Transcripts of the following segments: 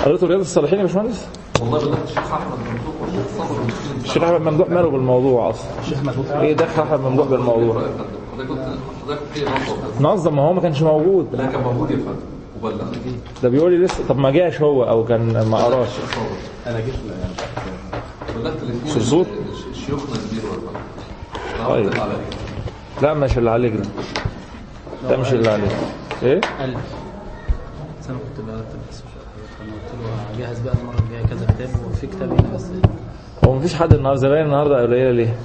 قريتوا رياض الصالحين يا باشمهندس؟ والله بلغت الشيخ احمد ممدوح والشيخ صبر والشيخ الشيخ احمد ممدوح ماله بالموضوع اصلا الشيخ محمود ايه دخل احمد ممدوح بالموضوع حضرتك قلت حضرتك في نظم نظم ما هو ما كانش موجود لا كان موجود يا فندم وبلغ ده بيقول لي لسه طب ما جاش هو او كان ما قراش الشيخ صبر انا جيت يعني مش عارف بلغت الاثنين صرصور؟ شيوخنا كبير ولا طيب. لا مش اللي عليك ده ده مش اللي عليك ايه ألف بس أنا كنت برتب بس مش عارف أنا قلت له هجهز بقى المرة الجاية كذا كتاب وفي كتاب هنا بس هو مفيش حد النهارده زمان النهارده قليله ليه؟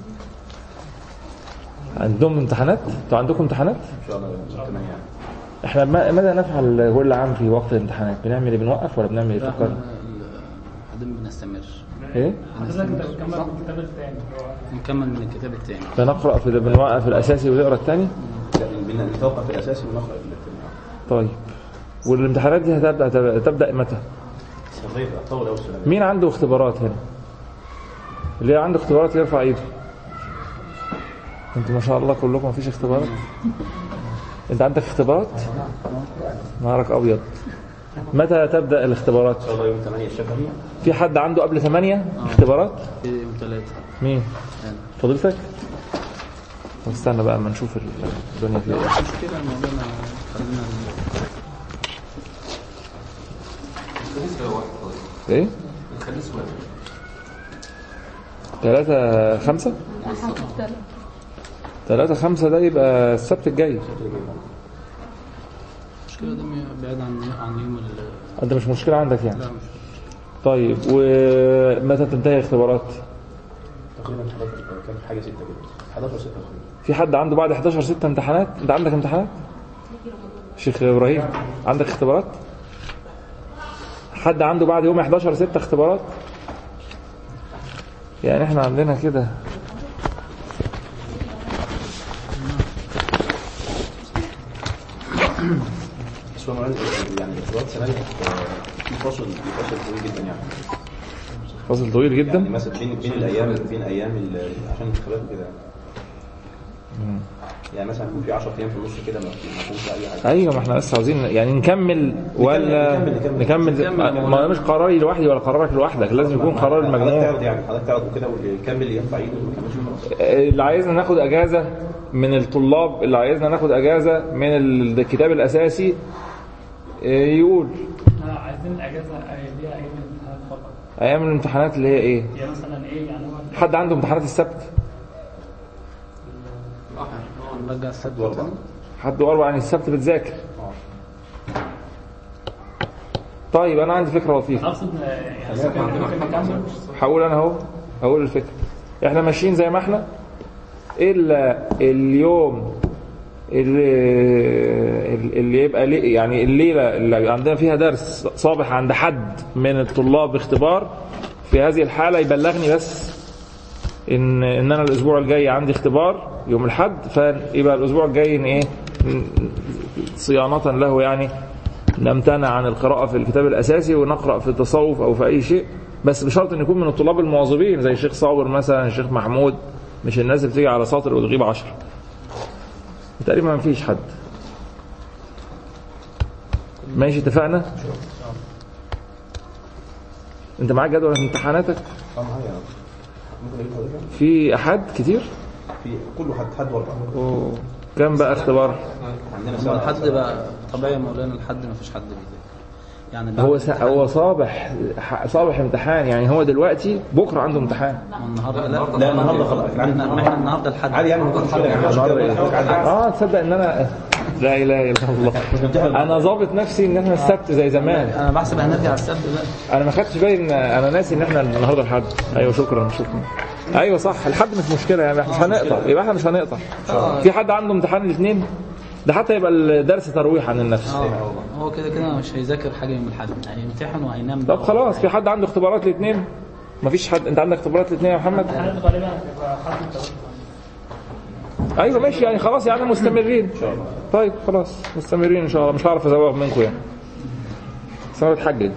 عندهم امتحانات؟ انتوا عندكم امتحانات؟ ان شاء الله تمام يعني احنا ما- ماذا نفعل كل عام في وقت الامتحانات؟ بنعمل ايه؟ بنوقف ولا بنعمل ايه؟ لا فكر احنا بعدين بنستمر ايه؟ حضرتك انت بتكمل الكتاب الثاني اللي هو نكمل من الكتاب التاني بنقرا في بنوقف الاساسي ونقرا الثاني؟ بن- بنتوقف في الاساسي ونقرا في الثاني طيب والامتحانات دي هتبدا تبدا متى؟ صغير اطول اول سنه مين عنده اختبارات هنا؟ اللي عنده اختبارات يرفع ايده انتوا ما شاء الله كلكم مفيش اختبارات انت عندك اختبارات نهارك ابيض متى تبدا الاختبارات ان شاء الله يوم 8 الشفوي في حد عنده قبل 8 اختبارات في يوم ثلاثة مين يعني فضيلتك طب استنى بقى اما نشوف الدنيا فيها ايه مش مشكلة الموضوع ما خلينا الخميس واحد طيب ايه الخميس واحد ثلاثة خمسة ثلاثة خمسة ده يبقى السبت الجاي المشكلة ده بعيد عن عن يوم ال انت مش مشكلة عندك يعني لا مش طيب ومتى تنتهي الاختبارات تقريبا 11 كان حاجه 6 كده 11 6 تقريبا في حد عنده بعد 11 6 امتحانات انت عندك امتحانات شيخ ابراهيم عندك اختبارات حد عنده بعد يوم 11 6 اختبارات يعني احنا عندنا كده بس هو مولانا يعني الاختبارات السنه دي آه، في فاصل في فاصل طويل جدا يعني فاصل طويل يعني جدا مثلا بين بين الايام بين ايام ال- عشان الانتخابات وكده يعني مثلا يكون في 10 ايام في النص كده ما ما فيهوش اي حاجه ايوه ما احنا لسه عاوزين يعني نكمل ولا نكمل- نكمل. نكمل ما ده مش قراري لوحدي ولا قرارك لوحدك لازم يكون قرار حضرتك المجموع تعرض يعني حضرتك تعرض وكده واللي يكمل يرفع ايده واللي ما يكملش خلاص اللي عايزنا ناخد اجازه من الطلاب اللي عايزنا ناخد اجازه من الكتاب الاساسي إيه، يقول احنا عايزين الاجازه ليها ايام الامتحانات فقط ايام الامتحانات اللي هي ايه يعني مثلا ايه يعني هو حد عنده امتحانات السبت نرجع السبت واربعه تاني حد واربع يعني السبت بتذاكر طيب انا عندي فكره لطيفه اقصد يعني ممكن ممكن نكمل هقول انا اهو هقول الفكره احنا ماشيين زي ما احنا الا اليوم اللي اللي يبقى لي يعني الليله اللي عندنا فيها درس صابح عند حد من الطلاب اختبار في هذه الحاله يبلغني بس ان ان انا الاسبوع الجاي عندي اختبار يوم الاحد فيبقى الاسبوع الجاي إن ايه صيانه له يعني نمتنع عن القراءه في الكتاب الاساسي ونقرا في التصوف او في اي شيء بس بشرط ان يكون من الطلاب المواظبين زي الشيخ صابر مثلا الشيخ محمود مش الناس اللي بتيجي على سطر وتغيب عشرة تقريبا ما فيش حد ماشي اتفقنا انت معاك جدول امتحاناتك اه معايا ممكن اجيب حضرتك في احد كتير في كله حد حد واربعه أوه. كم بقى اختبار عندنا هو ساعه الحد بقى طبيعي يا مولانا الحد ما فيش حد بيذاكر يعني بعد هو سا... الامتحان- هو صابح ح- صابح امتحان يعني هو دلوقتي بكره عنده امتحان ما النهارده لا لا النهارده خلاص ما احنا ما احنا النهارده الحد عادي يعني ممكن مشكله يعني عشان كده حضرتك عادي اه تصدق ان انا لا اله الا الله انا ظابط نفسي ان احنا السبت زي زمان انا بحسب هنرجع السبت بقى انا ما خدتش بالي ان انا ناسي ان احنا النهارده الحد ايوه شكرا شكرا ايوه صح الحد مش مشكله يعني احنا مش هنقطع يبقى احنا مش هنقطع في حد عنده امتحان الاثنين ده حتى يبقى الدرس ترويح عن النفس اه هو كده كده مش هيذاكر حاجه يوم الاحد هيمتحن وهينام طب خلاص في حد عنده اختبارات الاثنين مفيش حد انت عندك اختبارات الاثنين يا محمد الامتحانات غالبا هتبقى حد التوقف ايوه ماشي يعني خلاص يعني مستمرين طيب خلاص مستمرين ان شاء الله مش هعرف ازوغ منكم يعني بس انا بتحجج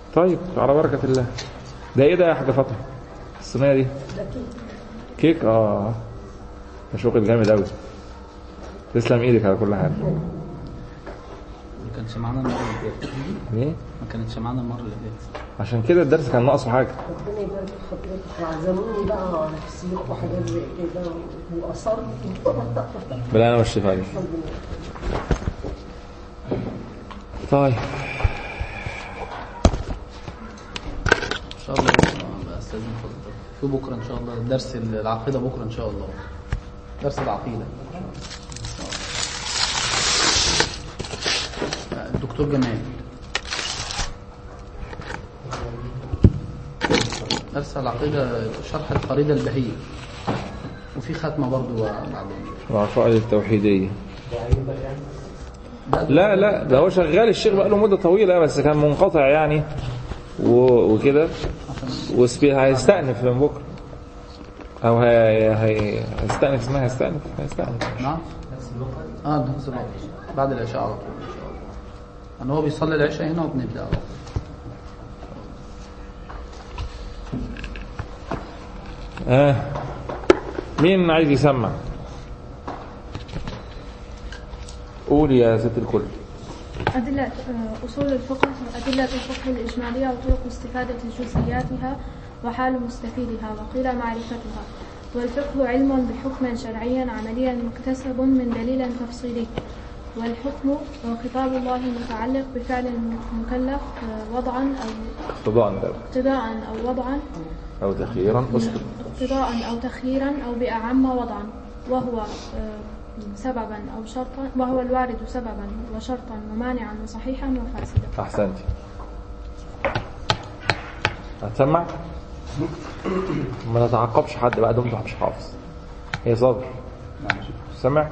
طيب على بركة الله ده ايه ده يا حاجة فاطمة الصينية دي كيك اه ده شغل جامد قوي تسلم ايدك على كل حال ما كانش معانا المره اللي فاتت ليه ما كانتش معانا المره اللي فاتت عشان كده الدرس كان ناقصه حاجة ربنا يبارك في حضرتك وعزموني بقى على فسيخ وحاجات زي كده واصرت بالله انا والشفاء عليك الحمد لله طيب ان شاء الله بقى استاذن حضرتك في بكره ان شاء الله درس العقيده بكره ان شاء الله درس العقيده الدكتور جمال درس العقيده شرح الفريده البهيه وفي ختمه برضو بعدين العقائد التوحيدية لا لا ده هو شغال الشيخ بقى له مدة طويلة بس كان منقطع يعني و- وكده وسبي هيستأنف من بكرة أو هي هي هيستأنف اسمها هيستأنف هيستأنف نعم اه نفس الوقت بعد العشاء على طول ان شاء الله ان هو بيصلي العشاء هنا وبنبدا على طول آه. مين عايز يسمع قول يا ست الكل أدلة آه، أصول الفقه أدلة الفقه الإجمالية وطرق استفادة جزئياتها وحال مستفيدها وقيل معرفتها والفقه علم بحكم شرعي عمليا مكتسب من دليل تفصيلي والحكم هو خطاب الله متعلق بفعل المكلف آه، وضعا أو اقتضاء ده اقتضاء أو وضعا أو تخييرا اسكت اقتضاء أو تخييرا أو بأعم وضعا وهو آه، سببا أو شرطا وهو الوارد سببا وشرطا ومانعا وصحيحا وفاسدا أحسنتي هتسمع ما نتعقبش حد بقى دمتم مش حافظ هي صبر نعم سمع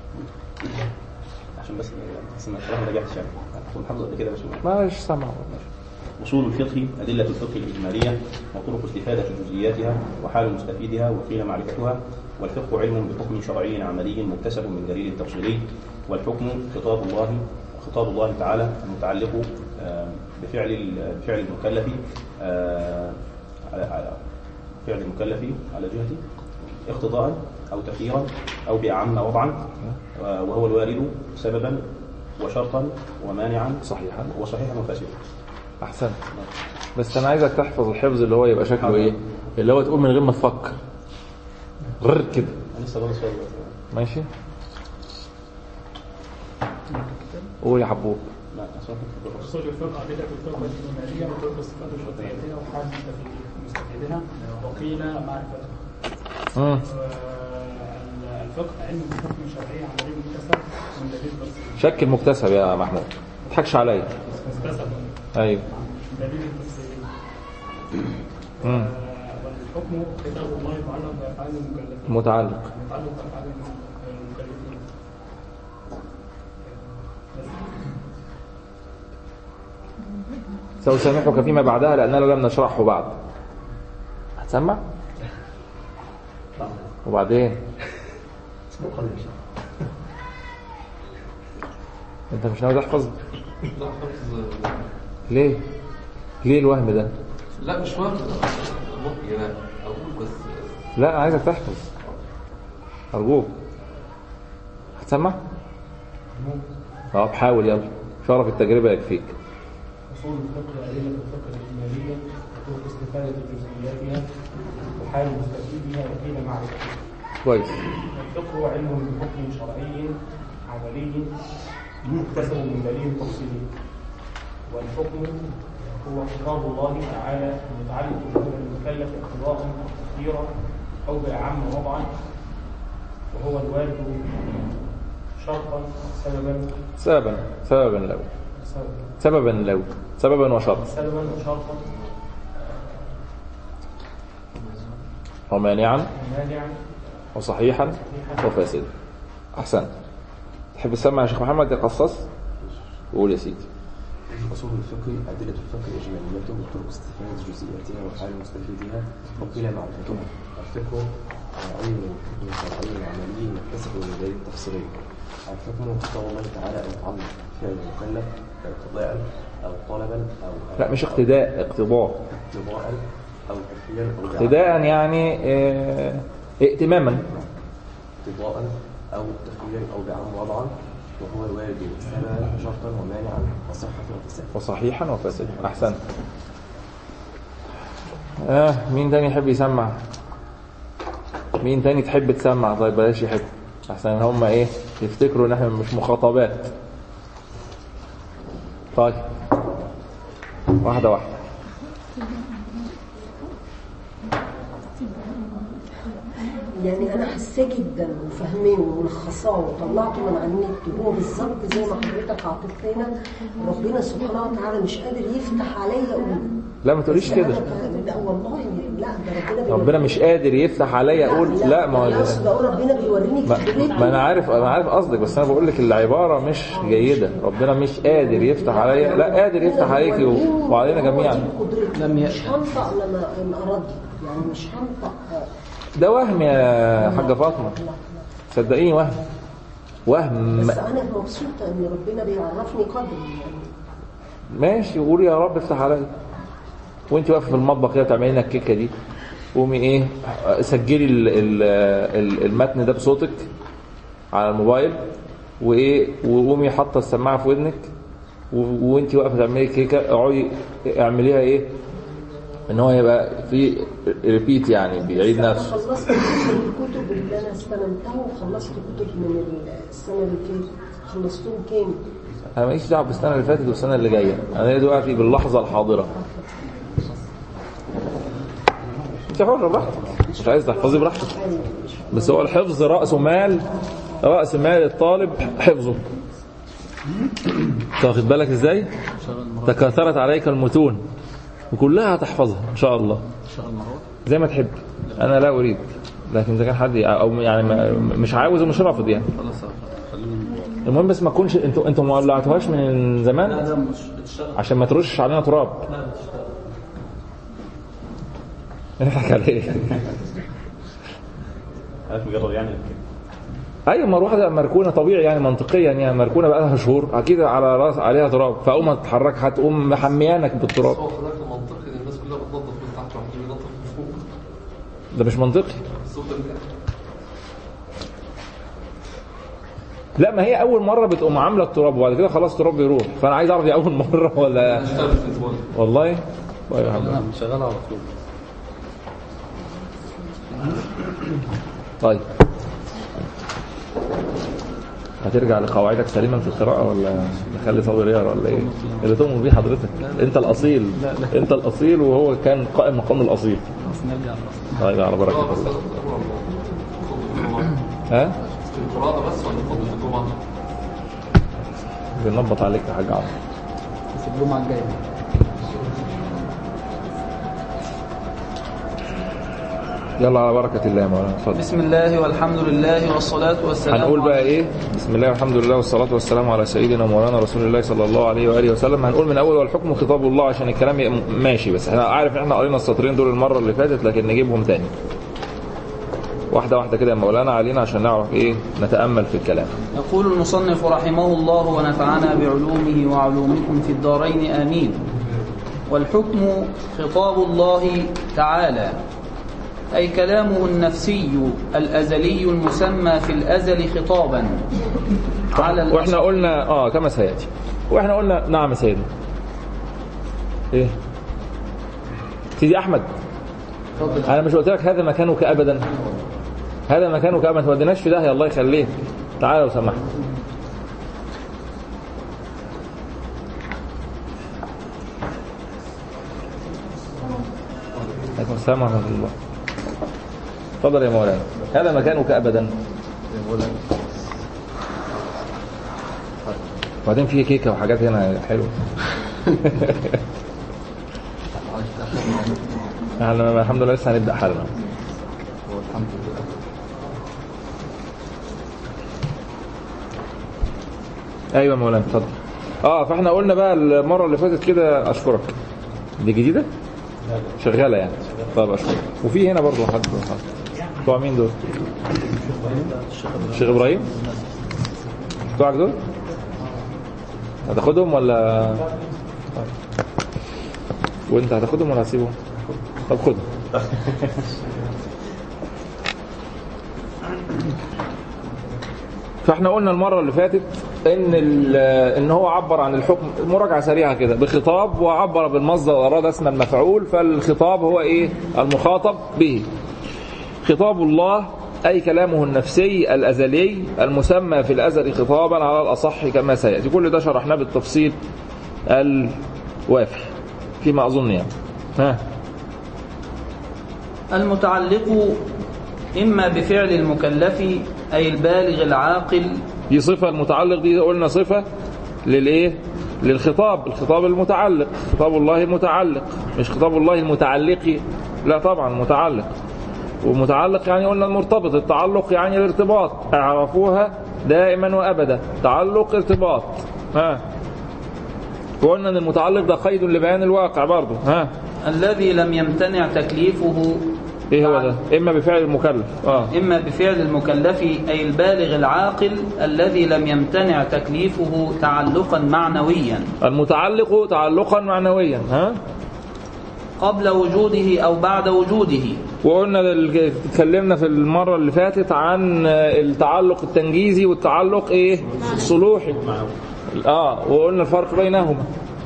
عشان بس بس ما الكلام ما رجعتش يعني كنت حافظه قبل كده بس ماشي سمع أصول الفقه أدلة الفقه الإجمالية وطرق استفادة جزئياتها وحال مستفيدها وقيل معرفتها والفقه علم بحكم شرعي عملي مكتسب من دليل تفصيلي والحكم خطاب الله خطاب الله تعالى المتعلق آه، بفعل ال- بفعل المكلف آه، على على فعل المكلف على جهة اقتضاء أو تخييرا أو بأعم وضعا آه، وهو الوارد سببا وشرطا ومانعا صحيحا وصحيحا وفاسدا احسنت بس انا عايزك تحفظ الحفظ اللي هو يبقى شكله ايه اللي هو تقول من غير ما تفكر غير كده أنا لسه برضه سؤال ماشي قول يا حبوب لا أصلا كنت بقول. أصول الفقه أدلة الفقه الإجمالية وطرق استفادة جزئياتها وحال مستفيد- مستفيدها وقيل معرفتها مم. آه، الفقه علم بحكم شرعي عملي مكتسب من دليل تفصيلي شك المكتسب يا محمود ما تضحكش عليا مكتسب ايوه من دليل تفصيلي مم. آه، والحكم خطاب الله يتعلق بأفعال المكلفين متعلق يتعلق بأفعال المكلفين سأسامحك فيما بعدها لأننا لم نشرحه بعد هتسمع وبعدين انت مش ناوي تحفظ لا حفظ ليه ليه الوهم ده لا مش واخد ممكن انا اقول بس لا أنا عايزك تحفظ ارجوك هتسمع طب حاول يلا شرف التجربة يكفيك أصول الفقه أدلة الفقه الإجمالية وطرق استفادة جزئياتها وحال مستفيدها وقيل معرفتها كويس الفقه علم بحكم شرعي عملي مكتسب من دليل تفصيلي والحكم هو خطاب الله تعالى المتعلق بأمر المكلف اقتضاء أو تخييرا أو بأعم وضعا وهو الوارد شرطا سببا سببا سببا لو سببا سببا لو سببا وشرط سببا وشرطا ومانعا ومانعا وصحيحا وفاسدا احسنت تحب تسمع يا شيخ محمد يا قصاص قول يا سيدي أصول الفقه أدلة الفقه الإجمالية وطرق استفادة جزئياتها وحال مستفيدها وقيل معرفتها الفقه علم حكم شرعي عملي مكتسب من دليل تفصيلي الحكم خطاب الله تعالى أن يتعلق فعل المكلف اقتضاء أو طلبا أو لا مش اقتداء اقتضاء اقتضاء أو تكفيرا أو دعوة. اقتداء يعني اه ائتماما اقتضاء أو تكفيرا أو دعوة وضعا وهو الوارد سببا شرطا ومانعا وصحة وفساد وصحيحا وفاسدا احسنت اه مين تاني يحب يسمع مين تاني تحب تسمع طيب بلاش يحب احسن ان هم ايه يفتكروا ان احنا مش مخاطبات طيب واحده واحده يعني انا حاساه جدا وفاهماه وملخصاه وطلعته من على النت هو بالظبط زي ما حضرتك عطيت لنا ربنا سبحانه وتعالى مش قادر يفتح عليا اقول لا ما تقوليش بس كده أنا- لا والله لا ده ربنا ربنا مش قادر يفتح عليا اقول لا ما انا هو اقصد اقول ربنا بيوريني ما, قدرته ما انا عارف انا عارف قصدك بس انا بقول لك العباره مش جيده ربنا مش قادر يفتح عليا لا قادر يفتح عليك و- وعلينا جميعا لم مش يأتي. هنطق لما ان اراد يعني مش هنطق ده وهم يا حاجه فاطمه صدقيني وهم وهم بس انا مبسوطه ان ربنا بيعرفني قدري يعني ماشي وقولي يا رب افتح عليا وانت واقفه في المطبخ كده بتعملي لنا الكيكه دي قومي ايه سجلي ال- ال- ال- المتن ده بصوتك على الموبايل وايه وقومي حاطه السماعه في ودنك و- وانت واقفه تعملي الكيكه اقعدي اعمليها ايه ان هو يبقى في ريبيت يعني بيعيد انا نفسه خلصت الكتب اللي انا استلمتها وخلصت كتب من السنه اللي فاتت خلصتهم كام انا ماليش دعوه بالسنه اللي فاتت والسنه اللي جايه انا دلوقتي باللحظه الحاضره انت حر براحتك مش عايز تحفظي براحتك بس هو الحفظ راس مال راس مال الطالب حفظه انت واخد بالك ازاي تكاثرت عليك المتون وكلها هتحفظها ان شاء الله زي ما تحب انا لا اريد لكن اذا كان حد او يعني ما- مش عاوز ومش رافض يعني خلاص خلينا المهم بس ما تكونش انتوا انتوا ما ولعتوهاش من زمان لا مش بتشتغل عشان ما ترش علينا تراب لا بتشتغل نضحك عليه هات مجرد يعني ايوه ما واحده مركونه طبيعي يعني منطقيا يعني مركونه بقى لها شهور اكيد على راس عليها تراب فاقوم تتحرك هتقوم محميانك بالتراب هو خلاك منطقي ان الناس كلها بتنظف من تحت واحد بينظف من فوق ده مش منطقي الصوت ده لا ما هي اول مره بتقوم عامله التراب وبعد كده خلاص التراب بيروح فانا عايز اعرف دي اول مره ولا اشتغل في الزمان والله طيب يا حبيبي. انا شغال على طول طيب هترجع لقواعدك سليما في القراءة ولا نخلي صبري يقرا ولا ايه؟ اللي تؤمن بيه حضرتك انت الاصيل انت الاصيل وهو كان قائم مقام الاصيل بس نرجع للأصل. طيب على بركة اه بس الله انا ها؟ في القراءة بس ولا خطبة الجمعة؟ بننبط عليك يا حاج عمرو بس الجمعة الجاية يلا على بركة الله يا مولانا اتفضل بسم الله والحمد لله والصلاة والسلام هنقول بقى على- ايه بسم الله والحمد لله والصلاة والسلام على سيدنا مولانا رسول الله صلى الله عليه وآله وسلم هنقول من أول والحكم خطاب الله عشان الكلام ي- ماشي بس احنا عارف ان احنا قرينا السطرين دول المرة اللي فاتت لكن نجيبهم تاني واحدة واحدة كده يا مولانا علينا عشان نعرف ايه نتأمل في الكلام يقول المصنف رحمه الله ونفعنا بعلومه وعلومكم في الدارين آمين والحكم خطاب الله تعالى أي كلامه النفسي الأزلي المسمى في الأزل خطابا على واحنا الأصل قلنا اه كما سيأتي واحنا قلنا نعم يا سيدنا ايه سيدي احمد انا مش قلت لك هذا مكانك ابدا هذا مكانك ابدا ما توديناش في داهيه الله يخليك تعالى لو سمحت عليكم السلام ورحمه الله تفضل يا مولانا هذا مكانك ابدا وبعدين في كيكه وحاجات هنا حلوه احنا الحمد لله لسه هنبدا حالنا ايوه يا مولانا اتفضل اه فاحنا قلنا بقى المره اللي فاتت كده اشكرك دي جديده شغاله يعني طب اشكرك وفي هنا برضه حد بتوع مين دول الشيخ ابراهيم بتوعك دول هتاخدهم ولا طيب. وانت هتاخدهم ولا هتسيبهم طب خدهم فاحنا قلنا المره اللي فاتت ان ال- ان هو عبر عن الحكم مراجعه سريعه كده بخطاب وعبر بالمصدر واراد اسم المفعول فالخطاب هو ايه المخاطب به خطاب الله أي كلامه النفسي الأزلي المسمى في الأزل خطابا على الأصح كما سيأتي كل ده شرحناه بالتفصيل الوافي فيما أظن يعني ها المتعلق إما بفعل المكلف أي البالغ العاقل دي صفة المتعلق دي قلنا صفة للإيه للخطاب الخطاب المتعلق خطاب الله المتعلق مش خطاب الله المتعلق لا طبعا متعلق ومتعلق يعني قلنا المرتبط التعلق يعني الارتباط اعرفوها دائما وابدا تعلق ارتباط ها وقلنا ان المتعلق ده قيد لبيان الواقع برضه ها الذي لم يمتنع تكليفه ايه هو ده اما بفعل المكلف اه إما بفعل المكلف أي البالغ العاقل الذي لم يمتنع تكليفه تعلقا معنويا المتعلق تعلقا معنويا ها قبل وجوده أو بعد وجوده وقلنا ال- اتكلمنا في المرة اللي فاتت عن التعلق التنجيزي والتعلق ايه الصلوحي اه وقلنا الفرق بينهما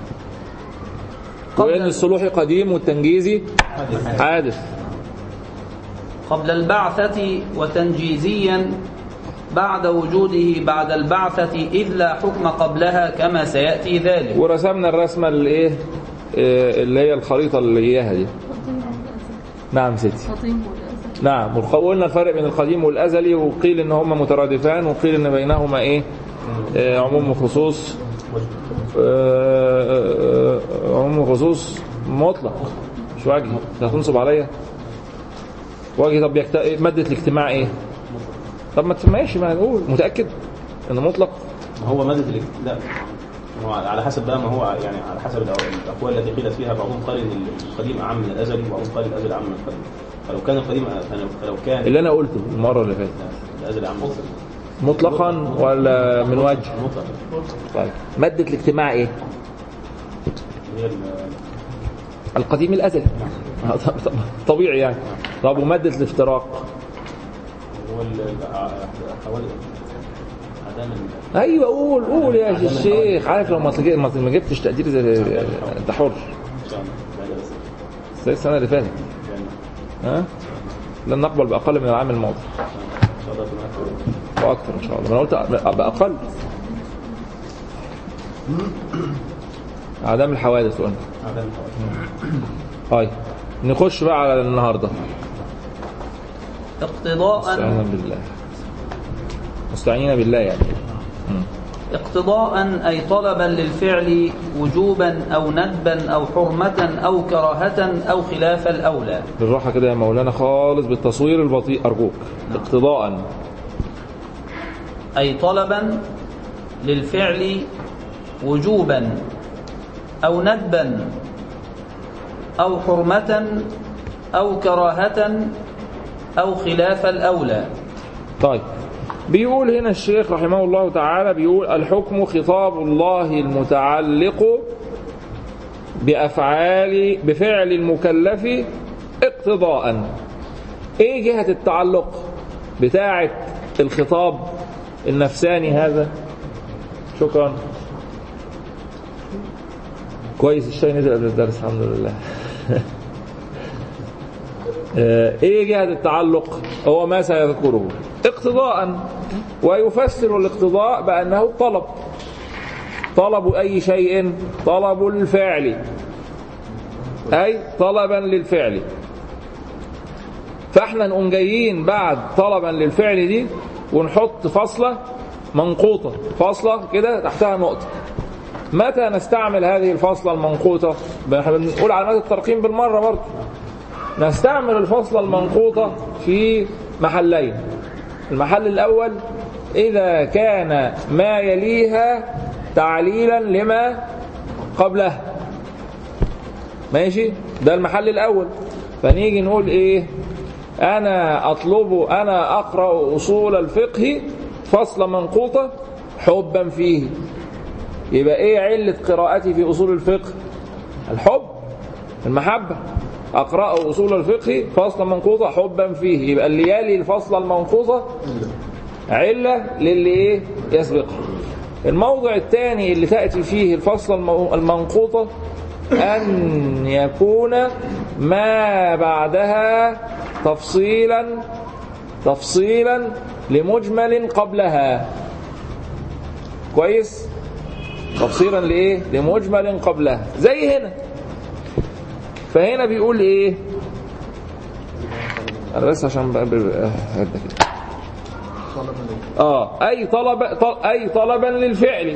قبل- وان الصلوحي قديم والتنجيزي حادث قبل البعثة وتنجيزيا بعد وجوده بعد البعثة إذ لا حكم قبلها كما سيأتي ذلك ورسمنا الرسمة اللي ايه آه، اللي هي الخريطة اللي اياها دي نعم ستي نعم وقلنا الفرق بين القديم والازلي وقيل ان هما مترادفان وقيل ان بينهما ايه آه، عموم وخصوص آه، آه، آه، عموم وخصوص مطلق مش وجهي انت هتنصب عليا وجهي طب يكت... مادة الاجتماع ايه طب ما تسمعيش ما نقول متأكد انه مطلق ما هو مادة الاك- لا ما هو على حسب بقى ما هو يعني على حسب الأو- الأقوال التي قيلت فيها بعضهم قال إن القديم أعم من الأزلي وبعضهم قال الأزلي أعم من القديم فلو كان القديم فلو- فلو كان اللي انا قلته المرة اللي فاتت الأزلي أعم من القديم مطلقا ولا من وجه مطلق طيب مادة الاجتماع ايه هي ال- القديم الازلي طبيعي يعني طب ومادة الافتراق هو ال- حوالي عدم ال- ايوه قول قول يا الشيخ عارف لو ما تجي- ما ما جبتش تقدير زي انت حر إن شاء الله بعد بس زي السنه اللي فاتت يعني ها لن نقبل باقل من العام الماضي إن شاء الله تبقى واكثر ان شاء الله ما انا قلت باقل عدم الحوادث قلنا عدم طيب نخش بقى على النهارده اقتضاء استعينا بالله مستعينين بالله يعني مم. اقتضاء أي طلبا للفعل وجوبا أو ندبا أو حرمة أو كراهة أو خلاف الأولى بالراحه كده يا مولانا خالص بالتصوير البطيء ارجوك اقتضاء أي طلبا للفعل وجوبا أو ندبا أو حرمة أو كراهة أو خلاف الأولى طيب بيقول هنا الشيخ رحمه الله تعالى بيقول الحكم خطاب الله المتعلق بأفعال بفعل المكلف اقتضاء ايه جهة التعلق بتاعة الخطاب النفساني هذا شكرا كويس الشاي نزل قبل الدرس الحمد لله آه، ايه جهة التعلق هو ما سيذكره اقتضاء ويفسر الاقتضاء بأنه الطلب طلب أي شيء طلب الفعل أي طلبا للفعل فاحنا نقوم جايين بعد طلبا للفعل دي ونحط فاصلة منقوطة فاصلة كده تحتها نقطة متى نستعمل هذه الفاصلة المنقوطة احنا بنقول علامات الترقيم بالمرة برضه نستعمل الفصلة المنقوطة في محلين المحل الأول إذا كان ما يليها تعليلا لما قبلها ماشي ده المحل الأول فنيجي نقول إيه أنا أطلب أنا أقرأ أصول الفقه فصلة منقوطة حبا فيه يبقى ايه علة قراءتي في اصول الفقه الحب المحبة اقرأ اصول الفقه فصلا منقوصة حبا فيه يبقى اللي يلي الفصل المنقوصة علة للي ايه يسبقها الموضع الثاني اللي تأتي فيه الفصل المو- المنقوطة أن يكون ما بعدها تفصيلا تفصيلا لمجمل قبلها كويس تفصيلا لإيه لمجمل قبلها زي هنا فهنا بيقول إيه أنا بس عشان بقى بقى- هدى كده اه اي طلب ط- اي طلبا للفعل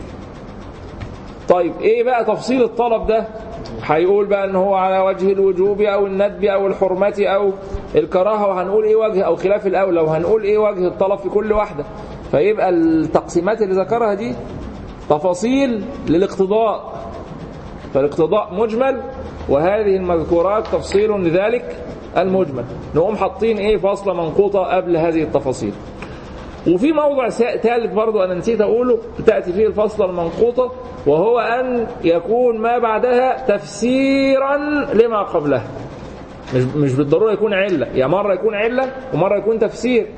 طيب ايه بقى تفصيل الطلب ده هيقول بقى ان هو على وجه الوجوب او الندب او الحرمة او الكراهة وهنقول ايه وجه او خلاف الاولى وهنقول ايه وجه الطلب في كل واحدة فيبقى التقسيمات اللي ذكرها دي تفاصيل للاقتضاء فالاقتضاء مجمل وهذه المذكورات تفصيل لذلك المجمل نقوم حاطين ايه فاصلة منقوطة قبل هذه التفاصيل وفي موضع سا- ثالث برضو أنا نسيت أقوله تأتي فيه الفصلة المنقوطة وهو أن يكون ما بعدها تفسيرا لما قبلها مش مش بالضرورة يكون علة يا مرة يكون علة ومرة يكون تفسير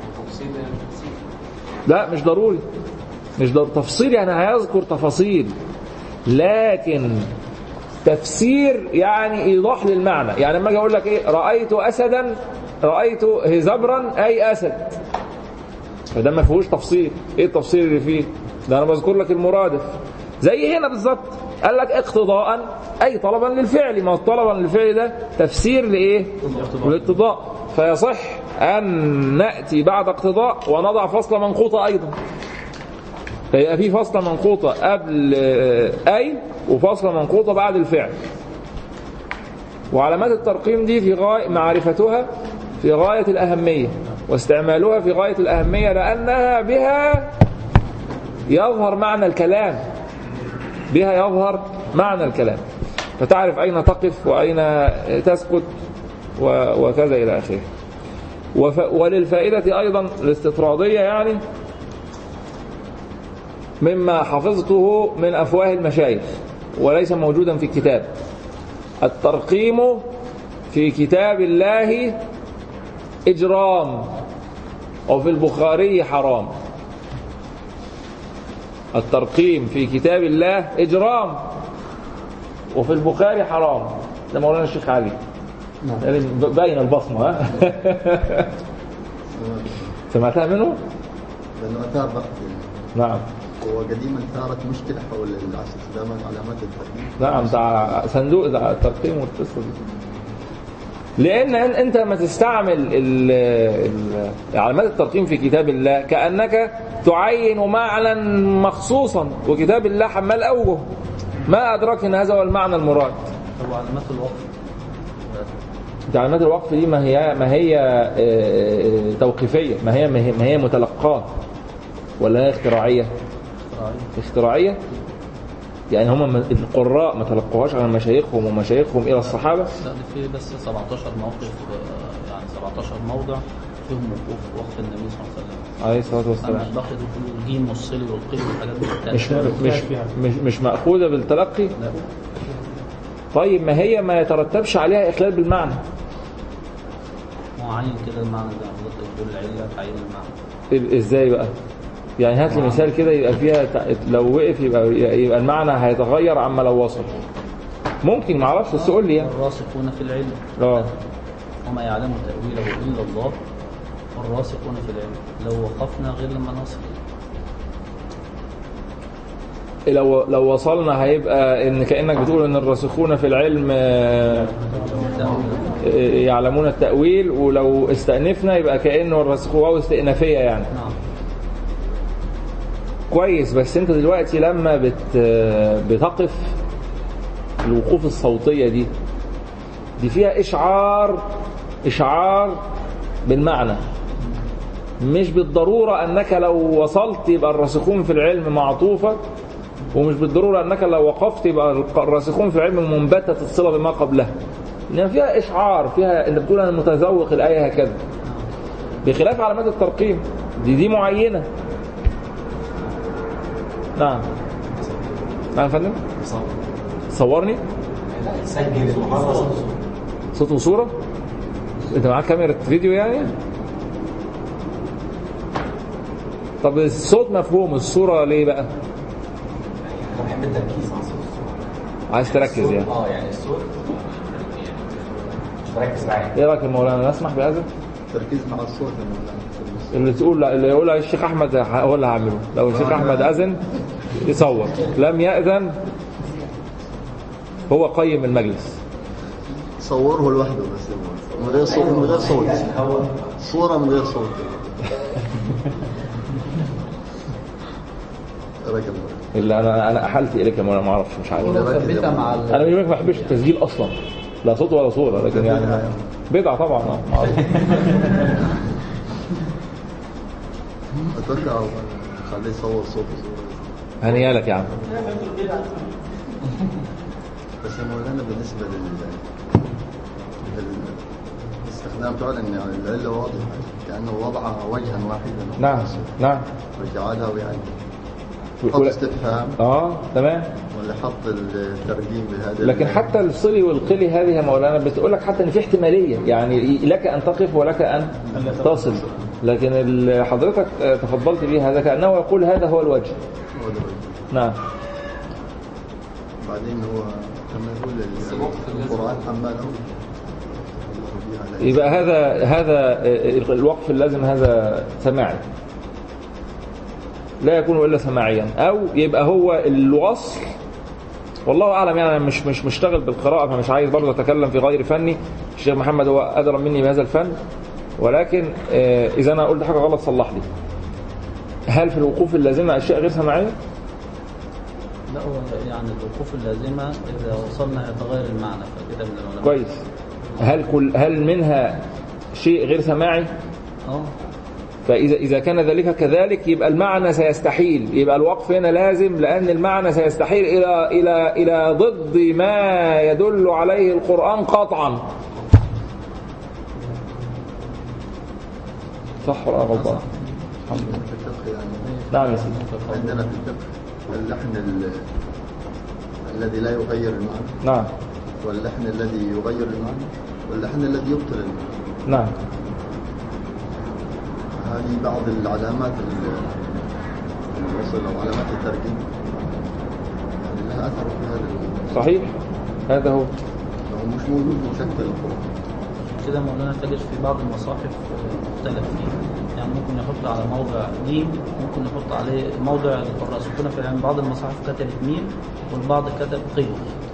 لا مش ضروري مش ضروري تفصيل يعني هيذكر تفاصيل لكن تفسير يعني ايضاح للمعنى يعني لما اجي اقول لك ايه رايت اسدا رايت هزبرا اي اسد فده ما فيهوش تفصيل ايه التفصيل اللي فيه ده انا بذكر لك المرادف زي هنا بالظبط قال لك اقتضاء اي طلبا للفعل ما هو طلبا للفعل ده تفسير لايه للاقتضاء فيصح ان ناتي بعد اقتضاء ونضع فصل منقوطه ايضا فيبقى في فصل منقوطه قبل آه، اي وفصل منقوطه بعد الفعل وعلامات الترقيم دي في غاية معرفتها في غاية الأهمية واستعمالها في غاية الأهمية لأنها بها يظهر معنى الكلام بها يظهر معنى الكلام فتعرف أين تقف وأين تسكت و- وكذا إلى آخره وف- وللفائدة أيضا الاستطرادية يعني مما حفظته من أفواه المشايخ وليس موجودا في الكتاب الترقيم في كتاب الله إجرام وفي البخاري حرام الترقيم في كتاب الله إجرام وفي البخاري حرام ده مولانا الشيخ علي يعني باين البصمة ها سمعتها منه؟ لأنه أثار ضغط نعم وقديما ثارت مشكلة حول استخدام علامات الترميم نعم بتاع صندوق ده الترقيم والقصه دي لان أن- انت ما تستعمل ال- ال- علامات الترقيم في كتاب الله كانك تعين معنى مخصوصا وكتاب الله حمال اوجه ما ادراك ان هذا هو المعنى المراد طب علامات الوقف دي علامات الوقف دي ما هي ما هي آه، آه، توقيفيه ما هي ما هي, ما هي متلقاه ولا هي اختراعيه اختراعية يعني هم القراء ما تلقوهاش عن مشايخهم ومشايخهم إلى الصحابة لا دي في بس 17 موقف آه، يعني 17 موضع فيهم وقوف وقف النبي صلى الله عليه وسلم عليه الصلاة أما والسلام الباقي دول كله الجيم والصلي والقيل والحاجات دي مش التانية. مش مش مش مأخوذة بالتلقي لا طيب ما هي ما يترتبش عليها إخلال بالمعنى هو عين كده المعنى ده حضرتك بتقول العلة تعيين المعنى ال- ازاي بقى يعني هات لي مثال كده يبقى فيها تع- لو وقف يبقى يبقى المعنى هيتغير عما لو وصل ممكن ما اعرفش بس قول لي يعني الراسخون في العلم اه وما يعلم تأويله إلا الله والراسخون في العلم لو وقفنا غير لما نصل لو لو وصلنا هيبقى ان كانك بتقول ان الراسخون في العلم آه، آه، يعلمون التاويل ولو استأنفنا يبقى كانه الراسخ واو استئنافيه يعني نعم كويس بس انت دلوقتي لما بت بتقف الوقوف الصوتية دي دي فيها إشعار إشعار بالمعنى مش بالضرورة أنك لو وصلت يبقى الراسخون في العلم معطوفة ومش بالضرورة أنك لو وقفت يبقى الراسخون في العلم منبتة الصلة بما قبلها إنما فيها إشعار فيها أنت بتقول أنا متذوق الآية هكذا بخلاف علامات الترقيم دي دي معينة نعم نعم يا فندم صورني سجل المحاضرة صوت وصورة انت معاك كاميرا فيديو يعني طب الصوت مفهوم الصورة ليه بقى انا بحب التركيز على صوت الصورة عايز تركز يعني اه يعني الصوت مش بركز معاك ايه رايك يا مولانا نسمح بهذا تركيز مع الصوت يا مولانا اللي تقول اللي يقول الشيخ احمد هو اللي هعمله لو الشيخ احمد اذن يصور لم ياذن هو قيم المجلس صوره لوحده بس يا مولانا. من غير صوت من غير صوت صورة من غير صوت إيه رأيك يا مولانا؟ اللي انا انا احلت اليك يا مولانا ما اعرفش مش عارف ثبتها مع ال- انا من ما بحبش التسجيل اصلا لا صوت ولا صوره لكن يعني ما- بدعه طبعا اه معروف أتوقع خليه يصور صوت وصورة هنيا لك يا عم بس يا مولانا بالنسبة لل لل- الاستخدام فعلا يعني العلة واضحة كأنه وضعها وجها واحدا نعم نعم وجعلها يعني حط ولا- استفهام اه تمام ولا حط الترجيم بهذا لكن ال- حتى الصلي والقلي هذه يا مولانا بتقول لك حتى ان في احتماليه يعني لك ان تقف ولك ان تصل لكن ال- حضرتك آه، تفضلت به هذا كانه يقول هذا هو الوجه هو ده الوجه. نعم بعدين هو كما يقول ال- القرآن حماله الله به على يبقى هذا هذا آه، الوقف اللازم هذا سماعي لا يكون الا سماعيا او يبقى هو الوصل والله اعلم يعني انا مش مش مشتغل بالقراءه فمش عايز برضه اتكلم في غير فني الشيخ محمد هو ادرى مني بهذا الفن ولكن آه، اذا انا قلت حاجه غلط صلح لي هل في الوقوف اللازمه اشياء غير سماعيه لا هو يعني الوقوف اللازمة إذا وصلنا إلى تغير المعنى فكده من العلماء كويس هل كل هل منها شيء غير سماعي اه فإذا إذا كان ذلك كذلك يبقى المعنى سيستحيل يبقى الوقف هنا لازم لأن المعنى سيستحيل إلى إلى إلى ضد ما يدل عليه القرآن قطعا صح ولا أنا غلطان؟ الحمد لله في الفقه يعني نعم يا سيدي عندنا في الفقه اللحن ال- الذي لا يغير المعنى نعم واللحن الذي يغير المعنى واللحن الذي يبطل المعنى نعم هذه بعض العلامات ال- الوصل او علامات الترجيم يعني لها اثر في هذا ال- صحيح هذا هو هو مش موجود في شكل القران كده مولانا تجد في بعض المصاحف آه، مختلف فيه يعني ممكن يحط على موضع جيم ممكن يحط عليه موضع القراء سكونة في العين بعض المصاحف كتبت ميم والبعض كتب قيل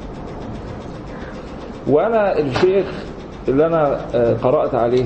وأنا الشيخ اللي أنا آه، قرأت عليه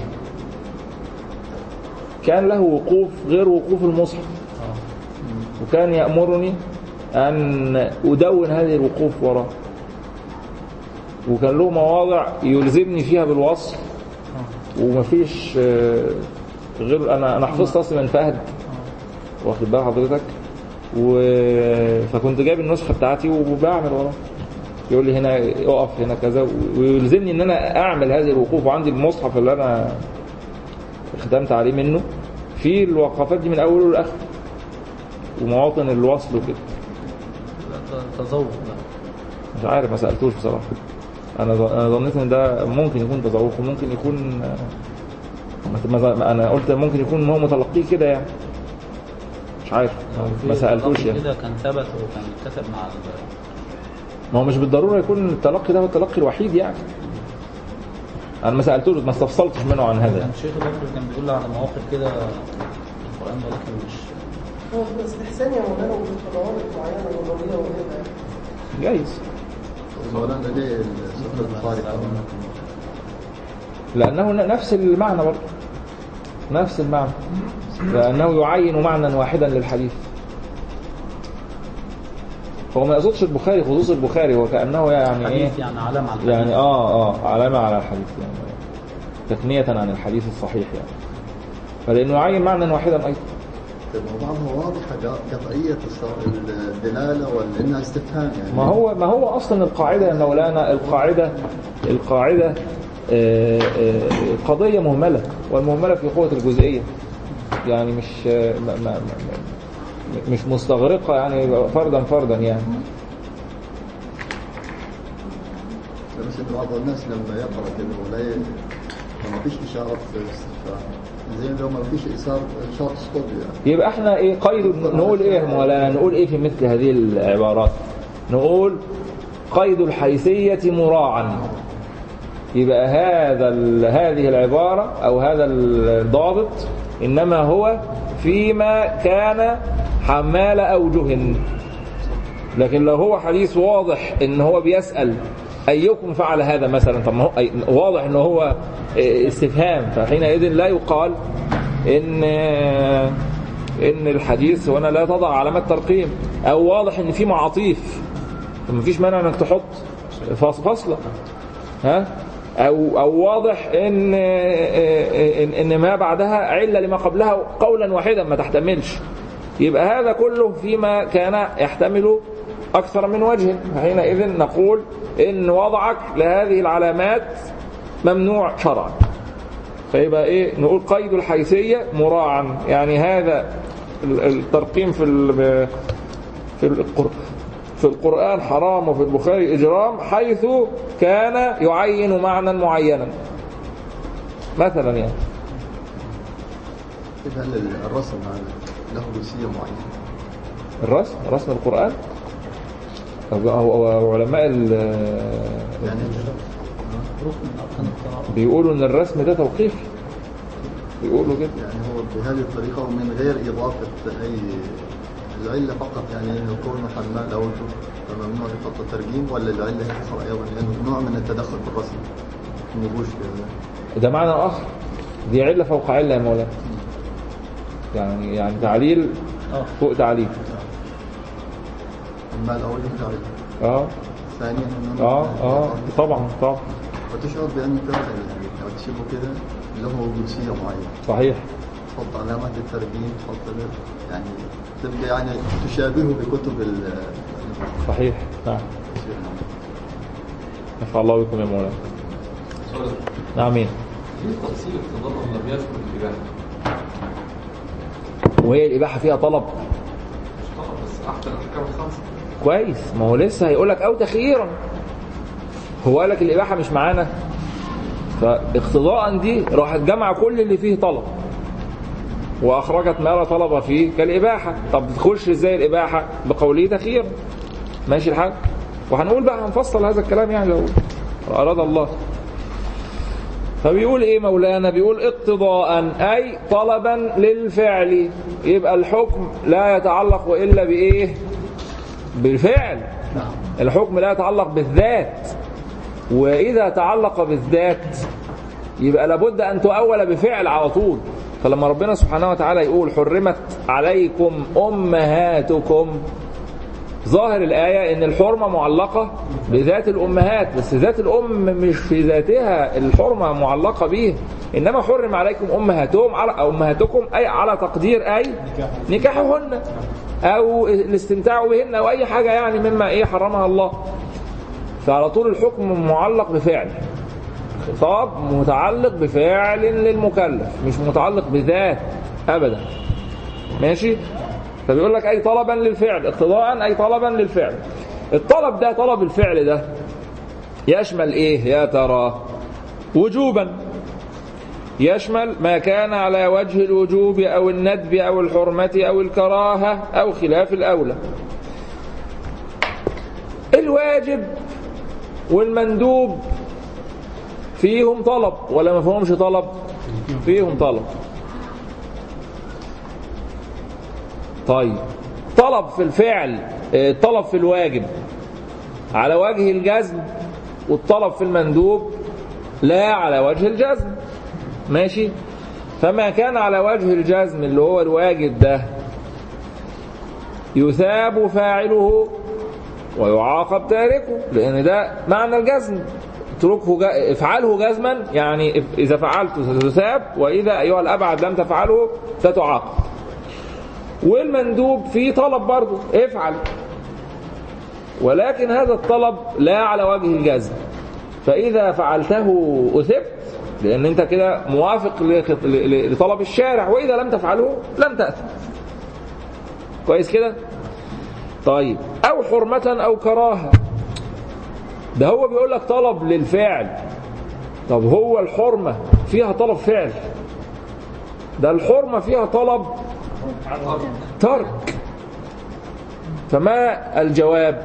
كان له وقوف غير وقوف المصحف وكان يأمرني أن أدون هذه الوقوف وراه وكان له مواضع يلزمني فيها بالوصل ومفيش آه، غير أنا أنا حفظت أصلا من فهد واخد بال حضرتك و... فكنت جايب النسخة بتاعتي وبعمل وراه يقول لي هنا اقف هنا كذا ويلزمني ان انا اعمل هذه الوقوف وعندي المصحف اللي انا ختمت عليه منه في الوقفات دي من اوله لاخره ومواطن الوصل وكده لا، ت- تذوق لا مش عارف ما سالتوش بصراحه انا ظ- انا ظنيت ان ده ممكن يكون تذوق وممكن يكون ما- ما- ما- انا قلت ممكن يكون هو متلقيه كده يعني مش عارف في ما سالتوش تلقي يعني كده كان ثبت وكان كتب مع ال- ما هو مش بالضروره يكون التلقي ده هو التلقي الوحيد يعني انا ما سالتوش ما استفصلتش منه عن هذا كان الشيخ الأكبر كان بيقول على مواقف كده القرآن ولكن مش هو استحسان يا مولانا وجود ضوابط معينه نظريه وكده جايز مولانا ليه السفر البخاري لأنه نفس المعنى برضه نفس المعنى لأنه يعين معنى واحدا للحديث هو ما يقصدش البخاري خصوص البخاري هو كأنه يعني إيه حديث يعني علامة على الحديث يعني آه آه علامة على الحديث يعني تثنية عن الحديث الصحيح يعني فلأنه يعين معنى واحدا أيضا بعضها واضحة جا- قطعية الص- الدلالة وإنها استفهام يعني ما هو ما هو اصلا القاعده يا مولانا القاعده القاعده آه، آه، قضيه مهمله والمهمله في قوه الجزئيه يعني مش آه، ما ما ما مش مستغرقة يعني فردا فردا يعني بس إن بعض الناس لما يقرأ كده ولا ي- ما فيش إشارة في الاستشفاء زي لو ما فيش إشارة إشارة ستوب يعني يبقى احنا ايه قيد نقول ايه يا مولانا نقول ايه في مثل هذه العبارات نقول قيد الحيثية مراعا يبقى هذا ال- هذه العبارة او هذا الضابط انما هو فيما كان حمال اوجه لكن لو هو حديث واضح ان هو بيسأل ايكم فعل هذا مثلا طب ما هو أي- واضح ان هو إيه، استفهام فحينئذ لا يقال ان ان الحديث هنا لا تضع علامات ترقيم او واضح ان في معاطيف فما فيش مانع انك تحط فاص- فاصله ها او او واضح ان ان, إن ما بعدها عله لما قبلها قولا واحدا ما تحتملش يبقى هذا كله فيما كان يحتمل اكثر من وجه فحينئذ نقول ان وضعك لهذه العلامات ممنوع شرعا فيبقى ايه نقول قيد الحيثيه مراعا يعني هذا ال- الترقيم في ال- في القر- في القرآن حرام وفي البخاري إجرام حيث كان يعين معنى معينا مثلا يعني كيف هل الرسم هذا له جنسية معينة الرسم رسم القرآن أو- أو أو علماء ال- يعني ركن من أركان القراءة بيقولوا إن الرسم ده توقيفي بيقولوا كده يعني هو بهذه الطريقة ومن غير إضافة أي العلة فقط يعني إنه كونه حمال أو وجه فممنوع يحط ترجيم ولا العلة تحصل أيضا لأنه نوع من التدخل في الرسم نبوش كده ده معنى آخر دي علة فوق علة يا مولانا يعني يعني تعليل اه فوق تعليل حمال أو وجه تعرف اه ثانيا إنه اه اه طبعا طبعا وتشعر بأنه فعلا يعني لو تشوفه كده له جنسية معينة صحيح تحط علامات الترجيم تحط له- يعني تبقى يعني تشابهه بكتب ال صحيح نعم نفع الله بكم يا مولانا سؤال نعم مين ليه تفصيل اقتضاء لم يذكر الإباحة؟ وهي الإباحة فيها طلب مش طبعا بس أحد الأحكام الخمسة كويس ما هو لسه هيقول لك أو تخييرا هو قال لك الإباحة مش معانا فاقتضاء دي راحت جمع كل اللي فيه طلب وأخرجت ما لا طلب فيه كالإباحة طب تخش إزاي الإباحة بقوله تخييرا ماشي الحال وهنقول بقى هنفصل هذا الكلام يعني لو أراد الله فبيقول ايه مولانا بيقول اقتضاء اي طلبا للفعل يبقى الحكم لا يتعلق الا بايه بالفعل الحكم لا يتعلق بالذات واذا تعلق بالذات يبقى لابد ان تؤول بفعل على طول فلما ربنا سبحانه وتعالى يقول حرمت عليكم امهاتكم ظاهر الآية إن الحرمة معلقة بذات الأمهات بس ذات الأم مش في ذاتها الحرمة معلقة به إنما حرم عليكم أمهاتهم على أمهاتكم أي على تقدير أي نكاحهن أو الاستمتاع بهن أو أي حاجة يعني مما إيه حرمها الله فعلى طول الحكم معلق بفعل خطاب متعلق بفعل للمكلف مش متعلق بذات أبدا ماشي فبيقول لك أي طلبا للفعل اقتضاء أي طلبا للفعل الطلب ده طلب الفعل ده يشمل إيه يا ترى وجوبا يشمل ما كان على وجه الوجوب أو الندب أو الحرمة أو الكراهة أو خلاف الأولى الواجب والمندوب فيهم طلب ولا ما فيهمش طلب فيهم طلب طيب طلب في الفعل آه، طلب في الواجب على وجه الجزم والطلب في المندوب لا على وجه الجزم ماشي فما كان على وجه الجزم اللي هو الواجب ده يثاب فاعله ويعاقب تاركه لان ده معنى الجزم اتركه جا... افعله جزما يعني اف- اذا فعلته ستثاب واذا ايها الابعد لم تفعله ستعاقب والمندوب فيه طلب برضه افعل ولكن هذا الطلب لا على وجه الجزم فإذا فعلته أثبت لأن أنت كده موافق لخط- ل- ل- لطلب الشارع وإذا لم تفعله لم تأثم كويس كده طيب او حرمة او كراهة ده هو بيقول لك طلب للفعل طب هو الحرمة فيها طلب فعل ده الحرمة فيها طلب ترك فما الجواب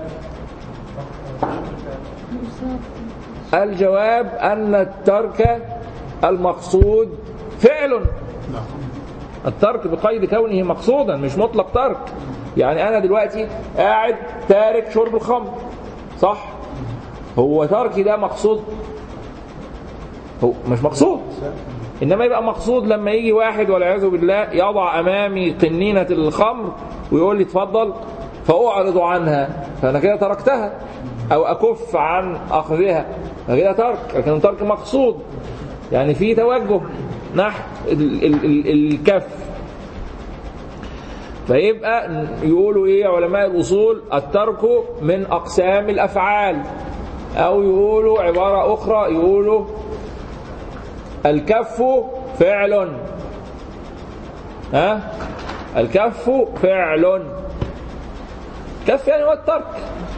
الجواب أن الترك المقصود فعل الترك بقيد كونه مقصودا مش مطلق ترك يعني أنا دلوقتي قاعد تارك شرب الخمر صح هو تركي ده مقصود هو مش مقصود انما يبقى مقصود لما يجي واحد والعياذ بالله يضع امامي قنينه الخمر ويقول لي اتفضل فاعرض عنها فانا كده تركتها او اكف عن اخذها فكده ترك لكن ترك مقصود يعني في توجه نحو ال- ال- ال- الكف فيبقى يقولوا ايه علماء الاصول الترك من اقسام الافعال او يقولوا عباره اخرى يقولوا الكف فعل ها الكف فعل كف يعني هو الترك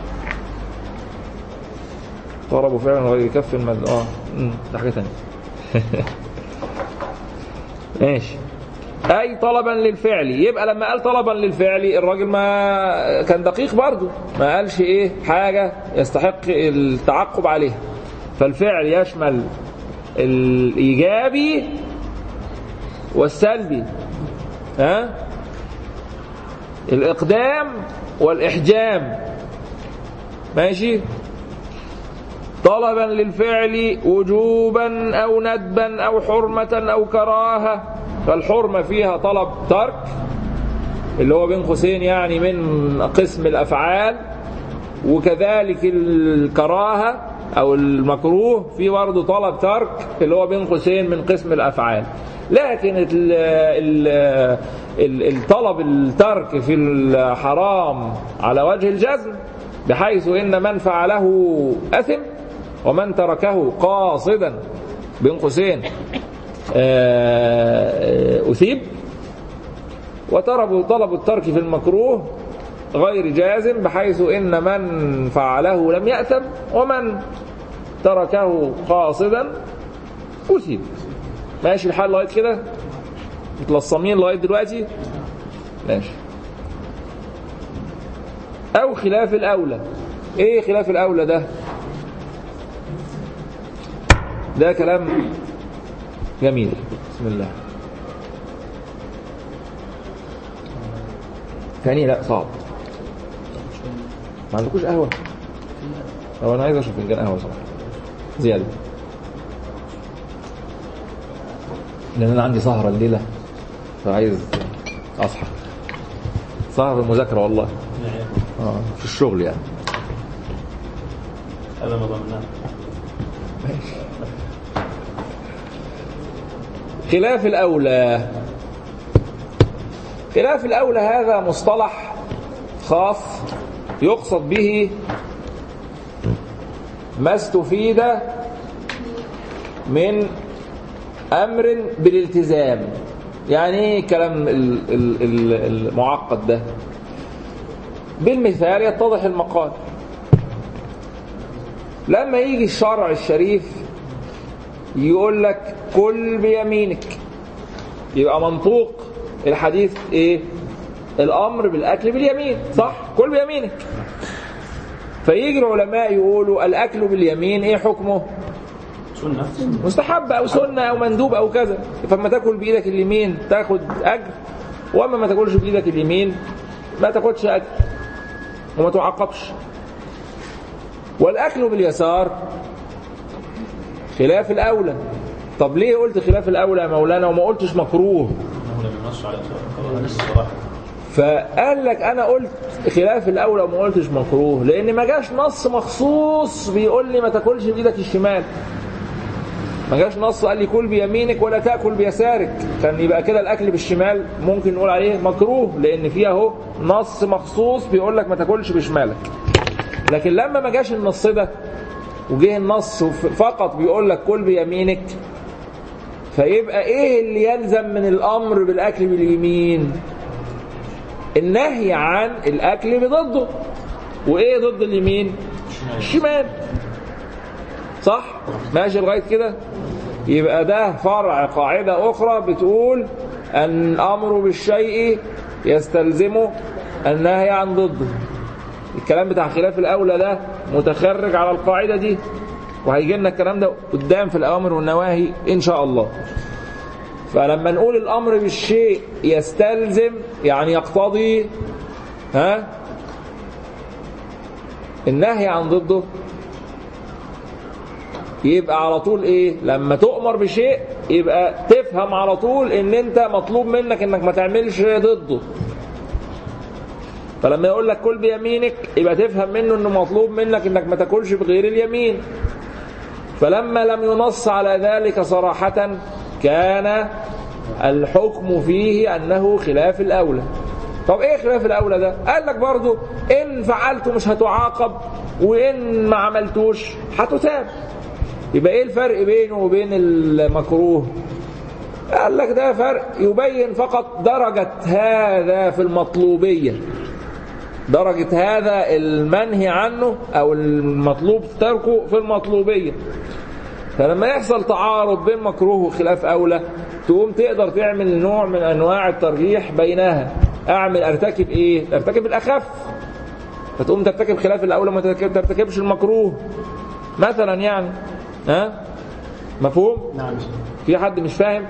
ضربوا فعلا غير كف المد اه أمم، ده حاجه ثانيه ماشي اي طلبا للفعل يبقى لما قال طلبا للفعل الراجل ما كان دقيق برضه ما قالش ايه حاجه يستحق التعقب عليها فالفعل يشمل الايجابي والسلبي ها الاقدام والاحجام ماشي طلبا للفعل وجوبا او ندبا او حرمه او كراهه فالحرمه فيها طلب ترك اللي هو بين قوسين يعني من قسم الافعال وكذلك الكراهه او المكروه في برضه طلب ترك اللي هو بين قوسين من قسم الافعال لكن ال ال ال الطلب الترك في الحرام على وجه الجزم بحيث ان من فعله اثم ومن تركه قاصدا بين قوسين آه، اثيب وطلب طلب الترك في المكروه غير جازم بحيث ان من فعله لم يأثم ومن تركه قاصدا أثيب ماشي الحال لغايه كده متلصمين لغايه دلوقتي ماشي او خلاف الاولى ايه خلاف الاولى ده ده كلام جميل بسم الله ثاني لا صعب ما عندكوش قهوه هو انا عايز اشرب فنجان قهوه صراحه زياده لان انا عندي سهره الليله فعايز اصحى سهره المذاكره والله اه في الشغل يعني هذا ما ضمناه خلاف الأولى خلاف الأولى هذا مصطلح خاص يقصد به ما استفيد من أمر بالالتزام يعني ايه الكلام ال- ال- ال- المعقد ده بالمثال يتضح المقال لما يجي الشرع الشريف يقول لك كل بيمينك يبقى منطوق الحديث ايه الامر بالاكل باليمين صح كل بيمينك فيجي العلماء يقولوا الاكل باليمين ايه حكمه سنة مستحب او سنه او مندوب او كذا فما تاكل بايدك اليمين تاخد اجر واما ما تاكلش بايدك اليمين ما تاخدش اجر وما تعاقبش والاكل باليسار خلاف الاولى طب ليه قلت خلاف الاولى يا مولانا وما قلتش مكروه انه لم ينص على كراهة الصراحة فقال لك انا قلت خلاف الاولى وما قلتش مكروه لان ما جاش نص مخصوص بيقول لي ما تاكلش بايدك الشمال ما جاش نص قال لي كل بيمينك ولا تاكل بيسارك كان يبقى كده الاكل بالشمال ممكن نقول عليه مكروه لان فيه اهو نص مخصوص بيقول لك ما تاكلش بشمالك لكن لما ما جاش النص ده وجه النص فقط بيقول لك كل بيمينك فيبقى ايه اللي يلزم من الامر بالاكل باليمين النهي عن الأكل بضده وإيه ضد اليمين الشمال صح ماشي لغاية كده يبقى ده فرع قاعدة أخرى بتقول أن الأمر بالشيء يستلزم النهي عن ضده الكلام بتاع خلاف الأولى ده متخرج على القاعدة دي وهيجي لنا الكلام ده قدام في الأوامر والنواهي إن شاء الله فلما نقول الأمر بالشيء يستلزم يعني يقتضي ها النهي عن ضده يبقى على طول ايه لما تؤمر بشيء يبقى تفهم على طول ان انت مطلوب منك انك ما تعملش ضده فلما يقول لك كل بيمينك يبقى تفهم منه انه مطلوب منك انك ما تاكلش بغير اليمين فلما لم ينص على ذلك صراحة كان الحكم فيه انه خلاف الاولى طب ايه خلاف الاولى ده قال لك برضو ان فعلته مش هتعاقب وان ما عملتوش هتتاب يبقى ايه الفرق بينه وبين المكروه قال لك ده فرق يبين فقط درجة هذا في المطلوبية درجة هذا المنهي عنه أو المطلوب تركه في المطلوبية فلما يحصل تعارض بين مكروه وخلاف أولى تقوم تقدر تعمل نوع من أنواع الترجيح بينها أعمل أرتكب إيه؟ أرتكب الأخف فتقوم ترتكب خلاف الأولى ما ترتكبش المكروه مثلا يعني ها مفهوم؟ نعم في حد مش فاهم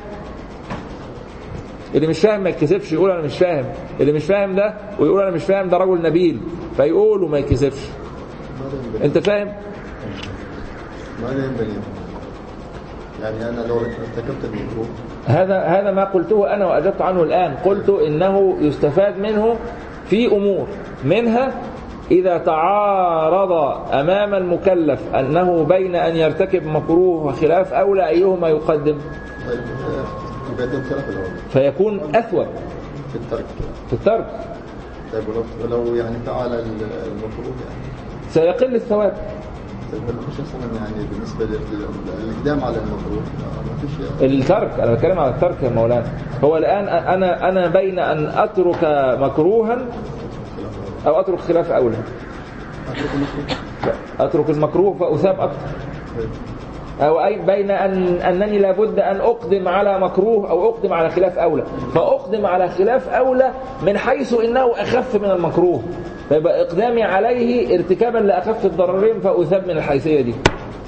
اللي مش فاهم ما يتكسفش يقول انا مش فاهم اللي مش فاهم ده ويقول انا مش فاهم ده رجل نبيل فيقول وما يتكسفش ماذا ينبغي؟ انت فاهم ماذا ينبغي؟ يعني أنا لو ارتكبت المكروه هذا هذا ما قلته انا واجبت عنه الان قلت انه يستفاد منه في امور منها اذا تعارض امام المكلف انه بين ان يرتكب مكروه وخلاف اولى ايهما يقدم طيب يقدم خلاف الأول فيكون اثوب في الترك في الترك طيب ولو ولو يعني تعالى المكروه يعني سيقل الثواب طيب هل مفيش مثلا يعني بالنسبة لل- للإقدام على المكروه ما فيش يعني الترك انا بتكلم على الترك يا مولانا هو الان انا انا بين ان اترك مكروها او اترك خلاف اولى أترك المكروه لا، اترك المكروه فاثاب اكثر طيب أو أي بين أن أنني لابد أن أقدم على مكروه أو أقدم على خلاف أولى فأقدم على خلاف أولى من حيث إنه أخف من المكروه فيبقى إقدامي عليه ارتكابا لأخف الضررين فأثاب من الحيثية دي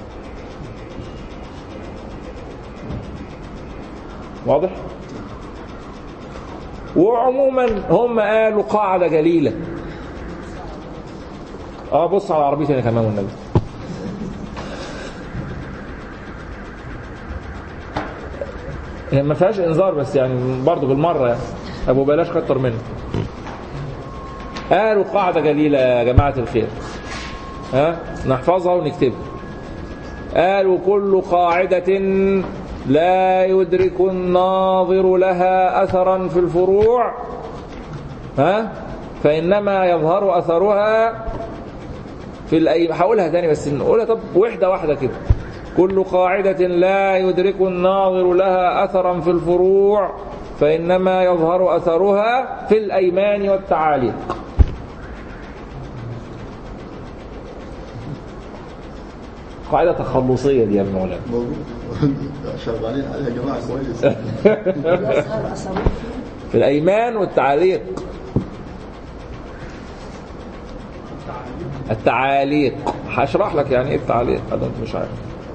واضح؟ وعموما هم قالوا قاعدة جليلة اه بص على عربيتي انا كمان والنبي هي ما فيهاش انذار بس يعني برضه بالمره يعني ابو بلاش كتر منه قالوا قاعده جليله يا جماعه الخير ها نحفظها ونكتبها قالوا كل قاعده لا يدرك الناظر لها اثرا في الفروع ها فانما يظهر اثرها في الأي... هقولها تاني بس نقولها طب وحده واحده كده كل قاعدة لا يدرك الناظر لها أثرا في الفروع فإنما يظهر أثرها في الأيمان والتعاليق قاعدة تخلصية دي يا ابن مولانا موجود شغالين عليها يا جماعة كويس يظهر أثره في الأيمان والتعاليق التعاليق هشرح لك يعني ايه التعاليق هذا انت مش عارف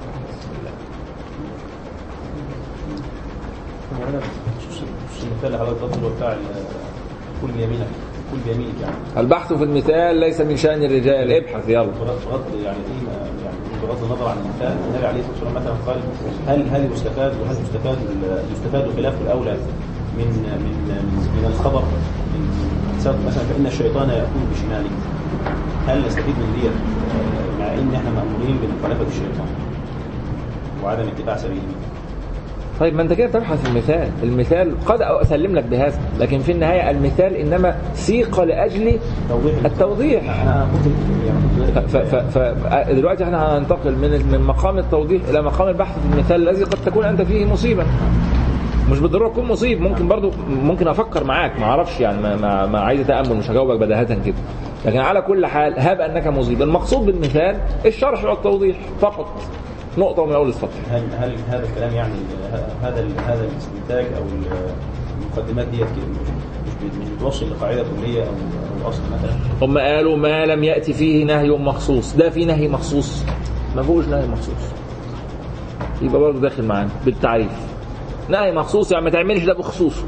مش المثال اللي حضرتك ضربته بتاع ال- كل بيمينك كل بيمينك يعني البحث في المثال ليس من شأن الرجال ابحث يلا بغض بغض يعني ايه يعني بغض النظر عن المثال النبي عليه الصلاه والسلام مثلا قال هل هل يستفاد وهل يستفاد يستفاد خلاف الاولى من من من, من الخبر من سبب مثلا فان الشيطان ياكل بشماله هل نستفيد من ديت آه، مع ان احنا مامورين بمخالفه الشيطان وعدم اتباع سبيله طيب ما انت كده تبحث في المثال المثال قد اسلم لك بهذا لكن في النهايه المثال انما سيق لاجل توضيح التوضيح انا كنت يعني ف ف ف دلوقتي احنا هننتقل من من مقام التوضيح الى مقام البحث في المثال الذي قد تكون انت فيه مصيبا مش بالضروره تكون مصيب ممكن برضو ممكن افكر معاك ما اعرفش يعني ما, ما, ما عايز اتامل مش هجاوبك بداهه كده لكن على كل حال هب انك مصيب المقصود بالمثال الشرح والتوضيح فقط نقطه من اول السطر هل هل هذا الكلام يعني ه- هذا ال- هذا الاستنتاج او ال- المقدمات ديت كده مش مش بتوصل لقاعده كليه او او اصل مثلا هم قالوا ما لم يأتي فيه نهي مخصوص ده في نهي مخصوص ما فيهوش نهي مخصوص يبقى برضه داخل معانا بالتعريف نهي مخصوص يعني ما تعملش ده بخصوصه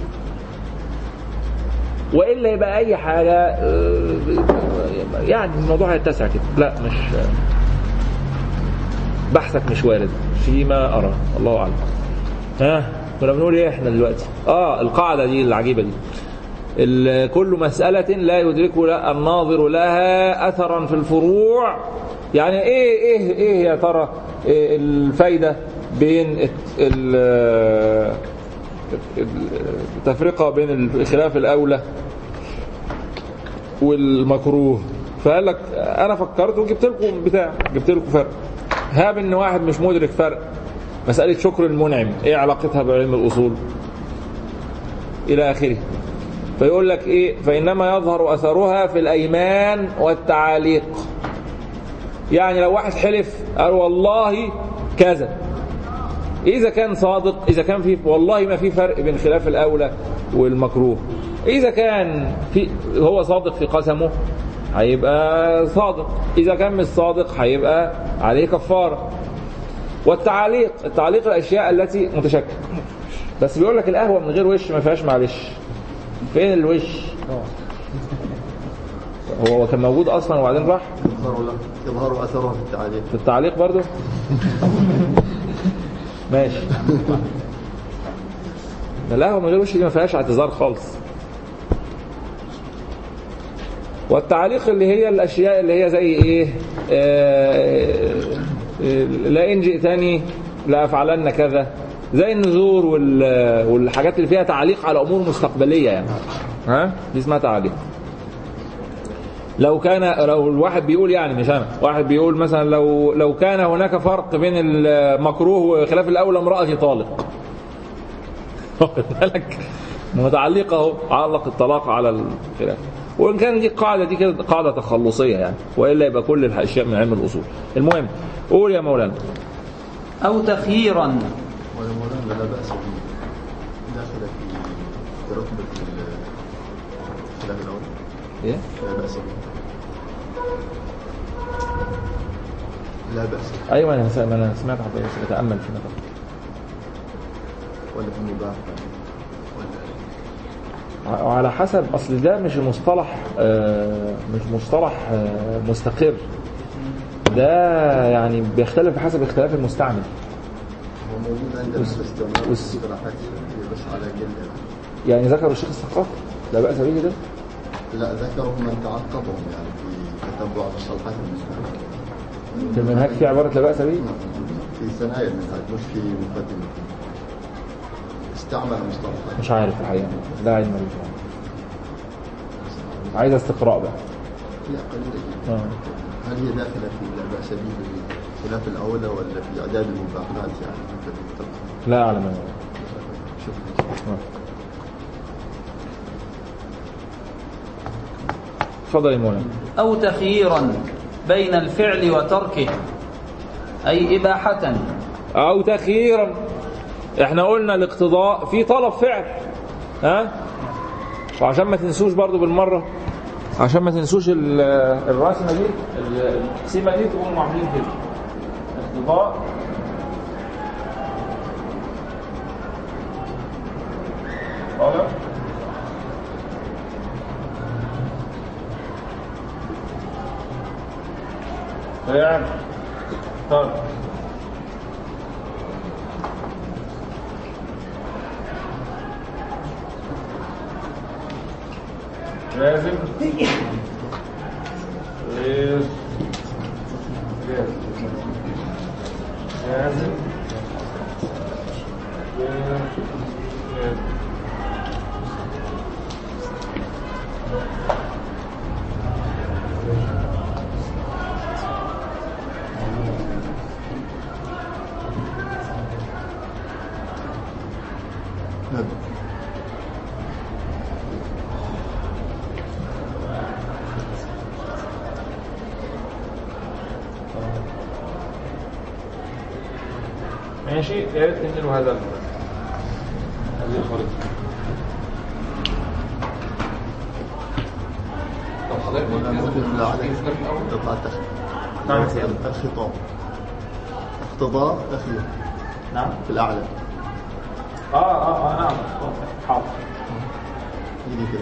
والا يبقى اي حاجه آه، يعني الموضوع هيتسع كده لا مش بحثك مش وارد فيما ارى الله اعلم ها كنا بنقول ايه احنا دلوقتي اه القاعده دي العجيبه دي ال- كل مسألة لا يدرك لا- الناظر لها أثرا في الفروع يعني إيه إيه إيه يا ترى إيه الفايدة بين الت- ال- التفرقة بين الخلاف الأولى والمكروه فقال لك أنا فكرت وجبت لكم بتاع جبت لكم فرق هاب إن واحد مش مدرك فرق مسألة شكر المنعم إيه علاقتها بعلم الأصول إلى آخره فيقول لك ايه فانما يظهر اثرها في الايمان والتعاليق يعني لو واحد حلف قال والله كذا اذا كان صادق اذا كان في والله ما في فرق بين خلاف الاولى والمكروه اذا كان في هو صادق في قسمه هيبقى صادق اذا كان مش صادق هيبقى عليه كفاره والتعاليق التعليق الاشياء التي متشكله بس بيقول لك القهوه من غير وش ما فيهاش معلش فين الوش هو كان موجود اصلا وبعدين راح يظهر له يظهر اثره في التعليق في التعليق برضو ماشي ده القهوه من غير وش دي ما فيهاش اعتذار خالص والتعليق اللي هي الاشياء اللي هي زي ايه آه آه لا ان جئتني لافعلن كذا زي النذور وال- والحاجات اللي فيها تعليق على امور مستقبليه يعني ها دي اسمها تعليق لو كان لو الواحد بيقول يعني مش انا واحد بيقول مثلا لو لو كان هناك فرق بين المكروه وخلاف الاولى امرأتي طالق واخد بالك متعلقه اهو علق الطلاق على الخلاف وان كان دي القاعده دي كده قاعده تخلصيه يعني والا يبقى كل الاشياء من علم الاصول المهم قول يا مولانا أو تخييرا ولا مولانا لا باس به داخل في في رتبه ال- الخلاف الاول ايه لا باس به لا باس ايوه انا سمعت انا سمعت حضرتك بس بتامل في نقطه ولا في مباح ولا وعلى حسب اصل ده مش مصطلح آه، مش مصطلح آه، مستقر ده يعني بيختلف بحسب اختلاف المستعمل هو موجود عندنا وس- في استعمال وس- مصطلحات بس على قل يعني ذكروا الشيخ الثقافي لا بأس به ده لا ذكروا من تعقبهم يعني في تتبع مصطلحات المستعمل في المنهاج في عبارة لا بأس به في ثنايا المنهج مش في مقدمة استعمل مصطلحات مش عارف الحقيقة لا علم لي فيها. عايز استقراء بقى لا قليلة جدا آه. هل هي داخلة في لا بأس به خلاف الأولى ولا في إعداد المباحات يعني مثل التق- لا أعلم أنا. شكرا آه. اتفضل يا مولانا أو تخييرا بين الفعل وتركه أي إباحة أو تخييرا احنا قلنا الاقتضاء في طلب فعل ها وعشان ما تنسوش برضو بالمرة عشان ما تنسوش ال- الرسمة دي التقسيمة دي تقوموا عاملين كده اقتضاء واضح؟ فعل طب لازم غير لازم غير غير ماشي يا ريت تنقلوا هذا ال- هذه الخريطة طب حضرتك ولا ممكن لازم العدد تشوف في الأول تطلع تحت نعم. الخطاب اقتضاء أخير نعم في الأعلى اه اه اه نعم حاضر يجي كده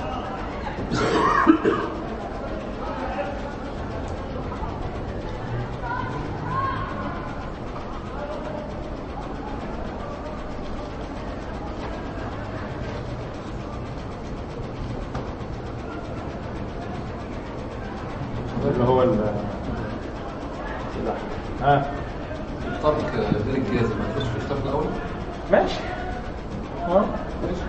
اللي هو ال ها الفرق بين الجازم ما تخش في الكتاب الأول ماشي اه ماشي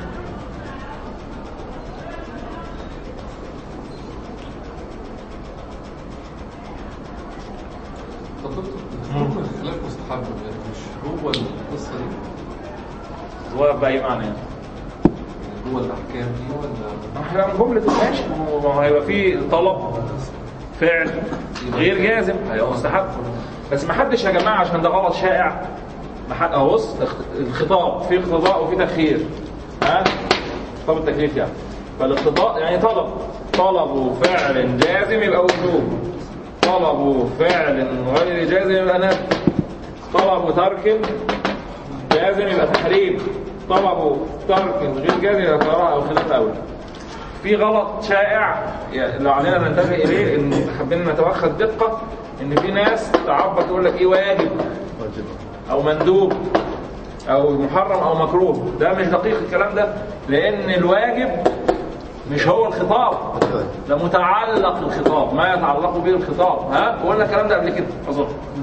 طب دكتور الحكم الخلاف مستحب يعني مش هو القصة دي هو بأي معنى يعني يعني هو الأحكام دي ولا احنا من جملة ماشي ما هو هيبقى في طلب فعل غير جازم هيبقى مستحب بس ما حدش يا جماعة عشان ده غلط شائع ما حد اهو بص الخطاب في اقتضاء وفي تخيير ها خطاب التكليف يعني فالاقتضاء يعني طلب طلب فعل جازم يبقى وجوب طلب فعل غير جازم يبقى نفي طلب ترك جازم يبقى تحريم طلب ترك غير جازم يبقى كراهه او خلاف اولى في غلط شائع يعني لو علينا ننتبه اليه ان حابين نتوخى الدقه ان في ناس تعبط تقول لك ايه واجب واجب او مندوب او محرم او مكروه ده مش دقيق الكلام ده لان الواجب مش هو الخطاب ده متعلق الخطاب ما يتعلق به الخطاب ها قلنا الكلام ده قبل كده اظن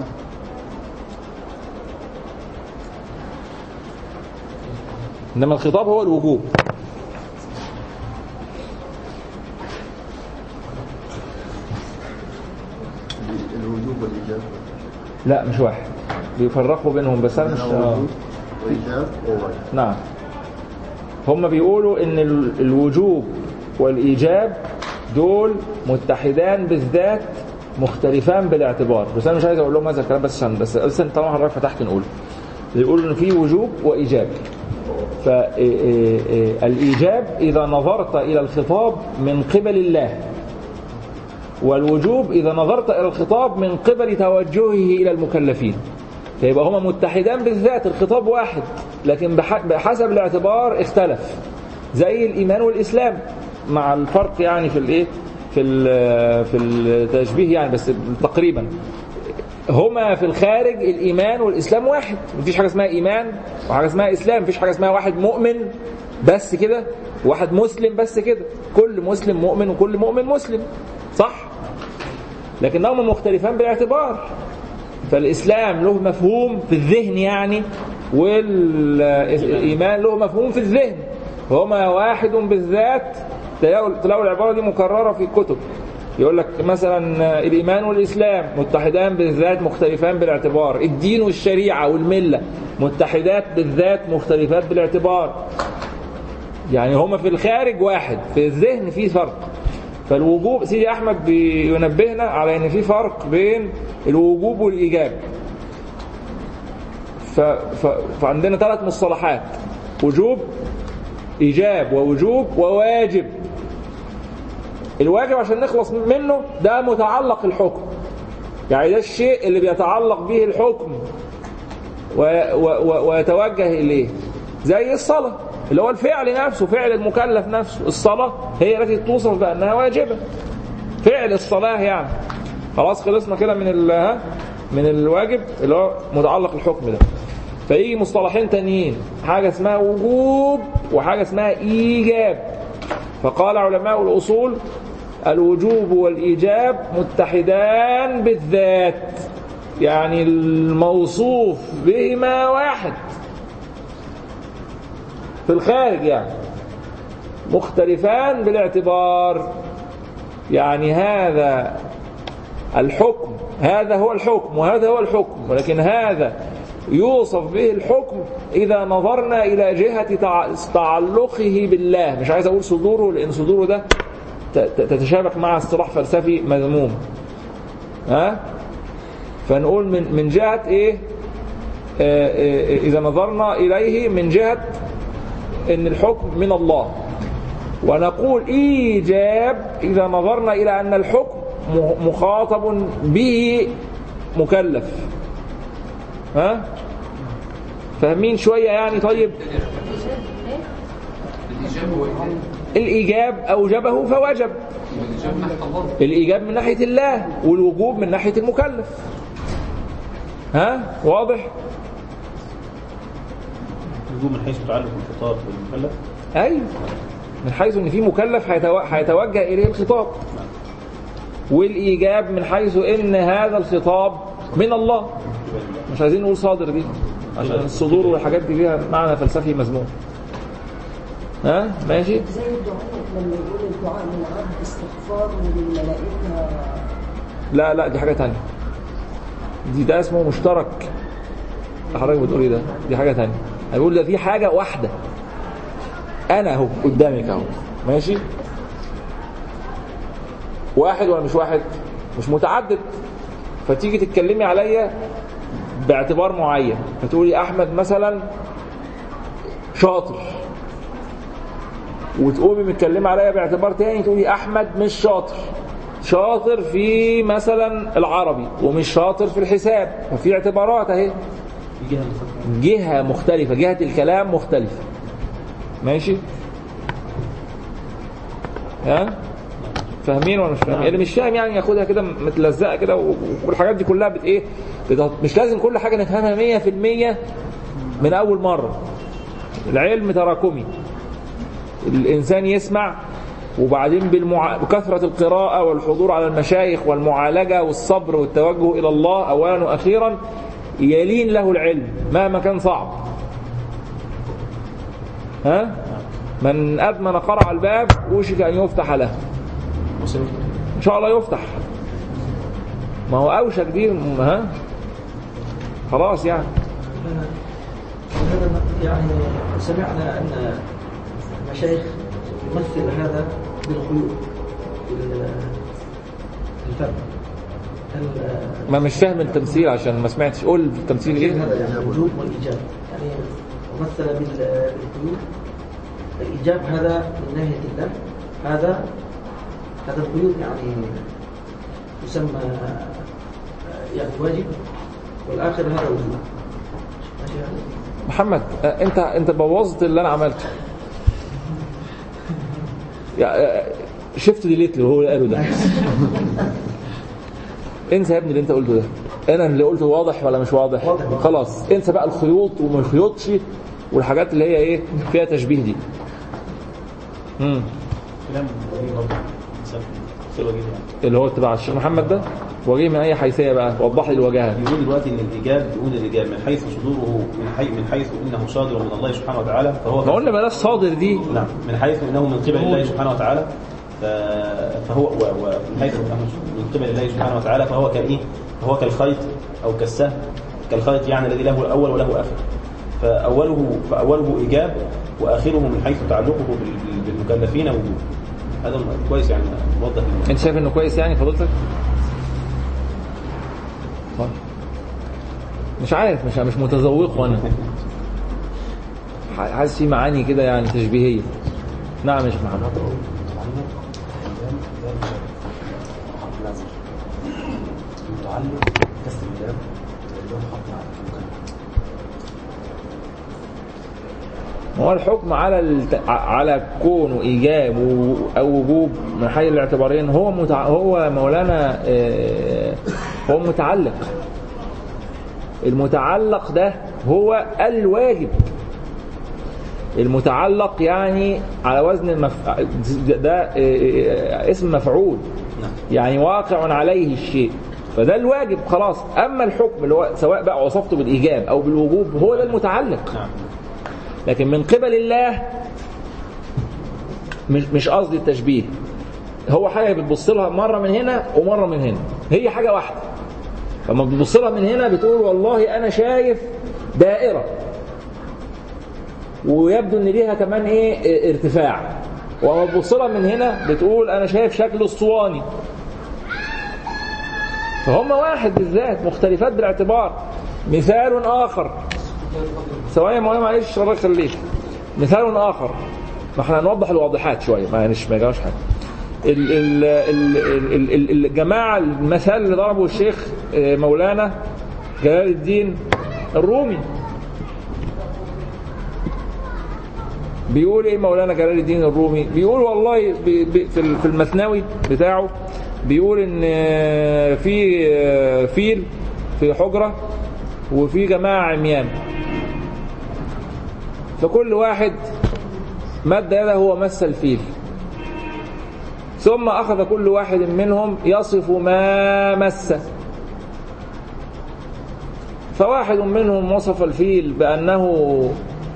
انما الخطاب هو الوجوب الوجوب والإيجاب لا مش واحد بيفرقوا بينهم بس انا مش هنا وجوب وإيجاب وواجب نعم هم بيقولوا ان ال- الوجوب والايجاب دول متحدان بالذات مختلفان بالاعتبار بس انا مش عايز اقول لهم هذا الكلام بس عشان بس بس طالما حضرتك فتحت نقول بيقولوا ان في وجوب وايجاب فالايجاب اذا نظرت الى الخطاب من قبل الله والوجوب إذا نظرت إلى الخطاب من قبل توجهه إلى المكلفين فيبقى هما متحدان بالذات الخطاب واحد لكن بح- بحسب الاعتبار اختلف زي الإيمان والإسلام مع الفرق يعني في الإيه في ال- في التشبيه يعني بس تقريبا هما في الخارج الإيمان والإسلام واحد مفيش حاجة اسمها إيمان وحاجة اسمها إسلام مفيش حاجة اسمها واحد مؤمن بس كده واحد مسلم بس كده كل مسلم مؤمن وكل مؤمن مسلم صح لكنهما مختلفان بالاعتبار فالإسلام له مفهوم في الذهن يعني والإيمان له مفهوم في الذهن هما واحد بالذات تلاقوا تلاقوا العبارة دي مكررة في الكتب يقول لك مثلا الإيمان والإسلام متحدان بالذات مختلفان بالاعتبار الدين والشريعة والملة متحدات بالذات مختلفات بالاعتبار يعني هما في الخارج واحد في الذهن في فرق فالوجوب سيدي احمد بينبهنا على ان في فرق بين الوجوب والايجاب ف... ف... فعندنا ثلاث مصطلحات وجوب ايجاب ووجوب وواجب الواجب عشان نخلص منه ده متعلق الحكم يعني ده الشيء اللي بيتعلق به الحكم و... و... و... ويتوجه اليه زي الصلاه اللي هو الفعل نفسه فعل المكلف نفسه الصلاة هي التي توصف بأنها واجبة فعل الصلاة يعني خلاص خلصنا كده من ال ها؟ من الواجب اللي هو متعلق الحكم ده فيجي مصطلحين تانيين حاجة اسمها وجوب وحاجة اسمها إيجاب فقال علماء الأصول الوجوب والإيجاب متحدان بالذات يعني الموصوف بهما واحد في الخارج يعني مختلفان بالاعتبار يعني هذا الحكم هذا هو الحكم وهذا هو الحكم ولكن هذا يوصف به الحكم إذا نظرنا إلى جهة تع- تعلقه بالله مش عايز أقول صدوره لأن صدوره ده ت- ت- تتشابك مع اصطلاح فلسفي مذموم ها فنقول من من جهة إيه آه، آه، إذا نظرنا إليه من جهة أن الحكم من الله ونقول إيجاب إذا نظرنا إلى أن الحكم م- مخاطب به مكلف ها فاهمين شوية يعني طيب الإجابة هو إيه؟ الإيجاب أوجبه فوجب الإجابة ناحية الله الإيجاب من ناحية الله والوجوب من ناحية المكلف ها واضح الوجوب من حيث تعلق الخطاب بالمكلف أيوة من حيث ان في مكلف هيتو- هيتوجه اليه الخطاب والايجاب من حيث ان هذا الخطاب من الله مش عايزين نقول صادر دي عشان الصدور والحاجات دي ليها معنى فلسفي مذموم ها ماشي زي الدعاء لما يقول الدعاء للعبد استغفار وللملائكة لا لا دي حاجه تانية دي ده اسمه مشترك اللي حضرتك بتقول ايه ده دي حاجه تانية هيقول ده في حاجه واحده انا اهو قدامك اهو ماشي واحد ولا مش واحد مش متعدد فتيجي تتكلمي عليا باعتبار معين فتقولي احمد مثلا شاطر وتقومي متكلمه عليا باعتبار تاني تقولي احمد مش شاطر شاطر في مثلا العربي ومش شاطر في الحساب ففي اعتبارات اهي في جهه مختلفة. جهة مختلفة جهة الكلام مختلفة ماشي ها فاهمين ولا مش فاهمين اللي مش فاهم يعني ياخدها كده متلزقه كده و- والحاجات دي كلها بت ايه بت- مش لازم كل حاجه نفهمها 100% من اول مره العلم تراكمي الانسان يسمع وبعدين بالمع... بكثرة القراءة والحضور على المشايخ والمعالجة والصبر والتوجه إلى الله أولا وأخيرا يلين له العلم مهما كان صعب ها من أدمن قرع الباب وشك أن يفتح له إن شاء الله يفتح ما هو أوشك دي ها خلاص يعني هذا يعني سمعنا ان المشايخ يمثل هذا بالخيوط بال- بالفم هل ما مش فاهم التمثيل عشان ما سمعتش قول التمثيل ايه هذا يعني الوجوب والايجاب يعني مثل بال- بالخيوط الايجاب هذا من ناحيه الله هذا هذا الخيوط يعني يسمى يعني واجب والاخر هذا وجوب ماشي هذا محمد آه، انت انت بوظت اللي انا عملته يا- آه، شفت ديليت اللي هو اللي قاله ده انسى يا ابني اللي انت قلته ده انا اللي قلته واضح ولا مش واضح واضح. خلاص انسى بقى الخيوط وما يخيطش والحاجات اللي هي ايه فيها تشبيه دي امم كلام وجيه برضه سهل. سهل وجيه يعني اللي هو تبع الشيخ محمد ده وجيه من اي حيثيه بقى وضح لي الوجاهه يقول دلوقتي ان الايجاب يقول الايجاب من حيث صدوره من حيث من حيث انه صادر من الله سبحانه وتعالى فهو ما قلنا بلاش صادر دي نعم من حيث انه من قبل الله سبحانه وتعالى ف- فهو و- ومن حيث انه من قبل الله سبحانه وتعالى فهو كايه فهو كالخيط او كالسهم كالخيط يعني الذي له اول وله اخر فاوله فاوله ايجاب واخره من حيث تعلقه بال- بالمكلفين وجوب هذا كويس يعني موضح انت شايف انه كويس يعني فضلتك طيب. مش عارف مش مش متذوق وانا حاسس في معاني كده يعني تشبيهيه نعم يا شيخ محمد المتعلق كاستخدام اللي هو حق على المكلف هو الحكم على الت... على كونه ايجاب و- او وجوب من حي الاعتبارين هو متع... هو مولانا آه، هو متعلق المتعلق ده هو الواجب المتعلق يعني على وزن المف... ده آه، آه، اسم مفعول يعني واقع عليه الشيء فده الواجب خلاص اما الحكم اللي هو سواء بقى وصفته بالايجاب او بالوجوب هو ده المتعلق نعم لكن من قبل الله مش مش قصدي التشبيه هو حاجه بتبص لها مره من هنا ومره من هنا هي حاجه واحده فلما بتبص لها من هنا بتقول والله انا شايف دائره ويبدو ان ليها كمان ايه ارتفاع وما تبص لها من هنا بتقول انا شايف شكل اسطواني فهم واحد بالذات مختلفات بالاعتبار مثال آخر ثواني ما معلش الله يخليك مثال آخر ما احنا هنوضح الواضحات شوية معلش ما يجراش حاجة ال- ال- ال- ال- ال- الجماعة المثال اللي ضربه الشيخ آه، مولانا جلال الدين الرومي بيقول ايه مولانا جلال الدين الرومي بيقول والله بي- بي- في ال- في المثنوي بتاعه بيقول ان آه، في آه، فيل في حجرة وفي جماعة عميان فكل واحد مد يده ومس الفيل ثم أخذ كل واحد منهم يصف ما مس فواحد منهم وصف الفيل بأنه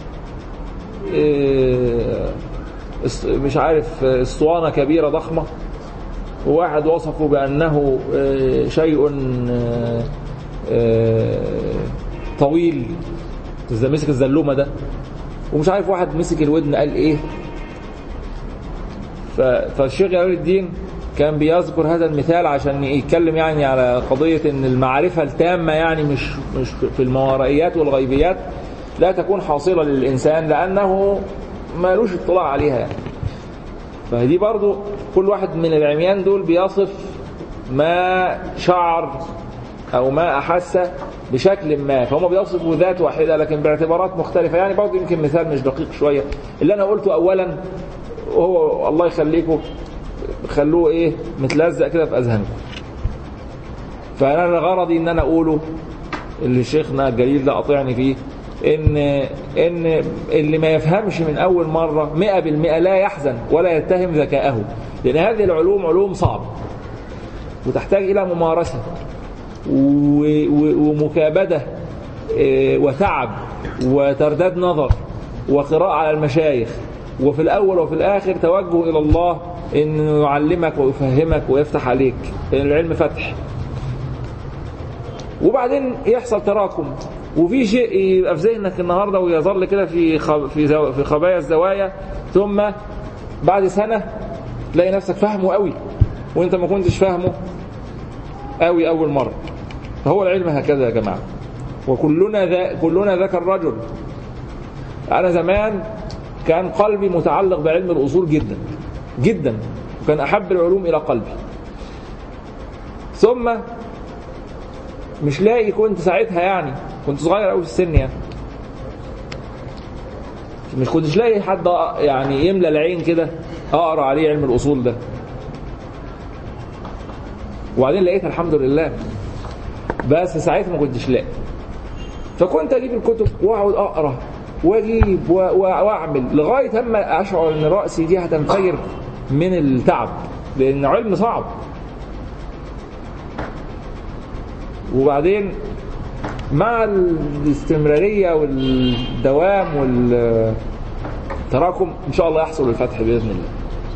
إيه، است- مش عارف اسطوانة كبيرة ضخمة وواحد وصفه بأنه إيه، شيء إيه، إيه، طويل إذا مسك الزلومة ده ومش عارف واحد مسك الودن قال ايه ف- فالشيخ جلال الدين كان بيذكر هذا المثال عشان يتكلم يعني على قضية ان المعرفة التامة يعني مش مش في الماورائيات والغيبيات لا تكون حاصلة للإنسان لأنه مالوش اطلاع عليها يعني فدي برضو كل واحد من العميان دول بيصف ما شعر أو ما أحس بشكل ما فهم بيصفوا ذات واحدة لكن باعتبارات مختلفة يعني برضو يمكن مثال مش دقيق شوية اللي أنا قلته أولا وهو الله يخليكم خلوه إيه متلزق كده في أذهانكم فأنا غرضي إن أنا أقوله اللي شيخنا الجليل ده قاطعني فيه ان ان اللي ما يفهمش من اول مره 100% لا يحزن ولا يتهم ذكاءه لان هذه العلوم علوم صعبه وتحتاج الى ممارسه و- و- ومكابده إيه، وتعب وترداد نظر وقراءه على المشايخ وفي الاول وفي الاخر توجه الى الله انه يعلمك ويفهمك ويفتح عليك لان العلم فتح وبعدين يحصل تراكم وفي شيء يبقى في ذهنك النهارده ويظل كده في خ- في زو- في خبايا الزوايا ثم بعد سنه تلاقي نفسك فاهمه قوي وانت ما كنتش فاهمه قوي اول مره فهو العلم هكذا يا جماعه وكلنا ذا كلنا ذاك الرجل انا زمان كان قلبي متعلق بعلم الاصول جدا جدا وكان احب العلوم الى قلبي ثم مش لاقي كنت ساعتها يعني كنت صغير قوي في السن يعني مش كنتش لاقي حد يعني يملى العين كده اقرا عليه علم الاصول ده وبعدين لقيتها الحمد لله بس ساعتها ما كنتش لاقي فكنت اجيب الكتب واقعد اقرا واجيب و- و- واعمل لغايه اما اشعر ان راسي دي هتنفجر من التعب لان علم صعب وبعدين مع الاستمرارية والدوام والتراكم إن شاء الله يحصل الفتح بإذن الله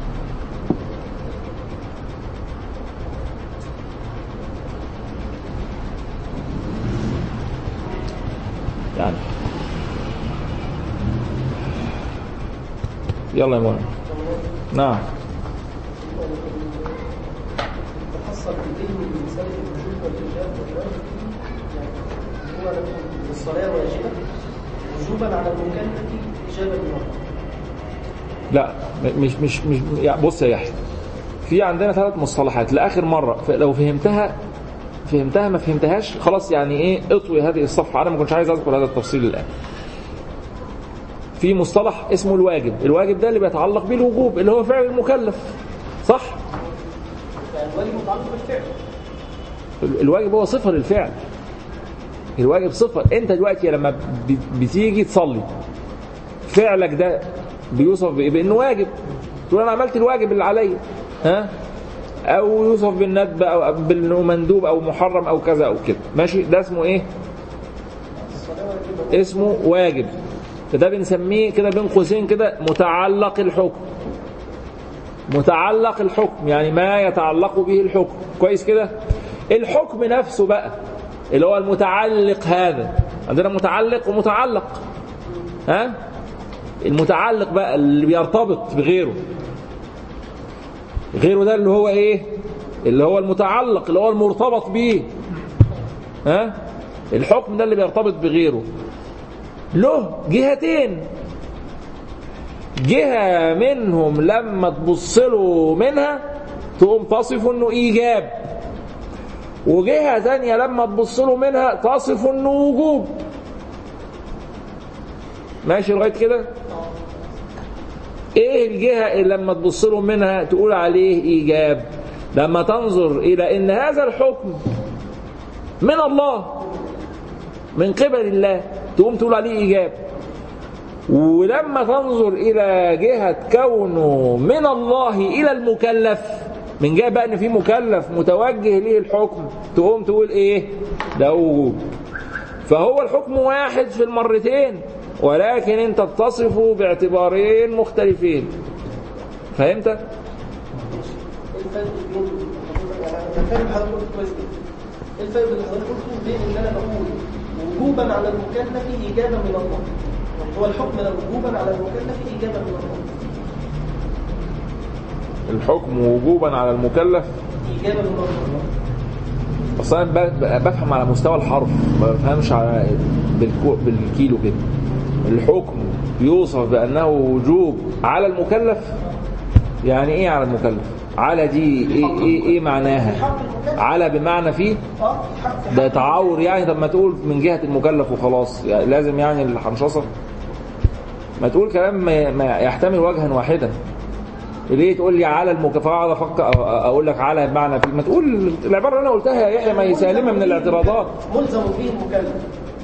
يعني يلا يا مولانا نعم تحصل العلم من مسألة الوجوب والإيجاب والواجب يعني هو الصلاة واجبة وجوبا على المكلف إيجابا للمرأة لا م- مش مش مش يعني بص يا يحيى في عندنا ثلاث مصطلحات لاخر مره ف- لو فهمتها فهمتها ما فهمتهاش خلاص يعني ايه اطوي هذه الصفحه انا ما كنتش عايز اذكر هذا التفصيل الان في مصطلح اسمه الواجب الواجب ده اللي بيتعلق بالوجوب اللي هو فعل المكلف صح الواجب متعلق بالفعل ال- الواجب هو صفه للفعل الواجب صفه انت دلوقتي لما ب- بتيجي تصلي فعلك ده بيوصف بإيه؟ بانه واجب تقول انا عملت الواجب اللي عليا ها او يوصف بالندب او بانه مندوب او محرم او كذا او كده ماشي ده اسمه ايه اسمه واجب فده بنسميه كده بين قوسين كده متعلق الحكم متعلق الحكم يعني ما يتعلق به الحكم كويس كده الحكم نفسه بقى اللي هو المتعلق هذا عندنا متعلق ومتعلق ها المتعلق بقى اللي بيرتبط بغيره غيره ده اللي هو ايه اللي هو المتعلق اللي هو المرتبط بيه ها الحكم ده اللي بيرتبط بغيره له جهتين جهة منهم لما تبص له منها تقوم تصف انه ايجاب وجهة تانية لما تبص له منها تصف انه وجوب ماشي لغاية كده ايه الجهة اللي لما تبص له منها تقول عليه ايجاب لما تنظر الى ان هذا الحكم من الله من قبل الله تقوم تقول عليه ايجاب ولما تنظر الى جهة كونه من الله الى المكلف من جهة بقى ان في مكلف متوجه ليه الحكم تقوم تقول ايه ده وجوب فهو الحكم واحد في المرتين ولكن انت تصفه باعتبارين مختلفين فهمت؟ ايه الفرق بين انا فاهم حضرتك كويس جدا ايه الفرق اللي حضرتك قلته بين ان انا بقول وجوبا على المكلف اجابه من الله هو الحكم ده وجوبا على المكلف اجابه من الله الحكم وجوبا على المكلف اجابه من الله اصلا أنا ب- بفهم على مستوى الحرف ما بفهمش على بالكو بالكيلو كده الحكم يوصف بانه وجوب على المكلف يعني ايه على المكلف على دي ايه ايه, إيه معناها على بمعنى فيه اه في حق في ده حق تعاور يعني طب ما تقول من جهة المكلف وخلاص يعني لازم يعني الحنشصة ما تقول كلام ما ما يحتمل وجها واحدا ليه تقول لي على المكافأة اقعد افكر أ- اقول لك على بمعنى في ما تقول العبارة اللي انا قلتها يا يحيى ما هي سالمة من الاعتراضات ملزم به المكلف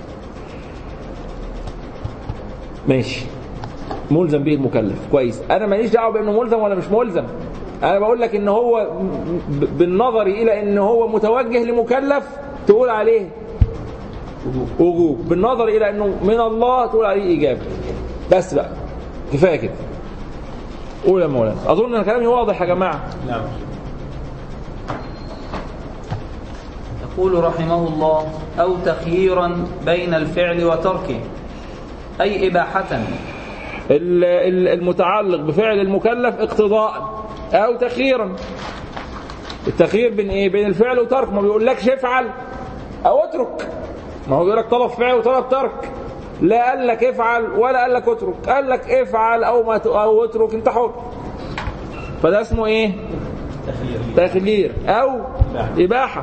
ماشي ملزم به المكلف كويس انا ماليش دعوه بانه ملزم ولا مش ملزم انا بقول لك ان هو ب- بالنظر الى ان هو متوجه لمكلف تقول عليه وجوب بالنظر الى انه من الله تقول عليه ايجاب بس بقى كفايه كده قول يا مولانا اظن ان كلامي واضح يا جماعه نعم يقول رحمه الله أو تخييرا بين الفعل وتركه أي إباحة ال- ال- المتعلق بفعل المكلف اقتضاء او تخييرا التخيير بين ايه بين الفعل وترك ما بيقولكش افعل او اترك ما هو بيقول لك طلب فعل وطلب ترك لا قال لك افعل ولا قال لك اترك قال لك افعل او ما ت- او اترك انت حر فده اسمه ايه تخيير او اباحه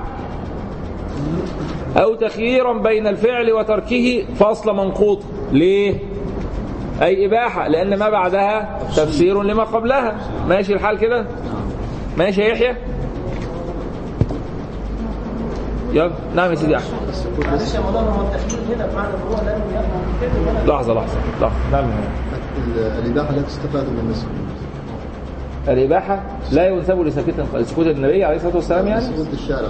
او تخييرا بين الفعل وتركه فصل منقوط ليه أي إباحة لأن ما بعدها تفسير لما قبلها ماشي الحال كده ماشي يا يحيى يلا نعم يا سيدي أحمد معلش يا مولانا هو التخيير هنا بمعنى ان هو لم يكن كده ولا لحظة لحظة لحظة نعم يا يحيى. ال- الإباحة لا تستفاد من السكوت الإباحة لا ينسب لسكوت سكوت النبي عليه الصلاة والسلام يعني سكوت الشارع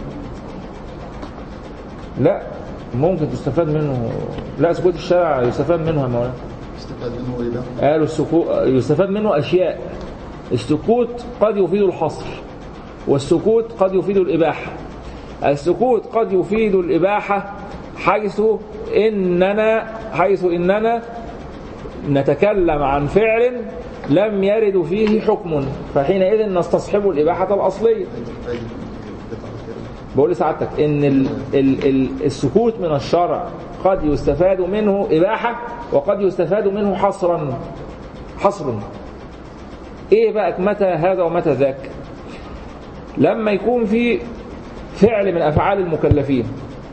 لا ممكن تستفاد منه لا سكوت الشارع يستفاد منه يا مولانا يستفاد منه إباحة قالوا السكوت يستفاد منه أشياء السكوت قد يفيد الحصر والسكوت قد يفيد الإباحة السكوت قد يفيد الإباحة حيث إننا حيث إننا نتكلم عن فعل لم يرد فيه حكم فحينئذ نستصحب الإباحة الأصلية فايدة قطعة كده. بقول لسعادتك ان ال ال ال السكوت من الشرع قد يستفاد منه اباحه وقد يستفاد منه حصرا حصر ايه بقى متى هذا ومتى ذاك لما يكون في فعل من افعال المكلفين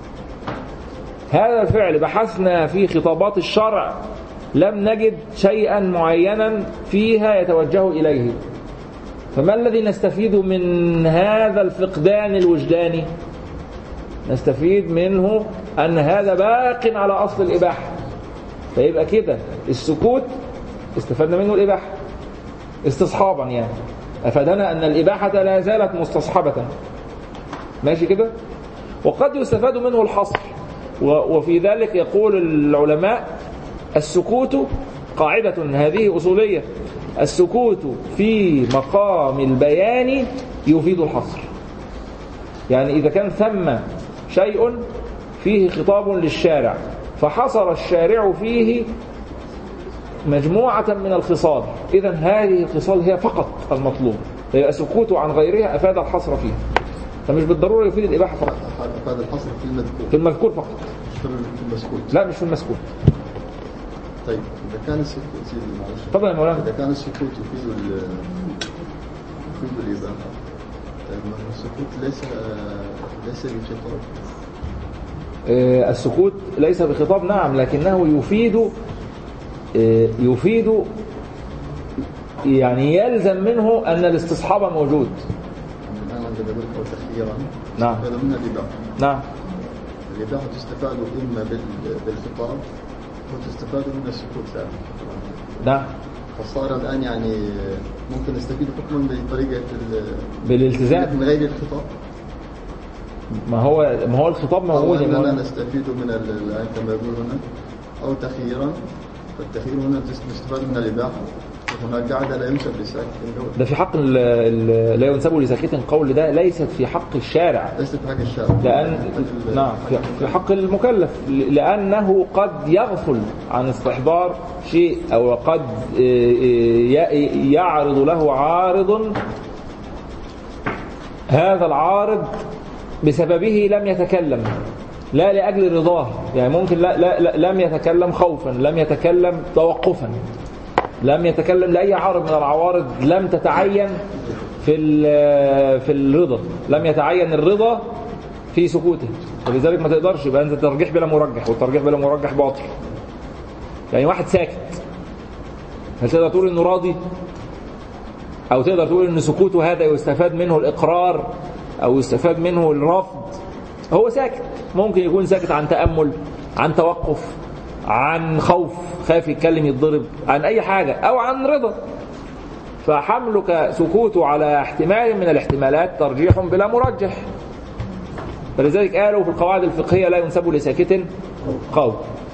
هذا الفعل بحثنا في خطابات الشرع لم نجد شيئا معينا فيها يتوجه اليه فما الذي نستفيد من هذا الفقدان الوجداني نستفيد منه أن هذا باق على أصل الإباحة فيبقى كده السكوت استفدنا منه الإباحة استصحابا يعني أفادنا أن الإباحة لا زالت مستصحبة ماشي كده وقد يستفاد منه الحصر و- وفي ذلك يقول العلماء السكوت قاعدة هذه أصولية السكوت في مقام البيان يفيد الحصر يعني إذا كان ثم شيء فيه خطاب للشارع فحصر الشارع فيه مجموعة من الخصال إذا هذه الخصال هي فقط المطلوب فيبقى سكوت عن غيرها أفاد الحصر فيها فمش بالضروره يفيد الاباحه فقط هذا الحصر في المذكور في المذكور فقط مش في المسكوت لا مش في المسكوت طيب اذا كان السكوت سيدي معلش تفضل يا مولانا اذا كان السكوت يفيد ال يفيد الاباحه طيب ما هو السكوت ليس ليس بخطاب آه، السكوت ليس بخطاب نعم لكنه يفيد آه، يفيد يعني يلزم منه أن الاستصحاب موجود الان عندما نقول او تخييرا نعم. هذا منها الاباحه نعم الاباحه تستفاد اما بال- بالخطاب وتستفاد من السكوت ثاني نعم فصار الان يعني ممكن نستفيد حكما بطريقه ال- بالالتزام من غير الخطاب ما هو ما هو الخطاب موجود أو يا أننا مولانا. نستفيد من ال- الآن كما يقول هنا أو تخييرا فالتخيير هنا تس- نستفاد من الإباحة وهناك قاعدة لا ينسب لساكن القول ده في حق ال- ال- لا ينسب لساكت قول ده ليست في حق الشارع ليست في حق الشارع لأن نعم في- في حق المكلف لأنه قد يغفل عن استحضار شيء أو قد آه، آه، ي- يعرض له عارض هذا العارض بسببه لم يتكلم لا لأجل رضاه يعني ممكن لا, لا, لا لم يتكلم خوفا لم يتكلم توقفا لم يتكلم لأي عارض من العوارض لم تتعين في ال- في الرضا لم يتعين الرضا في سكوته ولذلك ما تقدرش يبقى انت ترجيح بلا مرجح والترجيح بلا مرجح باطل يعني واحد ساكت هل تقدر تقول انه راضي او تقدر تقول ان سكوته هذا يستفاد منه الاقرار او يستفاد منه الرفض هو ساكت ممكن يكون ساكت عن تامل عن توقف عن خوف خايف يتكلم يتضرب عن اي حاجه او عن رضا فحملك سكوته على احتمال من الاحتمالات ترجيح بلا مرجح فلذلك قالوا في القواعد الفقهية لا ينسب لساكت قول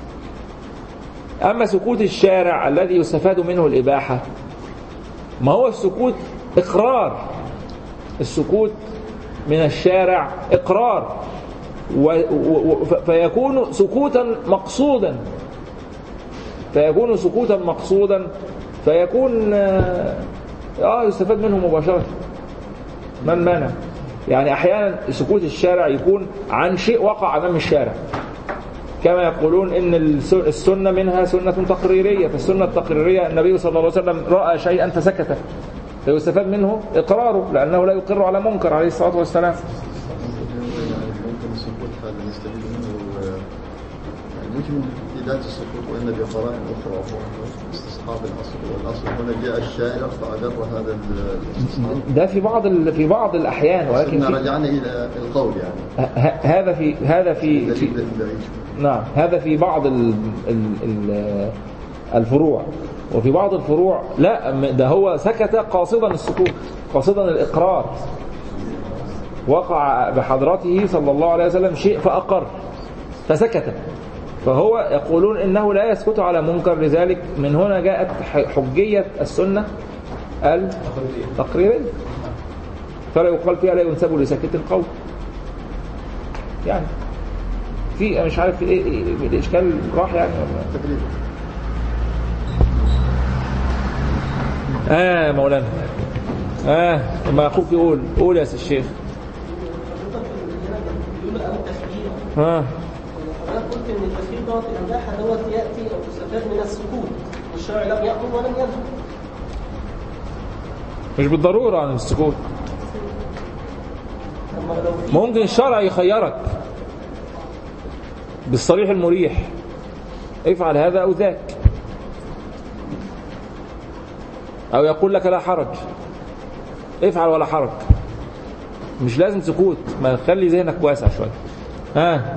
أما سكوت الشارع الذي يستفاد منه الإباحة ما هو السكوت إقرار السكوت من الشارع إقرار و و ف- فيكون سكوتا مقصودا فيكون سكوتا مقصودا فيكون آه آه، يستفاد منه مباشرة ما المانع يعني أحيانا سكوت الشارع يكون عن شيء وقع أمام الشارع كما يقولون ان الس- السنه منها سنه تقريريه فالسنه التقريريه النبي صلى الله عليه وسلم راى شيئا فسكت فيستفاد منه اقراره لانه لا يقر على منكر عليه الصلاه والسلام ممكن السكوت هذا نستفيد منه آه، يعني مش من في ذات السكوت وإن بقرائن أخرى وهو استصحاب الأصل والأصل هنا جاء الشارع فأقر هذا ال- الاستصحاب ده في بعض ال- في بعض الاحيان ولكن ثم في رجعنا إلى القول يعني ه- ه- هذا في هذا في, في دليل بعيد نعم هذا في بعض ال ال ال الفروع وفي بعض الفروع لا م- ده هو سكت قاصدا السكوت قاصدا الإقرار وقع بحضرته صلى الله عليه وسلم شيء فأقر فسكت فهو يقولون إنه لا يسكت على منكر لذلك من هنا جاءت ح- حجية السنة التقريرية فلا يقال فيها لا ينسب لساكت القول يعني في أنا مش عارف في ايه إيه- الاشكال راح يعني ولا تقريبا اه مولانا اه ما اخوك يقول قول يا سي الشيخ يقول أو تخيير ها أنا قلت إن التخيير دوت الإباحة دوت يأتي أو تستفاد من السكوت والشرع لم يأمر ولم ينهى مش بالضروره عن السكوت أما لو في ممكن الشرع يخيرك بالصريح المريح افعل هذا او ذاك او يقول لك لا حرج افعل ولا حرج مش لازم سكوت ما تخلي ذهنك واسع شويه ها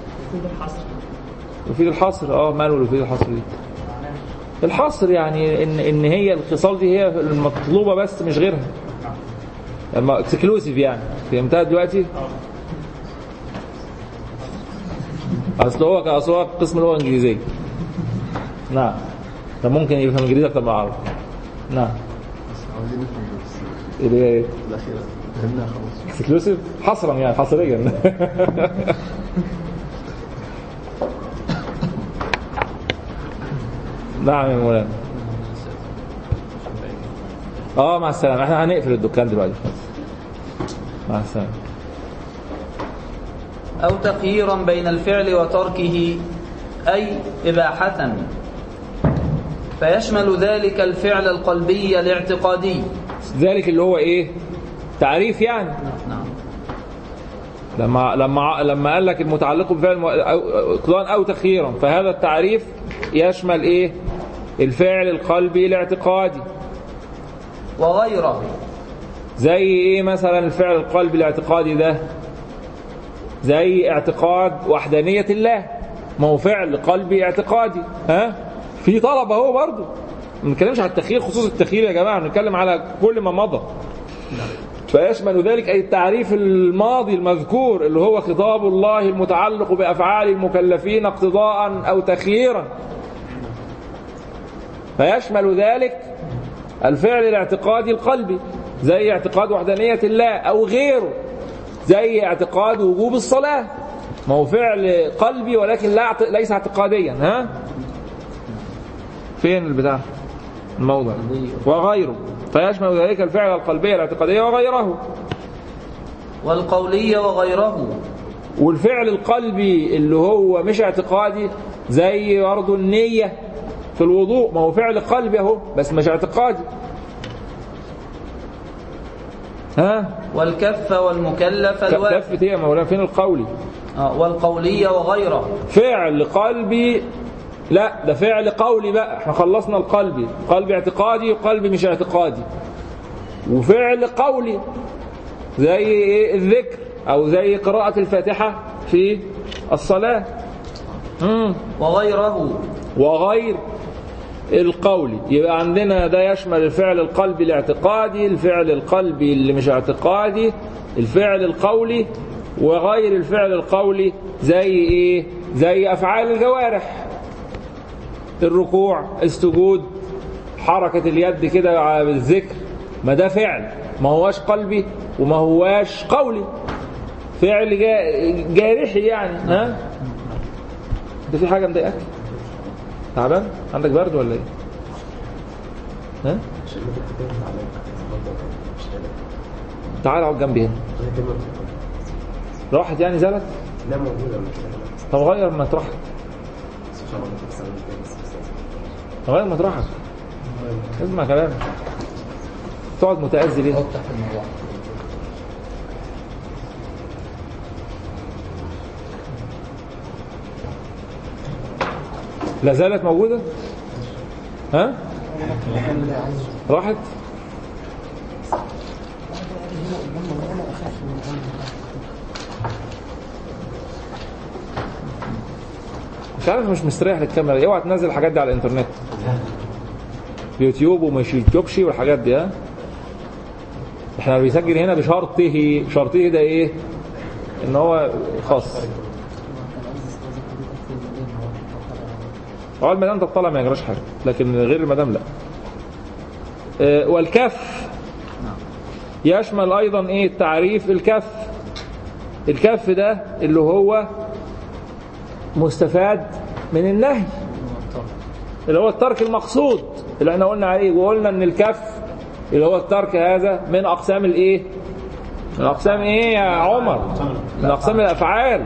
يفيد الحصر اه ماله يفيد الحصر دي الحصر يعني ان ان هي الخصال دي هي المطلوبه بس مش غيرها اما اكسكلوسيف يعني فهمتها دلوقتي اصل هو اصل هو قسم اللغه الانجليزيه نعم طب ممكن يفهم انجليزي اكتر من عربي نعم بس عاوزين نفهم بس اللي هي ايه الأخيرة فهمناها خلاص اكسكلوسيف حصرا يعني حصريا نعم يا مولانا اه مع السلامه احنا هنقفل الدكان دلوقتي مع السلامه أو تخييرا بين الفعل وتركه أي إباحة فيشمل ذلك الفعل القلبي الاعتقادي ذلك اللي هو ايه تعريف يعني نعم لما لما لما قال لك المتعلق بفعل م- أو- اقتضاء او تخييرا فهذا التعريف يشمل ايه الفعل القلبي الاعتقادي وغيره زي ايه مثلا الفعل القلبي الاعتقادي ده زي اعتقاد وحدانية الله ما هو فعل قلبي اعتقادي ها في طلب اهو برضه ما بنتكلمش على التخيير خصوص التخيير يا جماعه بنتكلم على كل ما مضى فيشمل ذلك أي التعريف الماضي المذكور اللي هو خطاب الله المتعلق بأفعال المكلفين اقتضاء أو تخييرا فيشمل ذلك الفعل الاعتقادي القلبي زي اعتقاد وحدانية الله أو غيره زي اعتقاد وجوب الصلاة ما هو فعل قلبي ولكن لا اعت- ليس اعتقاديا ها فين البتاع الموضع وغيره فيشمل ذلك الفعل القلبي الاعتقادي وغيره والقولي وغيره والفعل القلبي اللي هو مش اعتقادي زي برضه النية في الوضوء ما هو فعل قلبي اهو بس مش اعتقادي ها والكف والمكلف الواحد كفت ايه يا مولانا فين القولي آه، والقولي وغيره فعل قلبي لا ده فعل قولي بقى احنا خلصنا القلبي قلبي اعتقادي وقلبي مش اعتقادي وفعل قولي زي ايه الذكر او زي قراءة الفاتحة في الصلاة مم. وغيره وغير القولي يبقى عندنا ده يشمل الفعل القلبي الاعتقادي الفعل القلبي اللي مش اعتقادي الفعل القولي وغير الفعل القولي زي ايه زي افعال الجوارح الركوع السجود حركة اليد كده بالذكر ما ده فعل ما هواش قلبي وما هواش قولي فعل جا- جارحي يعني ها ده في حاجة مضايقك تعبان عندك برد ولا ايه ها عشان ما تتكلم عليك برضه مش قادر تعال اقعد جنبي هنا هي كلمة راحت يعني زالت لا موجودة مش قادر طب غير مطرحك بس ان شاء الله ما تستخدمش كده بس بس غير مطرحك اسمع كلامي تقعد متأذي ليه تحت المروحة لا زالت موجودة ها راحت مش عارف مش مستريح للكاميرا اوعى تنزل الحاجات دي على الانترنت يوتيوب ومش يوتيوبش والحاجات دي ها احنا بيسجل هنا بشرطه شرطه ده ايه ان هو خاص هو المدام تطلع ما يجراش حاجه لكن غير المدام لا آه، والكف يشمل ايضا ايه التعريف الكف الكف ده اللي هو مستفاد من النهي اللي هو الترك المقصود اللي احنا قلنا عليه وقلنا ان الكف اللي هو الترك هذا من اقسام الايه من اقسام ايه يا عمر من اقسام الافعال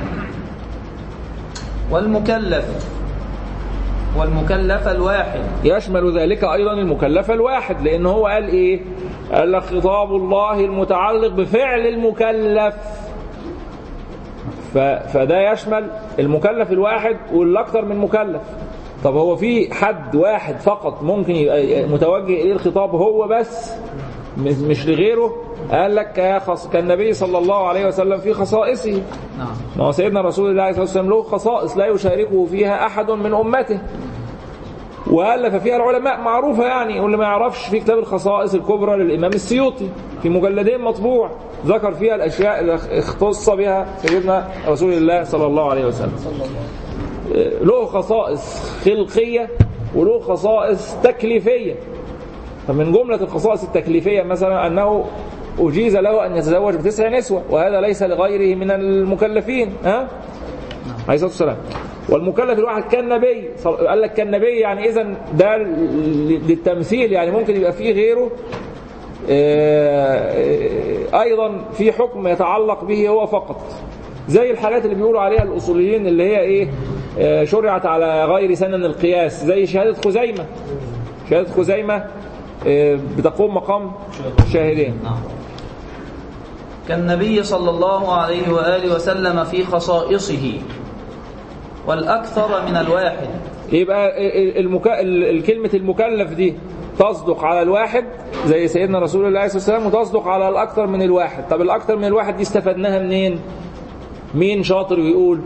والمكلف والمكلف الواحد يشمل ذلك ايضا المكلف الواحد لان هو قال ايه قال لك خطاب الله المتعلق بفعل المكلف ف... فده يشمل المكلف الواحد والاكثر من مكلف طب هو في حد واحد فقط ممكن يبقى متوجه اليه الخطاب هو بس مش مش لغيره قال لك يا خص... كالنبي صلى الله عليه وسلم في خصائصه نعم ما هو سيدنا رسول الله صلى الله عليه وسلم له خصائص لا يشاركه فيها أحد من أمته وألف فيها العلماء معروفة يعني واللي ما يعرفش في كتاب الخصائص الكبرى للإمام السيوطي في مجلدين مطبوع ذكر فيها الأشياء اللي اختص بها سيدنا رسول الله صلى الله عليه وسلم له خصائص خلقية وله خصائص تكليفية فمن جملة الخصائص التكليفية مثلا أنه أجيز له أن يتزوج بتسع نسوة وهذا ليس لغيره من المكلفين ها؟ عليه الصلاة والسلام والمكلف الواحد كالنبي صل- قال لك كالنبي يعني إذا ده ل- للتمثيل يعني ممكن يبقى فيه غيره آه، آه، أيضا في حكم يتعلق به هو فقط زي الحاجات اللي بيقولوا عليها الأصوليين اللي هي إيه آه، شرعت على غير سنن القياس زي شهادة خزيمة شهادة خزيمة آه، بتقوم مقام شاهدين نعم كالنبي صلى الله عليه وآله وسلم في خصائصه والأكثر من الواحد يبقى المك... الكلمة المكلف دي تصدق على الواحد زي سيدنا رسول الله صلى الله عليه وسلم وتصدق على الأكثر من الواحد طب الأكثر من الواحد دي استفدناها منين مين شاطر ويقول